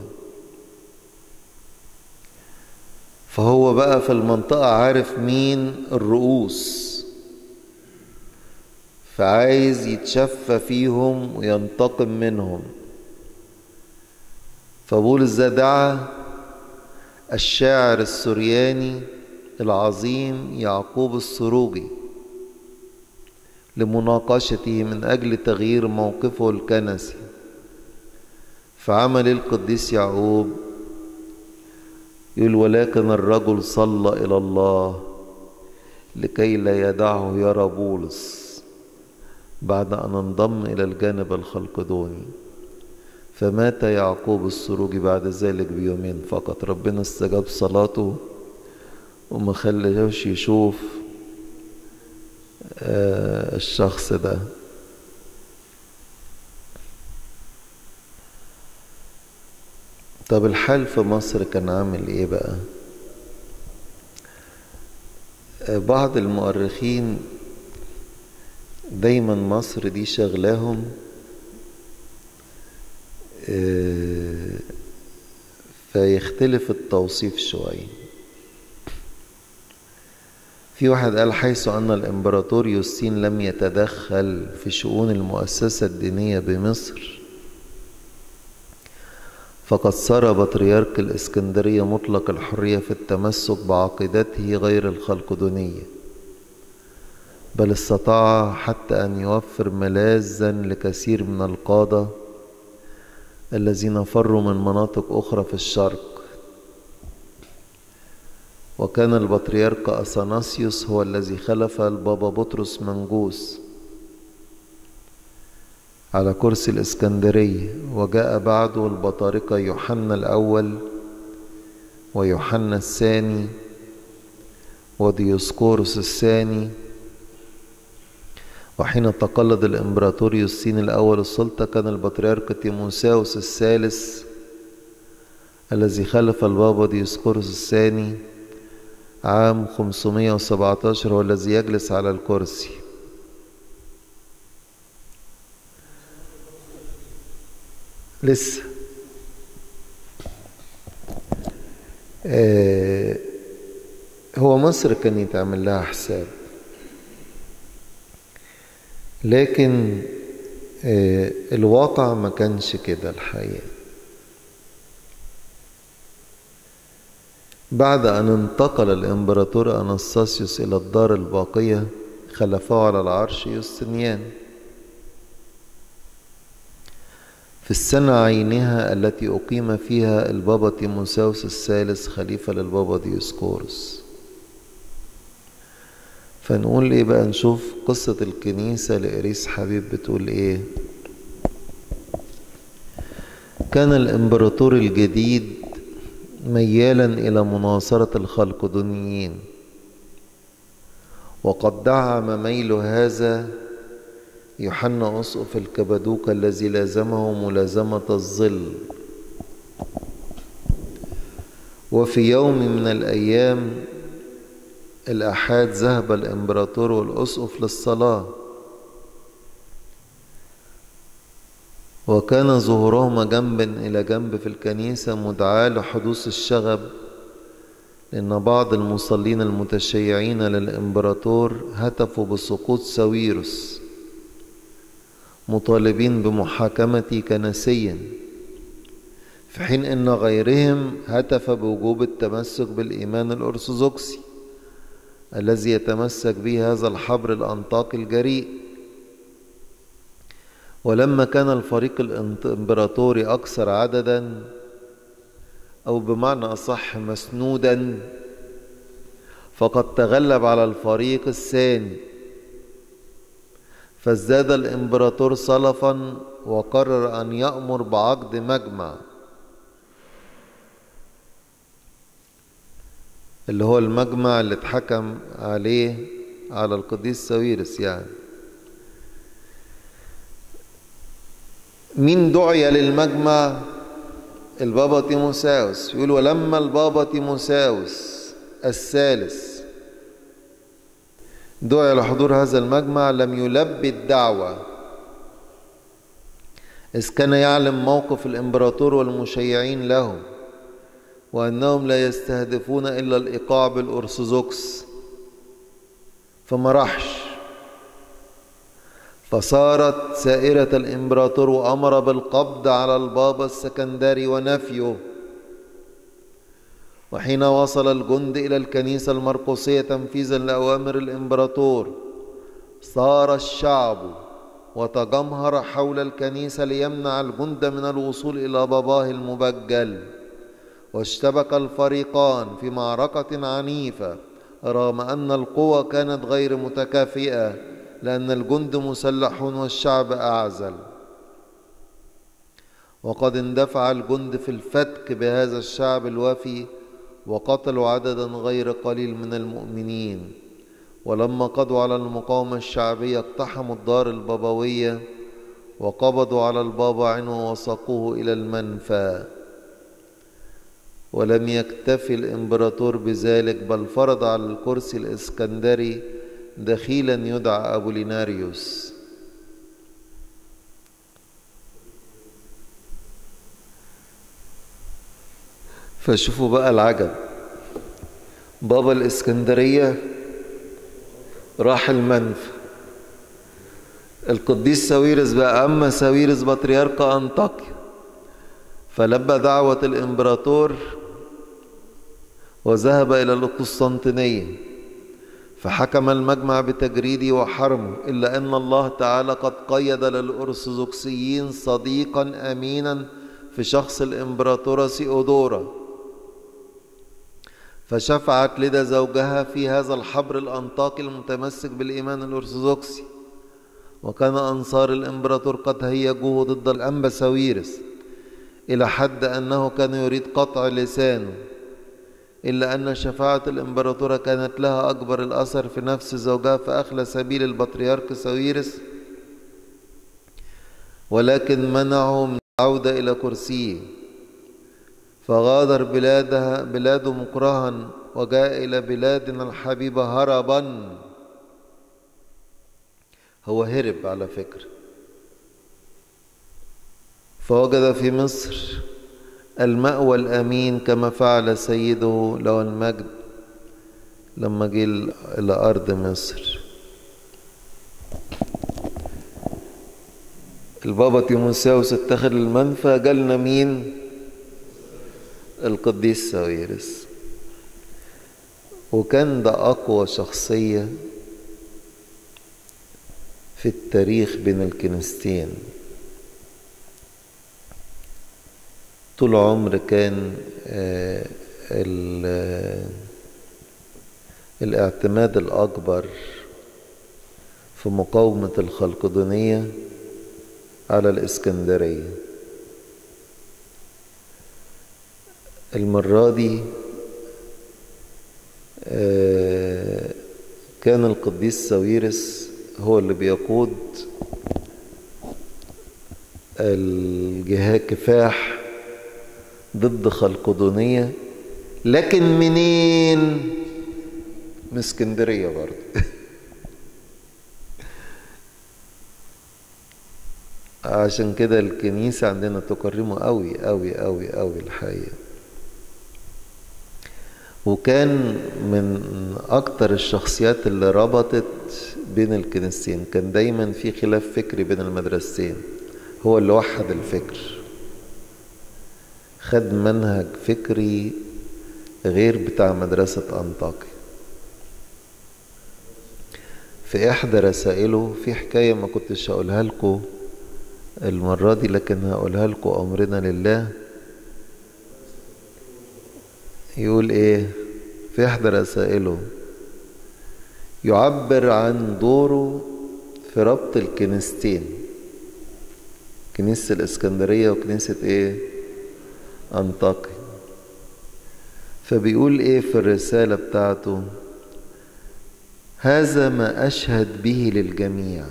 فهو بقى في المنطقة عارف مين الرؤوس فعايز يتشفى فيهم وينتقم منهم فبولس ده دعا الشاعر السرياني العظيم يعقوب السروجي لمناقشته من أجل تغيير موقفه الكنسي فعمل القديس يعقوب يقول ولكن الرجل صلى إلى الله لكي لا يدعه يرى بولس بعد أن انضم إلى الجانب الخلقدوني فمات يعقوب السروجي بعد ذلك بيومين فقط ربنا استجاب صلاته وما خليهوش يشوف آه الشخص ده طب الحال في مصر كان عامل ايه بقى آه بعض المؤرخين دايما مصر دي شغلاهم آه فيختلف التوصيف شويه في واحد قال حيث أن الإمبراطور يوستين لم يتدخل في شؤون المؤسسة الدينية بمصر فقد صار بطريرك الإسكندرية مطلق الحرية في التمسك بعقيدته غير الخلقدونية بل استطاع حتى أن يوفر ملاذا لكثير من القادة الذين فروا من مناطق أخرى في الشرق وكان البطريرك أثناسيوس هو الذي خلف البابا بطرس منجوس على كرسي الإسكندرية وجاء بعده البطاركة يوحنا الأول ويوحنا الثاني وديوسكوروس الثاني وحين تقلد الإمبراطور يوستين الأول السلطة كان البطريرك تيموساوس الثالث الذي خلف البابا ديوسكوروس الثاني عام 517 هو الذي يجلس على الكرسي لسه آه هو مصر كان يتعمل لها حساب لكن آه الواقع ما كانش كده الحقيقه بعد أن انتقل الإمبراطور أنستاسيوس إلى الدار الباقية خلفه على العرش يوستنيان في السنة عينها التي أقيم فيها البابا تيموساوس الثالث خليفة للبابا ديوسكورس فنقول إيه بقى نشوف قصة الكنيسة لإريس حبيب بتقول إيه كان الإمبراطور الجديد ميالا إلى مناصرة الخلقدونيين وقد دعم ميل هذا يوحنا أسقف الكبدوك الذي لازمه ملازمة الظل وفي يوم من الأيام الأحاد ذهب الإمبراطور والأسقف للصلاة وكان ظهورهما جنبا إلى جنب في الكنيسة مدعاة لحدوث الشغب لأن بعض المصلين المتشيعين للإمبراطور هتفوا بسقوط ساويروس مطالبين بمحاكمتي كنسيا في حين أن غيرهم هتف بوجوب التمسك بالإيمان الأرثوذكسي الذي يتمسك به هذا الحبر الأنطاقي الجريء ولما كان الفريق الامبراطوري أكثر عددا أو بمعنى أصح مسنودا فقد تغلب على الفريق الثاني فازداد الامبراطور صلفا وقرر ان يامر بعقد مجمع اللي هو المجمع اللي اتحكم عليه على القديس ساويرس يعني مين دعي للمجمع البابا تيموساوس يقول ولما البابا تيموساوس الثالث دعي لحضور هذا المجمع لم يلبي الدعوة إذ كان يعلم موقف الإمبراطور والمشيعين له وأنهم لا يستهدفون إلا الإيقاع بالأرثوذكس فما راحش فصارت سائرة الإمبراطور وأمر بالقبض على البابا السكندري ونفيه وحين وصل الجند إلى الكنيسة المرقسية تنفيذا لأوامر الإمبراطور صار الشعب وتجمهر حول الكنيسة ليمنع الجند من الوصول إلى باباه المبجل واشتبك الفريقان في معركة عنيفة رغم أن القوى كانت غير متكافئة لأن الجند مسلحون والشعب أعزل وقد اندفع الجند في الفتك بهذا الشعب الوفي وقتلوا عددا غير قليل من المؤمنين ولما قضوا على المقاومة الشعبية اقتحموا الدار البابوية وقبضوا على البابا عنه وساقوه إلى المنفى ولم يكتفي الإمبراطور بذلك بل فرض على الكرسي الإسكندري دخيلا يدعى أبوليناريوس فشوفوا بقى العجب بابا الإسكندرية راح المنفى القديس ساويرس بقى أما ساويرس بطريرك أنطاكيا فلبى دعوة الإمبراطور وذهب إلى القسطنطينية فحكم المجمع بتجريده وحرمه إلا أن الله تعالى قد قيد للأرثوذكسيين صديقا أمينا في شخص الإمبراطورة سيودورا فشفعت لدى زوجها في هذا الحبر الأنطاكي المتمسك بالإيمان الأرثوذكسي وكان أنصار الإمبراطور قد هيجوه ضد الأنبا ساويرس إلى حد أنه كان يريد قطع لسانه إلا أن شفاعة الإمبراطورة كانت لها أكبر الأثر في نفس زوجها فأخلى سبيل البطريرك ساويرس ولكن منعه من العودة إلى كرسيه فغادر بلادها بلاده مكرها وجاء إلى بلادنا الحبيبة هربا هو هرب على فكرة فوجد في مصر المأوى الأمين كما فعل سيده له المجد لما جه إلى أرض مصر البابا تيموساوس اتخذ المنفى جالنا مين القديس ساويرس وكان ده أقوى شخصية في التاريخ بين الكنيستين طول عمر كان الاعتماد الأكبر في مقاومة الخلقدونية على الإسكندرية المرة دي كان القديس ساويرس هو اللي بيقود الجهاد كفاح ضد خلقدونية لكن منين من اسكندرية برضه عشان كده الكنيسة عندنا تكرمه قوي قوي قوي قوي الحقيقة وكان من أكتر الشخصيات اللي ربطت بين الكنيستين كان دايما في خلاف فكري بين المدرستين هو اللي وحد الفكر خد منهج فكري غير بتاع مدرسة أنطاكيا في إحدى رسائله في حكاية ما كنتش هقولها لكم المرة دي لكن هقولها لكم أمرنا لله يقول إيه في إحدى رسائله يعبر عن دوره في ربط الكنيستين كنيسة الإسكندرية وكنيسة إيه؟ أنطاكي فبيقول إيه في الرسالة بتاعته هذا ما أشهد به للجميع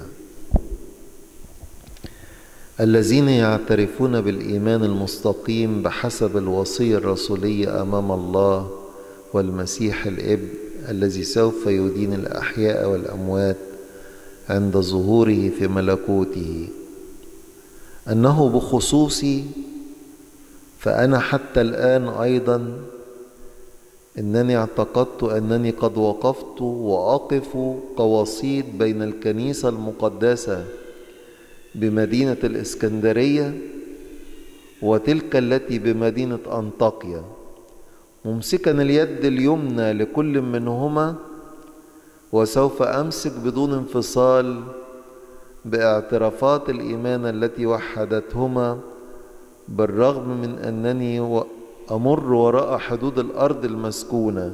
الذين يعترفون بالإيمان المستقيم بحسب الوصية الرسولية أمام الله والمسيح الإبن الذي سوف يدين الأحياء والأموات عند ظهوره في ملكوته أنه بخصوصي فأنا حتى الآن أيضا إنني اعتقدت أنني قد وقفت وأقف كوسيط بين الكنيسة المقدسة بمدينة الإسكندرية وتلك التي بمدينة أنطاكيا ممسكا اليد اليمنى لكل منهما وسوف أمسك بدون انفصال باعترافات الإيمان التي وحدتهما بالرغم من أنني أمر وراء حدود الأرض المسكونة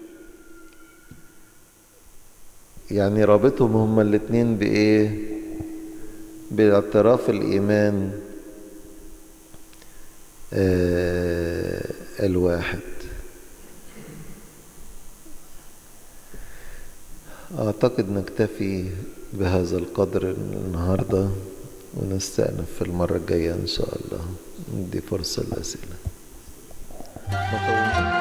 يعني رابطهم هما الاتنين بإيه باعتراف الإيمان آه الواحد أعتقد نكتفي بهذا القدر النهاردة ونستأنف في المرة الجاية إن شاء الله ندي فرصة للأسئلة